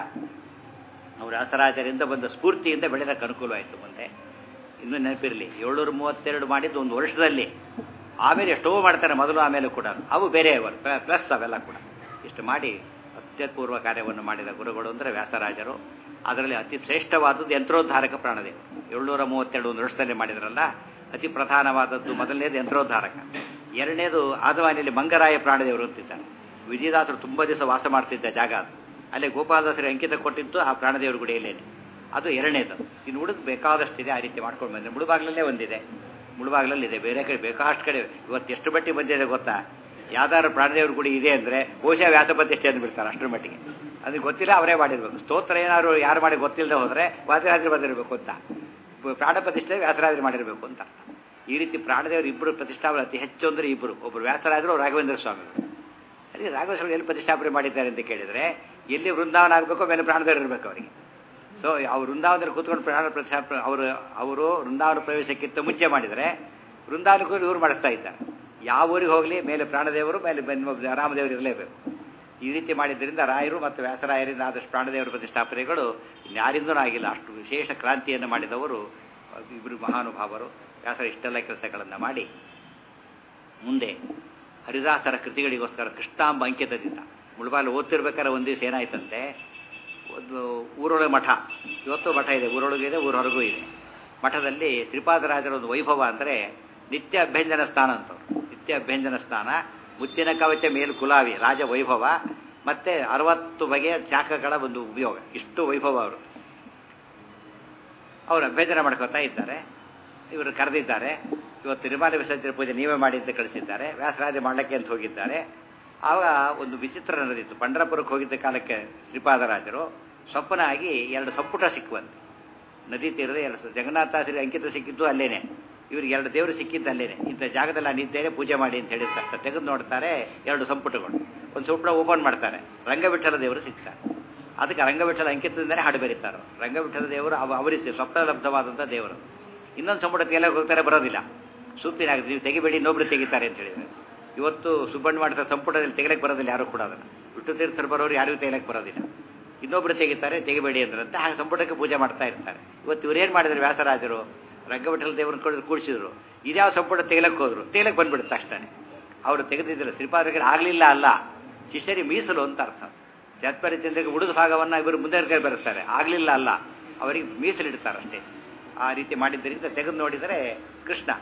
ಅವರು ವ್ಯಾಸರಾಜರಿಂದ ಬಂದ ಸ್ಫೂರ್ತಿಯಿಂದ ಬೆಳೆದಕ್ಕೆ ಅನುಕೂಲವಾಯಿತು ಮುಂದೆ ಇನ್ನೂ ನೆನಪಿರಲಿ ಏಳ್ನೂರ ಮೂವತ್ತೆರಡು ಮಾಡಿದ್ದು ಒಂದು ವರ್ಷದಲ್ಲಿ ಆಮೇಲೆ ಎಷ್ಟೋ ಮಾಡ್ತಾರೆ ಮೊದಲು ಆಮೇಲೆ ಕೂಡ ಅವು ಬೇರೆ ಅವರು ಪ್ಲಸ್ ಅವೆಲ್ಲ ಕೂಡ ಇಷ್ಟು ಮಾಡಿ ಅತ್ಯಪೂರ್ವ ಕಾರ್ಯವನ್ನು ಮಾಡಿದ ಗುರುಗಳು ಅಂದರೆ ವ್ಯಾಸರಾಜರು ಅದರಲ್ಲಿ ಅತಿ ಶ್ರೇಷ್ಠವಾದದ್ದು ಯಂತ್ರೋದ್ಧಾರಕ ಪ್ರಾಣದೇವ ಏಳ್ನೂರ ಮೂವತ್ತೆರಡು ಒಂದು ವರ್ಷದಲ್ಲಿ ಮಾಡಿದ್ರಲ್ಲ ಅತಿ ಪ್ರಧಾನವಾದದ್ದು ಮೊದಲನೇದು ಯಂತ್ರೋದ್ಧಾರಕ ಎರಡನೇದು ಆದವಾನಿಯಲ್ಲಿ ಮಂಗರಾಯ ಪ್ರಾಣದೇವರು ಅಂತಿದ್ದಾರೆ ವಿಜಯದಾಸರು ತುಂಬ ದಿವಸ ವಾಸ ಮಾಡ್ತಿದ್ದ ಜಾಗ ಅದು ಅಲ್ಲೇ ಗೋಪಾಲದಾಸರಿಗೆ ಅಂಕಿತ ಕೊಟ್ಟಿದ್ದು ಆ ಪ್ರಾಣದೇವರ ಗುಡಿಯಲ್ಲೇನೆ ಅದು ಎರಡನೇದು ಇನ್ನು ಉಳಿದು ಬೇಕಾದಷ್ಟಿದೆ ಆ ರೀತಿ ಮಾಡ್ಕೊಂಡು ಬಂದರೆ ಮುಳುಬಾಗ್ಲಲ್ಲೇ ಒಂದಿದೆ ಮುಳುಬಾಗ್ಲಲ್ಲಿದೆ ಬೇರೆ ಕಡೆ ಬೇಕಾಷ್ಟು ಕಡೆ ಇವತ್ತು ಎಷ್ಟು ಮಟ್ಟಿ ಬಂದಿದೆ ಗೊತ್ತಾ ಯಾವ್ದಾದ್ರು ಪ್ರಾಣದೇವ್ರ ಗುಡಿ ಇದೆ ಅಂದರೆ ಬಹುಶಃ ವ್ಯಾಸ ಪ್ರತಿಷ್ಠೆ ಅಂದ್ಬಿಡ್ತಾರೆ ಅಷ್ಟರ ಮಟ್ಟಿಗೆ ಅದಕ್ಕೆ ಗೊತ್ತಿಲ್ಲ ಅವರೇ ಮಾಡಿರ್ಬೇಕು ಸ್ತೋತ್ರ ಏನಾದ್ರು ಯಾರು ಮಾಡಿ ಗೊತ್ತಿಲ್ಲದೆ ಹೋದರೆ ವಾದಿರಾಜರು ಬಂದಿರಬೇಕು ಅಂತ ಪ್ರಾಣ ಪ್ರತಿಷ್ಠೆ ವ್ಯಾಸರಾಜರು ಮಾಡಿರಬೇಕು ಅಂತ ಅರ್ಥ ಈ ರೀತಿ ಪ್ರಾಣದೇವರು ಇಬ್ಬರು ಪ್ರತಿಷ್ಠಾಪನೆ ಅತಿ ಹೆಚ್ಚು ಅಂದರೆ ಇಬ್ಬರು ಒಬ್ಬರು ವ್ಯಾಸರಾಜರು ರಾಘವೇಂದ್ರ ಸ್ವಾಮಿಗಳು ಅಲ್ಲಿ ರಾಘವೇಂದ್ರ ಸ್ವಾಮಿ ಎಲ್ಲಿ ಪ್ರತಿಷ್ಠಾಪನೆ ಮಾಡಿದ್ದಾರೆ ಅಂತ ಕೇಳಿದರೆ ಎಲ್ಲಿ ವೃಂದಾವನ ಆಗಬೇಕು ಮೇಲೆ ಪ್ರಾಣದೇವರು ಇರಬೇಕು ಅವರಿಗೆ ಸೊ ಅವ್ರು ವೃಂದಾವನದಲ್ಲಿ ಕೂತ್ಕೊಂಡು ಪ್ರಾಣ ಪ್ರತಿಷ್ಠಾಪನೆ ಅವರು ಅವರು ವೃಂದಾವನ ಪ್ರವೇಶಕ್ಕಿಂತ ಮುಂಚೆ ಮಾಡಿದರೆ ವೃಂದಾವನಕ್ಕೂ ಇವ್ರು ಮಾಡಿಸ್ತಾ ಇದ್ದಾರೆ ಯಾವ ಊರಿಗೆ ಹೋಗಲಿ ಮೇಲೆ ಪ್ರಾಣದೇವರು ಮೇಲೆ ರಾಮದೇವರು ಇರಲೇಬೇಕು ಈ ರೀತಿ ಮಾಡಿದ್ದರಿಂದ ರಾಯರು ಮತ್ತು ವ್ಯಾಸರಾಯರಿಂದ ಆದಷ್ಟು ಪ್ರಾಣದೇವರ ಪ್ರತಿಷ್ಠಾಪನೆಗಳು ಯಾರಿಂದನೂ ಆಗಿಲ್ಲ ಅಷ್ಟು ವಿಶೇಷ ಕ್ರಾಂತಿಯನ್ನು ಮಾಡಿದವರು ಇಬ್ಬರು ಮಹಾನುಭಾವರು ವ್ಯಾಸರ ಇಷ್ಟೆಲ್ಲ ಕೆಲಸಗಳನ್ನು ಮಾಡಿ ಮುಂದೆ ಹರಿದಾಸರ ಕೃತಿಗಳಿಗೋಸ್ಕರ ಕೃಷ್ಣಾಂಬ ಅಂಕಿತದಿಂದ ಮುಳುಬಾಲು ಓದ್ತಿರ್ಬೇಕಾದ್ರೆ ಒಂದು ದಿವಸ ಏನಾಯ್ತಂತೆ ಒಂದು ಊರೊಳಗೆ ಮಠ ಇವತ್ತು ಮಠ ಇದೆ ಊರೊಳಗೆ ಇದೆ ಊರೊಳಗೂ ಇದೆ ಮಠದಲ್ಲಿ ಶ್ರೀಪಾದರಾಜರ ಒಂದು ವೈಭವ ಅಂದರೆ ನಿತ್ಯ ಅಭ್ಯಂಜನ ಸ್ಥಾನ ಅಂತವ್ರು ನಿತ್ಯ ಅಭ್ಯಂಜನ ಸ್ಥಾನ ಮುತ್ತಿನ ಕವಚ ಮೇಲು ಕುಲಾವಿ ರಾಜ ವೈಭವ ಮತ್ತೆ ಅರವತ್ತು ಬಗೆಯ ಶಾಖಗಳ ಒಂದು ಉಪಯೋಗ ಇಷ್ಟು ವೈಭವ ಅವರು ಅವರು ಅಭ್ಯಂಜನ ಮಾಡ್ಕೋತಾ ಇದ್ದಾರೆ ಇವರು ಕರೆದಿದ್ದಾರೆ ಇವತ್ತು ನಿರ್ಮಾಲ ವಿಸರ್ಜನೆ ಪೂಜೆ ನೀವೇ ಮಾಡಿ ಅಂತ ಕಳಿಸಿದ್ದಾರೆ ವ್ಯಾಸರಾಜ ಮಾಡಲಿಕ್ಕೆ ಅಂತ ಹೋಗಿದ್ದಾರೆ ಆವಾಗ ಒಂದು ವಿಚಿತ್ರ ನಡೆದಿತ್ತು ಪಂಡರಪುರಕ್ಕೆ ಹೋಗಿದ್ದ ಕಾಲಕ್ಕೆ ಶ್ರೀಪಾದರಾಜರು ಸ್ವಪ್ನ ಆಗಿ ಎರಡು ಸಂಪುಟ ಸಿಕ್ಕುವಂತೆ ನದಿ ತೀರದ ಎರಡು ಜಗನ್ನಾಥಾಸರಿ ಅಂಕಿತ ಸಿಕ್ಕಿದ್ದು ಅಲ್ಲೇನೆ ಇವ್ರಿಗೆ ಎರಡು ದೇವರು ಸಿಕ್ಕಿದ್ದು ಅಲ್ಲೇನೆ ಇಂಥ ಜಾಗದಲ್ಲಿ ನಾನಿದ್ದೇನೆ ಪೂಜೆ ಮಾಡಿ ಅಂತ ಹೇಳಿದ ತಕ್ಷಣ ತೆಗೆದು ನೋಡ್ತಾರೆ ಎರಡು ಸಂಪುಟಗಳು ಒಂದು ಸಂಪುಟ ಓಪನ್ ಮಾಡ್ತಾರೆ ರಂಗವಿಠಲ ದೇವರು ಸಿಗ್ತಾರೆ ಅದಕ್ಕೆ ರಂಗವಿಠಲ ಅಂಕಿತದಿಂದಲೇ ಹಾಡು ಬರೀತಾರೆ ರಂಗವಿಠಲ ದೇವರು ಅವ ಅವರಿಸಿ ಸ್ವಪ್ನ ಲಬ್ಧವಾದಂಥ ದೇವರು ಇನ್ನೊಂದು ಸಂಪುಟ ತೇಲಕ್ಕೆ ಹೋಗ್ತಾರೆ ಬರೋದಿಲ್ಲ ಸೂಕ್ತಿನಾಗುತ್ತೆ ನೀವು ತೆಗಿಬೇಡಿ ಇನ್ನೊಬ್ರು ತೆಗಿತಾರೆ ಅಂತ ಹೇಳಿದ್ರೆ ಇವತ್ತು ಸುಬ್ಬಣ್ಣ ಮಾಡಿದ ಸಂಪುಟದಲ್ಲಿ ತೆಗಿಲಕ್ಕೆ ಬರೋದಿಲ್ಲ ಯಾರು ಕೂಡ ಅದನ್ನು ವಿಷ್ಣು ತೀರ್ಥರು ಬರೋರು ಯಾರಿಗೂ ತೆಗಿಲಕ್ಕೆ ಬರೋದಿಲ್ಲ ಇನ್ನೊಬ್ರು ತೆಗಿತಾರೆ ತೆಗಿಬೇಡಿ ಅಂದ್ರಂತೆ ಹಾಗೆ ಸಂಪುಟಕ್ಕೆ ಪೂಜೆ ಮಾಡ್ತಾ ಇರ್ತಾರೆ ಇವತ್ತು ಇವ್ರೇನು ಮಾಡಿದ್ರು ವ್ಯಾಸರಾಜರು ರಂಗವಿಠಲ ದೇವರನ್ನ ಕೂಡಿಸಿದ್ರು ಇದ್ಯಾವ ಸಂಪುಟ ತೆಗಿಲಕ್ಕೆ ಹೋದ್ರು ತೆಗಿಲಕ್ಕೆ ಬಂದ್ಬಿಡುತ್ತೆ ಅಷ್ಟೇ ಅವರು ತೆಗೆದಿದ್ದಿಲ್ಲ ಶ್ರೀಪಾದರಿಗೆ ಆಗಲಿಲ್ಲ ಅಲ್ಲ ಶಿಷ್ಯರಿಗೆ ಮೀಸಲು ಅಂತ ಅರ್ಥ ಚತ್ಪರಿಚಂದ್ರಿಗೆ ಉಳಿದ ಭಾಗವನ್ನು ಇವರು ಮುಂದೆ ಕೈ ಬರುತ್ತಾರೆ ಆಗಲಿಲ್ಲ ಅಲ್ಲ ಅವರಿಗೆ ಮೀಸಲಿಡ್ತಾರೆ ಅಷ್ಟೇ ಆ ರೀತಿ ಮಾಡಿದ್ದರಿಂದ ತೆಗೆದು ನೋಡಿದರೆ ಕೃಷ್ಣ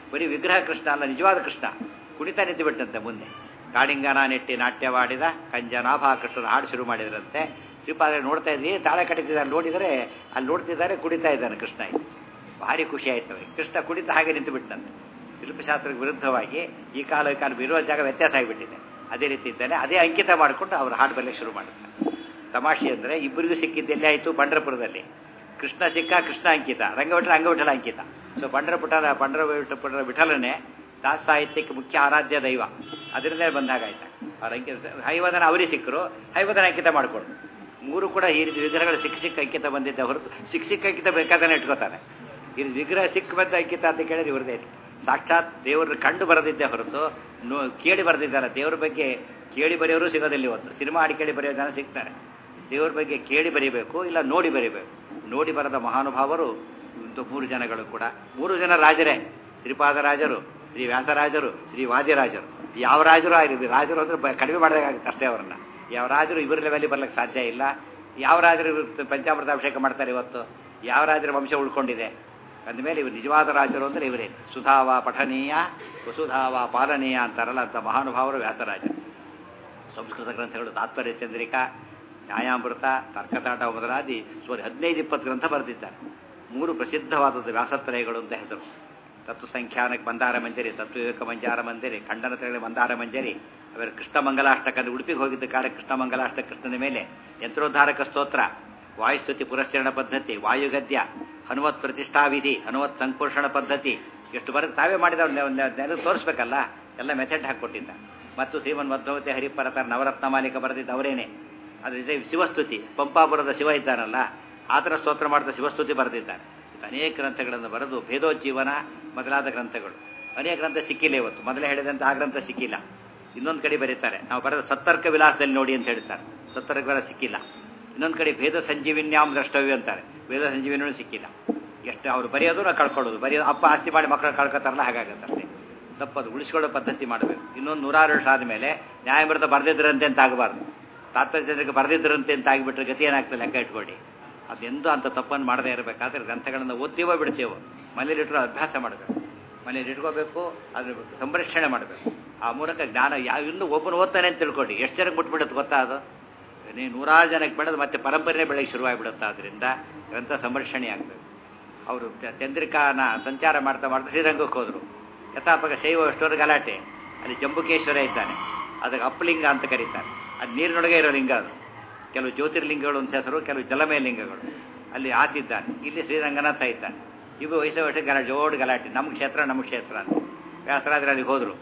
ಬರೀ ವಿಗ್ರಹ ಕೃಷ್ಣ ಅಲ್ಲ ನಿಜವಾದ ಕೃಷ್ಣ ಕುಣಿತ ನಿಂತು ಬಿಟ್ಟಂತೆ ಮುಂದೆ ಕಾಡಿಂಗನ ನೆಟ್ಟಿ ನಾಟ್ಯವಾಡಿದ ಕಂಜನಾಭ ಕೃಷ್ಣನ ಹಾಡು ಶುರು ಮಾಡಿದ್ರಂತೆ ಶ್ರೀಪಾದ ನೋಡ್ತಾ ಇದ್ವಿ ತಾಳೆ ಕಟ್ಟಿದ್ದಾರೆ ನೋಡಿದರೆ ಅಲ್ಲಿ ನೋಡ್ತಿದ್ದಾರೆ ಕುಡಿತಾ ಇದ್ದಾನೆ ಕೃಷ್ಣ ಇದು ಭಾರಿ ಖುಷಿ ಆಯ್ತು ಅವರಿಗೆ ಕೃಷ್ಣ ಕುಡಿತ ಹಾಗೆ ನಿಂತು ಬಿಟ್ಟಂತೆ ಶಿಲ್ಪಶಾಸ್ತ್ರಕ್ಕೆ ವಿರುದ್ಧವಾಗಿ ಈ ಕಾಲ ಈ ಕಾಲ ಇರುವ ಜಾಗ ವ್ಯತ್ಯಾಸ ಆಗಿಬಿಟ್ಟಿದೆ ಅದೇ ರೀತಿ ಇದ್ದಾನೆ ಅದೇ ಅಂಕಿತ ಮಾಡಿಕೊಂಡು ಅವರು ಹಾಡು ಬರಲಿಕ್ಕೆ ಶುರು ಮಾಡ್ತಾರೆ ತಮಾಷೆ ಅಂದರೆ ಇಬ್ಬರಿಗೂ ಸಿಕ್ಕಿದ್ದೆಲ್ಲೇ ಆಯಿತು ಪಂಡ್ರಪುರದಲ್ಲಿ ಕೃಷ್ಣ ಸಿಕ್ಕ ಕೃಷ್ಣ ಅಂಕಿತ ರಂಗವಿಠಲ ಅಂಗವಿಠಲ ಅಂಕಿತ ಸೊ ಪಂಡ್ರಪುಟಲ ಪಂಡ್ರಪುಟ ವಿಠಲನೇ ದಾಸ ಸಾಹಿತ್ಯಕ್ಕೆ ಮುಖ್ಯ ಆರಾಧ್ಯ ದೈವ ಅದರಿಂದಲೇ ಬಂದಾಗಾಯ್ತ ಅವ್ರ ಅಂಕಿತ ಹೈವದನ ಅವರಿಗೆ ಸಿಕ್ಕರು ಹೈವದನ ಅಂಕಿತ ಮಾಡಿಕೊಡು ಮೂರು ಕೂಡ ಈ ರೀತಿ ವಿಗ್ರಹಗಳು ಸಿಕ್ಕ ಸಿಕ್ಕ ಅಂಕಿತ ಬಂದಿದ್ದ ಹೊರತು ಸಿಕ್ಕ ಸಿಕ್ಕ ಅಂಕಿತ ಬೇಕಾದನೆ ಇಟ್ಕೋತಾನೆ ಈ ವಿಗ್ರಹ ಸಿಕ್ಕ ಬಂದ ಅಂಕಿತ ಅಂತ ಕೇಳಿದ್ರೆ ಇವ್ರದೇ ಸಾಕ್ಷಾತ್ ದೇವರು ಕಂಡು ಬರೆದಿದ್ದೆ ಹೊರತು ನೋ ಕೇಳಿ ಬರೆದಿದ್ದಾರೆ ದೇವ್ರ ಬಗ್ಗೆ ಕೇಳಿ ಬರೆಯೋರು ಸಿಗೋದಿಲ್ಲ ಇವತ್ತು ಸಿನಿಮಾ ಹಾಡಿ ಕೇಳಿ ಬರೆಯೋ ಜನ ಸಿಗ್ತಾರೆ ದೇವ್ರ ಬಗ್ಗೆ ಕೇಳಿ ಬರೀಬೇಕು ಇಲ್ಲ ನೋಡಿ ಬರೀಬೇಕು ನೋಡಿ ಬರದ ಮಹಾನುಭಾವರು ಇಂಥ ಮೂರು ಜನಗಳು ಕೂಡ ಮೂರು ಜನ ರಾಜರೇ ಶ್ರೀಪಾದರಾಜರು ಶ್ರೀ ವ್ಯಾಸರಾಜರು ಶ್ರೀ ವಾದಿರಾಜರು ಯಾವ ರಾಜರು ಆಗಿರಲಿ ರಾಜರು ಅಂದ್ರೆ ಬ- ಕಡಿಮೆ ಮಾಡೋದಾಗುತ್ತೆ ಅಷ್ಟೇ ಅವರನ್ನ ಯಾವ ರಾಜರು ಇಬ್ಬರ ಲೆವೆಲ್ಲಿ ಬರ್ಲಿಕ್ಕೆ ಸಾಧ್ಯ ಇಲ್ಲ ಯಾವ ರಾಜರು ಇವ್ರು ಪಂಚಾಮೃತ ಅಭಿಷೇಕ ಮಾಡ್ತಾರೆ ಇವತ್ತು ಯಾವ ರಾಜರ ವಂಶ ಉಳ್ಕೊಂಡಿದೆ ಅಂದಮೇಲೆ ಇವರು ನಿಜವಾದ ರಾಜರು ಅಂದರೆ ಇವರೇ ಸುಧಾವ ಪಠನೀಯ ವಸುಧಾವ ಪಾಲನೀಯ ಅಂತಾರಲ್ಲ ಅಂತ ಮಹಾನುಭಾವರು ವ್ಯಾಸರಾಜರು ಸಂಸ್ಕೃತ ಗ್ರಂಥಗಳು ತಾತ್ಪರ್ಯ ಚಂದ್ರಿಕಾ ನ್ಯಾಯಾಮೃತ ತರ್ಕತಾಟ ಮೊದಲಾದಿ ಸುಮಾರು ಹದಿನೈದು ಇಪ್ಪತ್ತು ಗ್ರಂಥ ಬರೆದಿದ್ದಾರೆ ಮೂರು ಪ್ರಸಿದ್ಧವಾದದ್ದು ವ್ಯಾಸತ್ರಯಗಳು ಅಂತ ಹೆಸರು ತತ್ವ ಸಂಖ್ಯಾನಕ್ಕೆ ಮಂದಾರ ಮಂಜರಿ ತತ್ವವಿವೇಕ ಮಂಜಾರ ಮಂಜರಿ ಖಂಡನ ತೆರಳಿ ಮಂದಾರ ಮಂಜರಿ ಅವರ ಕೃಷ್ಣ ಮಂಗಲಾಷ್ಟಕ ಅಂದ್ರೆ ಉಡುಪಿಗೆ ಹೋಗಿದ್ದ ಕಾಲ ಕೃಷ್ಣ ಮಂಗಲಾಷ್ಟಕ ಕೃಷ್ಣನ ಮೇಲೆ ಯಂತ್ರೋದ್ಧಾರಕ ಸ್ತೋತ್ರ ವಾಯುಸ್ತುತಿ ಪುರಸ್ಕರಣ ಪದ್ಧತಿ ವಾಯುಗದ್ಯ ಹನುಮತ್ ಪ್ರತಿಷ್ಠಾ ವಿಧಿ ಹನುಮತ್ ಸಂಪೋಷಣ ಪದ್ಧತಿ ಎಷ್ಟು ಬರುತ್ತೆ ತಾವೇ ಮಾಡಿದ ನೆಲ ತೋರಿಸ್ಬೇಕಲ್ಲ ಎಲ್ಲ ಮೆಥಡ್ ಹಾಕ್ಕೊಟ್ಟಿದ್ದ ಮತ್ತು ಶ್ರೀಮನ್ ಮಧ್ವವತಿ ಹರಿಪರತರ ನವರತ್ನ ಮಾಲಿಕ ಬರೆದಿದ್ದ ಅವರೇನೆ ಅದ್ರ ಜೊತೆ ಶಿವಸ್ತುತಿ ಪಂಪಾಪುರದ ಶಿವ ಇದ್ದಾನಲ್ಲ ಆತರ ಸ್ತೋತ್ರ ಮಾಡಿದ ಶಿವಸ್ತುತಿ ಬರೆದಿದ್ದಾರೆ ಇದು ಅನೇಕ ಗ್ರಂಥಗಳನ್ನು ಬರೆದು ಭೇದೋಜ್ಜೀವನ ಮೊದಲಾದ ಗ್ರಂಥಗಳು ಅನೇಕ ಗ್ರಂಥ ಸಿಕ್ಕಿಲ್ಲ ಇವತ್ತು ಮೊದಲೇ ಹೇಳಿದಂತೆ ಆ ಗ್ರಂಥ ಸಿಕ್ಕಿಲ್ಲ ಇನ್ನೊಂದು ಕಡೆ ಬರೀತಾರೆ ನಾವು ಬರೆದ ಸತ್ತರ್ಕ ವಿಲಾಸದಲ್ಲಿ ನೋಡಿ ಅಂತ ಹೇಳ್ತಾರೆ ಸತ್ತರ್ಕ ವಿಲಾಸ ಸಿಕ್ಕಿಲ್ಲ ಇನ್ನೊಂದು ಕಡೆ ಭೇದ ಸಂಜೀವಿನ್ಯಾಮ್ ದ್ರಷ್ಟವ್ಯ ಅಂತಾರೆ ಭೇದ ಸಂಜೀವಿನೂ ಸಿಕ್ಕಿಲ್ಲ ಎಷ್ಟು ಅವ್ರು ಬರೆಯೋದು ನಾವು ಕಳ್ಕೊಳ್ಳೋದು ಬರೆಯೋದು ಅಪ್ಪ ಆಸ್ತಿ ಮಾಡಿ ಮಕ್ಕಳು ಕಳ್ಕೊತಾರಲ್ಲ ಹಾಗಾಗತ್ತೆ ಅಷ್ಟೇ ತಪ್ಪದು ಉಳಿಸ್ಕೊಳ್ಳೋ ಪದ್ಧತಿ ಮಾಡಬೇಕು ಇನ್ನೊಂದು ನೂರಾರು ವರ್ಷ ಆದಮೇಲೆ ನ್ಯಾಯಮೃತ ಬರೆದಿದ್ರಂತೆ ಅಂತ ಆಗಬಾರ್ದು ತಾತ್ಪರ್ಯಕ್ಕೆ ಬರೆದಿದ್ರಂತೆ ಅಂತ ಆಗಿಬಿಟ್ರೆ ಗತಿ ಏನಾಗ್ತದೆ ಲೆಕ್ಕ ಇಟ್ಕೊಳ್ಳಿ ಅದೆಂದೂ ಅಂಥ ತಪ್ಪನ್ನು ಮಾಡದೇ ಇರಬೇಕಾದ್ರೆ ಗ್ರಂಥಗಳನ್ನು ಓದ್ತೀವೋ ಬಿಡ್ತೀವೋ ಮನೇಲಿಟ್ಟರು ಅಭ್ಯಾಸ ಮಾಡಬೇಕು ಮನೇಲಿ ಇಟ್ಕೋಬೇಕು ಅದ್ರ ಸಂರಕ್ಷಣೆ ಮಾಡಬೇಕು ಆ ಮೂಲಕ ಜ್ಞಾನ ಯಾವ ಇನ್ನೂ ಒಬ್ಬನು ಓದ್ತಾನೆ ಅಂತ ತಿಳ್ಕೊಳ್ಳಿ ಎಷ್ಟು ಜನಕ್ಕೆ ಬಿಟ್ಬಿಡುತ್ತೆ ಗೊತ್ತಾ ಅದು ನೀವು ನೂರಾರು ಜನಕ್ಕೆ ಬೆಳೆದು ಮತ್ತೆ ಪರಂಪರೆ ಬೆಳಗ್ಗೆ ಶುರುವಾಗಿಬಿಡುತ್ತೆ ಆದ್ದರಿಂದ ಗ್ರಂಥ ಸಂರಕ್ಷಣೆ ಆಗಬೇಕು ಅವರು ಚಂದ್ರಿಕಾನ ಸಂಚಾರ ಮಾಡ್ತಾ ಮಾಡ್ತಾ ಶ್ರೀರಂಗಕ್ಕೆ ಹೋದರು ಯಥಾಪಕ ಶೈವ ಎಷ್ಟೋರು ಗಲಾಟೆ ಅಲ್ಲಿ ಜಂಬುಕೇಶ್ವರ ಇದ್ದಾನೆ ಅದಕ್ಕೆ ಅಪ್ಪಲಿಂಗ ಅಂತ ಕರೀತಾರೆ ಅದು ನೀರಿನೊಳಗೆ ಇರೋ ಲಿಂಗ ಅದು ಕೆಲವು ಜ್ಯೋತಿರ್ಲಿಂಗಗಳು ಅಂತ ಹೆಸರು ಕೆಲವು ಜಲಮಯ ಲಿಂಗಗಳು ಅಲ್ಲಿ ಆತಿದ್ದಾನೆ ಇಲ್ಲಿ ಶ್ರೀರಂಗನಾಥ ಇದ್ದಾನೆ ಇವು ವಯಸ್ಸ ವರ್ಷ ಗಲ ಜೋಡು ಗಲಾಟೆ ನಮ್ಮ ಕ್ಷೇತ್ರ ನಮ್ಮ ಕ್ಷೇತ್ರ ಅಂತ ವ್ಯಾಸರಾಜರು ಅಲ್ಲಿಗೆ ಹೋದರು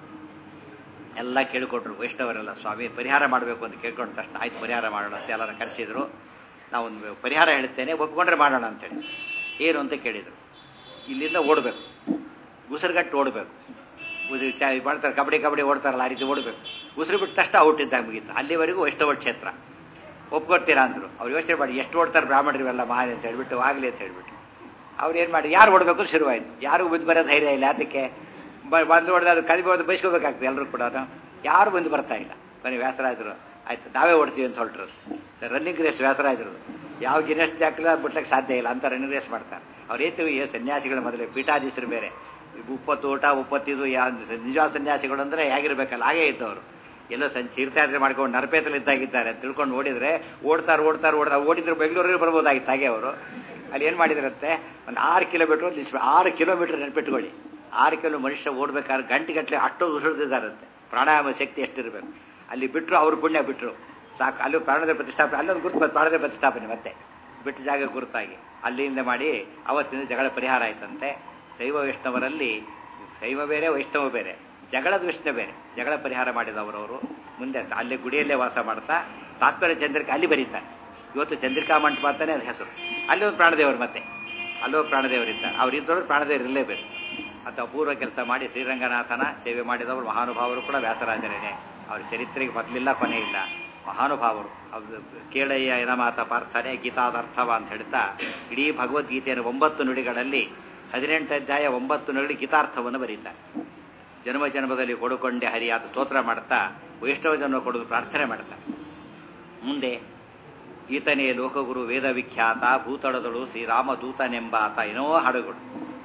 ಎಲ್ಲ ಕೇಳಿಕೊಟ್ರು ವೈಷ್ಣವರೆಲ್ಲ ಸ್ವಾಮಿ ಪರಿಹಾರ ಮಾಡಬೇಕು ಅಂತ ಕೇಳ್ಕೊಂಡ ತಕ್ಷಣ ಆಯ್ತು ಪರಿಹಾರ ಮಾಡೋಣ ಅಂತ ಎಲ್ಲರ ಕರೆಸಿದ್ರು ನಾವೊಂದು ಪರಿಹಾರ ಹೇಳ್ತೇನೆ ಒಪ್ಕೊಂಡ್ರೆ ಮಾಡೋಣ ಅಂತೇಳಿ ಏನು ಅಂತ ಕೇಳಿದರು ಇಲ್ಲಿಂದ ಓಡಬೇಕು ಉಸಿರುಗಟ್ಟು ಓಡಬೇಕು ಉಸಿರು ಚಾ ಮಾಡ್ತಾರೆ ಕಬಡ್ಡಿ ಕಬಡ್ಡಿ ಓಡ್ತಾರಲ್ಲ ಆ ರೀತಿ ಓಡಬೇಕು ಉಸಿರು ಬಿಟ್ಟ ತಕ್ಷಣ ಔಟ್ ಇದ್ದಾಗ ಮುಗೀತು ಅಲ್ಲಿವರೆಗೂ ವೈಷ್ಣವ ಕ್ಷೇತ್ರ ಒಪ್ಕೊಡ್ತೀರಾ ಅಂದರು ಅವ್ರು ಯೋಚನೆ ಮಾಡಿ ಎಷ್ಟು ಓಡ್ತಾರೆ ಬ್ರಾಹ್ಮಣರು ಇವೆಲ್ಲ ಮಹಾನ್ ಅಂತ ಹೇಳ್ಬಿಟ್ಟು ಆಗಲಿ ಅಂತ ಹೇಳ್ಬಿಟ್ಟು ಅವ್ರು ಏನು ಮಾಡಿ ಯಾರು ಓಡಬೇಕು ಶುರುವಾಯಿತು ಯಾರಿಗೂ ಬಂದು ಬರೋ ಧೈರ್ಯ ಇಲ್ಲ ಅದಕ್ಕೆ ಬಂದು ಹೊಡೆದ ಅದು ಕಲಿಬೋದು ಹೋದ ಬಯಸ್ಕೋಬೇಕಾಗ್ತದೆ ಎಲ್ಲರೂ ಕೂಡ ಯಾರು ಬಂದು ಬರ್ತಾ ಇಲ್ಲ ಬನ್ನಿ ವ್ಯಾಸರಾಜರು ಆಯ್ತು ನಾವೇ ಓಡ್ತೀವಿ ಅಂತ ಹೊರಟ್ರು ರನ್ನಿಂಗ್ ರೇಸ್ ವ್ಯಾಸರಾಜರು ಯಾವ ಗಿನೆಸ್ ದಾಖಲೆ ಬಿಡ್ಲಿಕ್ಕೆ ಸಾಧ್ಯ ಇಲ್ಲ ಅಂತ ರನ್ನಿಂಗ್ ರೇಸ್ ಮಾಡ್ತಾರೆ ಅವ್ರು ಏತೀವಿ ಏ ಸನ್ಯಾಸಿಗಳ ಮೊದಲೇ ಪೀಠಾಧೀಶರು ಬೇರೆ ಉಪ್ಪತ್ತು ಊಟ ಉಪ್ಪತ್ತಿದು ಯಾ ನಿಜವಾದ ಸನ್ಯಾಸಿಗಳು ಅಂದರೆ ಹೇಗಿರ್ಬೇಕಲ್ಲ ಹಾಗೇ ಇದ್ದವರು ಎಲ್ಲೋ ಸಂ ತೀರ್ಥಯಾತ್ರೆ ಮಾಡ್ಕೊಂಡು ನರಪೇತಲ್ಲಿ ಇದ್ದಾಗಿದ್ದಾರೆ ಅಂತ ತಿಳ್ಕೊಂಡು ಓಡಿದ್ರೆ ಓಡ್ತಾರೆ ಓಡ್ತಾರೆ ಓಡ್ತಾರೆ ಓಡಿದ್ರೆ ಬೆಂಗಳೂರಿಗೆ ಬರ್ಬೋದಾಗಿತ್ತು ಹಾಗೆ ಅವರು ಅಲ್ಲಿ ಏನು ಮಾಡಿದ್ರಂತೆ ಒಂದು ಆರು ಕಿಲೋಮೀಟ್ರ್ ಲಿಸ್ಟ್ ಆರು ಕಿಲೋಮೀಟ್ರ್ ನೆನ್ಪಿಟ್ಕೊಳ್ಳಿ ಆರು ಕಿಲೋ ಮನುಷ್ಯ ಓಡ್ಬೇಕಾದ್ರೆ ಗಂಟೆಗಟ್ಟಲೆ ಅಷ್ಟು ಉಸಿರಿದಾರಂತೆ ಪ್ರಾಣಾಯಾಮ ಶಕ್ತಿ ಎಷ್ಟಿರಬೇಕು ಅಲ್ಲಿ ಬಿಟ್ಟರು ಅವ್ರ ಪುಣ್ಯ ಬಿಟ್ಟರು ಸಾಕು ಅಲ್ಲಿ ಪ್ರಾಣದ ಪ್ರತಿಷ್ಠಾಪನೆ ಅಲ್ಲೊಂದು ಗುರುತು ಪ್ರಾಣದ ಪ್ರತಿಷ್ಠಾಪನೆ ಮತ್ತೆ ಬಿಟ್ಟ ಜಾಗ ಗುರುತಾಗಿ ಅಲ್ಲಿಂದ ಮಾಡಿ ಅವತ್ತಿನ ಜಗಳ ಪರಿಹಾರ ಆಯ್ತಂತೆ ಶೈವ ವೈಷ್ಣವರಲ್ಲಿ ಶೈವ ಬೇರೆ ವೈಷ್ಣವ ಬೇರೆ ಜಗಳದ ವಿಷ್ಣು ಬೇರೆ ಜಗಳ ಪರಿಹಾರ ಮಾಡಿದವರವರು ಮುಂದೆ ಅಲ್ಲಿ ಗುಡಿಯಲ್ಲೇ ವಾಸ ಮಾಡ್ತಾ ತಾತ್ಪರ್ಯ ಚಂದ್ರಿಕಾ ಅಲ್ಲಿ ಬರೀತಾರೆ ಇವತ್ತು ಚಂದ್ರಿಕಾ ಮಂಟಪ ಅಂತಾನೆ ಅದು ಹೆಸರು ಅಲ್ಲಿ ಒಂದು ಪ್ರಾಣದೇವರು ಮತ್ತೆ ಅಲ್ಲೋ ಪ್ರಾಣದೇವರಿದ್ದಾರೆ ಅವರಿದ್ದವರು ಪ್ರಾಣದೇವರು ಇರಲೇಬೇಕು ಅಂತ ಅಪೂರ್ವ ಕೆಲಸ ಮಾಡಿ ಶ್ರೀರಂಗನಾಥನ ಸೇವೆ ಮಾಡಿದವರು ಮಹಾನುಭಾವರು ಕೂಡ ವ್ಯಾಸರಾಜರೇನೆ ಅವ್ರ ಚರಿತ್ರೆಗೆ ಮೊದಲಿಲ್ಲ ಕೊನೆ ಇಲ್ಲ ಮಹಾನುಭಾವರು ಅದು ಕೇಳಯ್ಯ ಮಾತ ಪಾರ್ಥನೆ ಗೀತಾದರ್ಥವ ಅಂತ ಹೇಳ್ತಾ ಇಡೀ ಭಗವದ್ಗೀತೆಯನ್ನು ಒಂಬತ್ತು ನುಡಿಗಳಲ್ಲಿ ಹದಿನೆಂಟು ಅಧ್ಯಾಯ ಒಂಬತ್ತು ನುಡಿ ಗೀತಾರ್ಥವನ್ನು ಬರೀತಾರೆ ಜನ್ಮ ಜನ್ಮದಲ್ಲಿ ಕೊಡುಕೊಂಡೆ ಹರಿಯಾದ ಸ್ತೋತ್ರ ಮಾಡ್ತಾ ವೈಷ್ಣವ ಜನ್ಮ ಕೊಡೋದು ಪ್ರಾರ್ಥನೆ ಮಾಡ್ತಾರೆ ಮುಂದೆ ಈತನೇ ಲೋಕಗುರು ವೇದ ವಿಖ್ಯಾತ ಭೂತಳದಳು ಶ್ರೀರಾಮ ದೂತನೆಂಬಾತ ಏನೋ ಹಾಡುಗಳು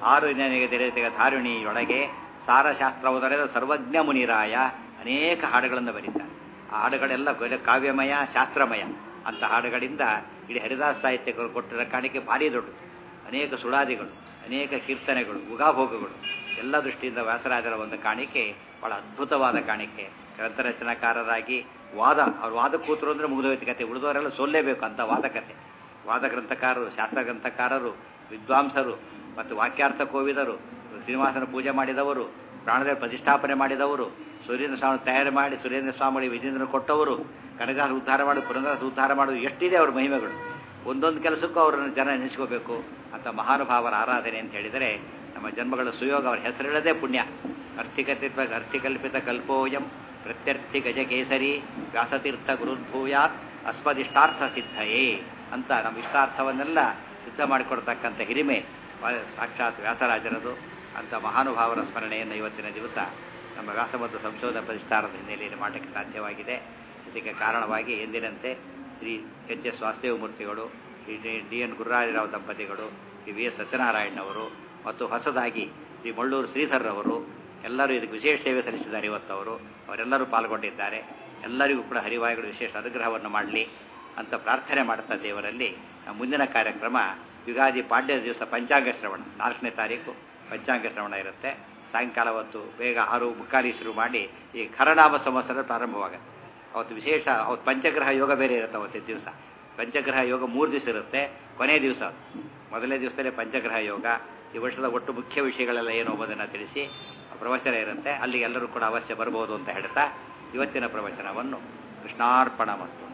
ಆರು ನೆನೆಗೆ ತೆರೆತೆಗ ಧಾರುಣಿಯೊಳಗೆ ಸಾರಶಾಸ್ತ್ರವು ದೊರೆದ ಸರ್ವಜ್ಞ ಮುನಿರಾಯ ಅನೇಕ ಹಾಡುಗಳನ್ನು ಬರೀತಾರೆ ಆ ಹಾಡುಗಳೆಲ್ಲ ಬರೀ ಕಾವ್ಯಮಯ ಶಾಸ್ತ್ರಮಯ ಅಂತ ಹಾಡುಗಳಿಂದ ಇಡೀ ಹರಿದಾಸ ಸಾಹಿತ್ಯಗಳು ಕೊಟ್ಟಿರೋ ಕಾಣಿಕೆ ಭಾರಿ ದೊಡ್ಡದು ಅನೇಕ ಸುಳಾದಿಗಳು ಅನೇಕ ಕೀರ್ತನೆಗಳು ಉಗಾಭೋಗಗಳು ಎಲ್ಲ ದೃಷ್ಟಿಯಿಂದ ವ್ಯಾಸರಾಜರ ಒಂದು ಕಾಣಿಕೆ ಬಹಳ ಅದ್ಭುತವಾದ ಕಾಣಿಕೆ ಗ್ರಂಥರಚನಾಕಾರರಾಗಿ ವಾದ ಅವ್ರ ವಾದ ಕೂತರು ಅಂದರೆ ಮುಗಿದೋಯ್ತು ಕತೆ ಉಳಿದವರೆಲ್ಲ ಸೋಲ್ಲೇಬೇಕು ಅಂತ ವಾದ ಕತೆ ವಾದ ಗ್ರಂಥಕಾರರು ಶಾಸ್ತ್ರ ಗ್ರಂಥಕಾರರು ವಿದ್ವಾಂಸರು ಮತ್ತು ವಾಕ್ಯಾರ್ಥ ಕೋವಿದರು ಶ್ರೀನಿವಾಸನ ಪೂಜೆ ಮಾಡಿದವರು ಪ್ರಾಣದೇವ ಪ್ರತಿಷ್ಠಾಪನೆ ಮಾಡಿದವರು ಸೂರ್ಯನ ಸ್ವಾಮಿ ತಯಾರು ಮಾಡಿ ಸುರೇಂದ್ರ ಸ್ವಾಮಿ ವಿಜೇಂದ್ರ ಕೊಟ್ಟವರು ಕನಗಾಸ ಉದ್ಧಾರ ಮಾಡಿ ಪುರಂದರಸ ಉದ್ಧಾರ ಮಾಡೋದು ಎಷ್ಟಿದೆ ಅವ್ರ ಮಹಿಮೆಗಳು ಒಂದೊಂದು ಕೆಲಸಕ್ಕೂ ಅವರನ್ನು ಜನ ನೆನೆಸ್ಕೋಬೇಕು ಅಂತ ಮಹಾನುಭಾವರ ಆರಾಧನೆ ಅಂತ ಹೇಳಿದರೆ ನಮ್ಮ ಜನ್ಮಗಳ ಸುಯೋಗ ಅವರ ಹೆಸರಿಡದೇ ಪುಣ್ಯ ಅರ್ಥಿಕತಿತ್ವ ಅರ್ಥಿಕಲ್ಪಿತ ಕಲ್ಪೋಯಂ ಪ್ರತ್ಯರ್ಥಿ ಗಜಕೇಸರಿ ವ್ಯಾಸತೀರ್ಥ ಗುರುರ್ಭೂಯಾತ್ ಅಸ್ಮದಿಷ್ಟಾರ್ಥ ಸಿದ್ಧಯೇ ಅಂತ ನಮ್ಮ ಇಷ್ಟಾರ್ಥವನ್ನೆಲ್ಲ ಸಿದ್ಧ ಮಾಡಿಕೊಡ್ತಕ್ಕಂಥ ಹಿರಿಮೆ ಸಾಕ್ಷಾತ್ ವ್ಯಾಸರಾಜರದು ಅಂತ ಮಹಾನುಭಾವರ ಸ್ಮರಣೆಯನ್ನು ಇವತ್ತಿನ ದಿವಸ ನಮ್ಮ ವ್ಯಾಸ ಮತ್ತು ಸಂಶೋಧನಾ ಪ್ರತಿಷ್ಠಾನದ ಹಿನ್ನೆಲೆಯಲ್ಲಿ ಮಾಡಲಿಕ್ಕೆ ಸಾಧ್ಯವಾಗಿದೆ ಇದಕ್ಕೆ ಕಾರಣವಾಗಿ ಎಂದಿನಂತೆ ಶ್ರೀ ಎಚ್ ಎಸ್ ವಾಸುದೇವ ಮೂರ್ತಿಗಳು ಶ್ರೀ ಡಿ ಎನ್ ಗುರುರಾಜರಾವ್ ದಂಪತಿಗಳು ಶ್ರೀ ವಿ ಎಸ್ ಸತ್ಯನಾರಾಯಣವರು ಮತ್ತು ಹೊಸದಾಗಿ ಶ್ರೀ ಮಳ್ಳೂರು ಶ್ರೀಧರ್ರವರು ಎಲ್ಲರೂ ಇದಕ್ಕೆ ವಿಶೇಷ ಸೇವೆ ಸಲ್ಲಿಸಿದ್ದಾರೆ ಇವತ್ತವರು ಅವರೆಲ್ಲರೂ ಪಾಲ್ಗೊಂಡಿದ್ದಾರೆ ಎಲ್ಲರಿಗೂ ಕೂಡ ಹರಿವಾಯುಗಳು ವಿಶೇಷ ಅನುಗ್ರಹವನ್ನು ಮಾಡಲಿ ಅಂತ ಪ್ರಾರ್ಥನೆ ಮಾಡ್ತಾ ದೇವರಲ್ಲಿ ಮುಂದಿನ ಕಾರ್ಯಕ್ರಮ ಯುಗಾದಿ ಪಾಡ್ಯದ ದಿವಸ ಪಂಚಾಂಗ ಶ್ರವಣ ನಾಲ್ಕನೇ ತಾರೀಕು ಪಂಚಾಂಗ ಶ್ರವಣ ಇರುತ್ತೆ ಸಾಯಂಕಾಲ ಹೊತ್ತು ಬೇಗ ಆರು ಮುಕ್ಕಾಲಿ ಶುರು ಮಾಡಿ ಈ ಖರನಾಮ ಸಂವತ್ಸರ ಪ್ರಾರಂಭವಾಗುತ್ತೆ ಅವತ್ತು ವಿಶೇಷ ಅವತ್ತು ಪಂಚಗ್ರಹ ಯೋಗ ಬೇರೆ ಇರುತ್ತೆ ಅವತ್ತಿನ ದಿವಸ ಪಂಚಗ್ರಹ ಯೋಗ ಮೂರು ದಿವಸ ಇರುತ್ತೆ ಕೊನೆಯ ದಿವಸ ಮೊದಲನೇ ದಿವಸದಲ್ಲೇ ಪಂಚಗ್ರಹ ಯೋಗ ಈ ವರ್ಷದ ಒಟ್ಟು ಮುಖ್ಯ ವಿಷಯಗಳೆಲ್ಲ ಏನು ಎಂಬುದನ್ನು ತಿಳಿಸಿ ಪ್ರವಚನ ಇರುತ್ತೆ ಅಲ್ಲಿ ಎಲ್ಲರೂ ಕೂಡ ಅವಶ್ಯ ಬರ್ಬೋದು ಅಂತ ಹೇಳ್ತಾ ಇವತ್ತಿನ ಪ್ರವಚನವನ್ನು ಕೃಷ್ಣಾರ್ಪಣ ಮಸ್ತು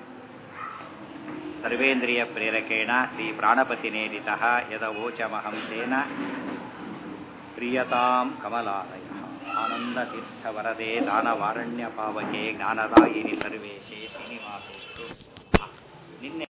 ಸರ್ವೇಂದ್ರಿಯ ಪ್ರೇರಕೇಣ ಶ್ರೀ ಪ್ರಾಣಪತಿನೇದಿತ ಯದವೋಚಮಹಂ ತೇನ ಪ್ರಿಯತಾಂ ಕಮಲಾಲಯ ಆನಂದತೀರ್ಥವರದೆ ದಾನವಾರಣ್ಯ ಪಾವಕೆ ಜ್ಞಾನದಾಯಿನಿ ಸರ್ವೇಶೇ ಶ್ರೀನಿವಾಸೋಸ್ತು ನಿನ್ನೆ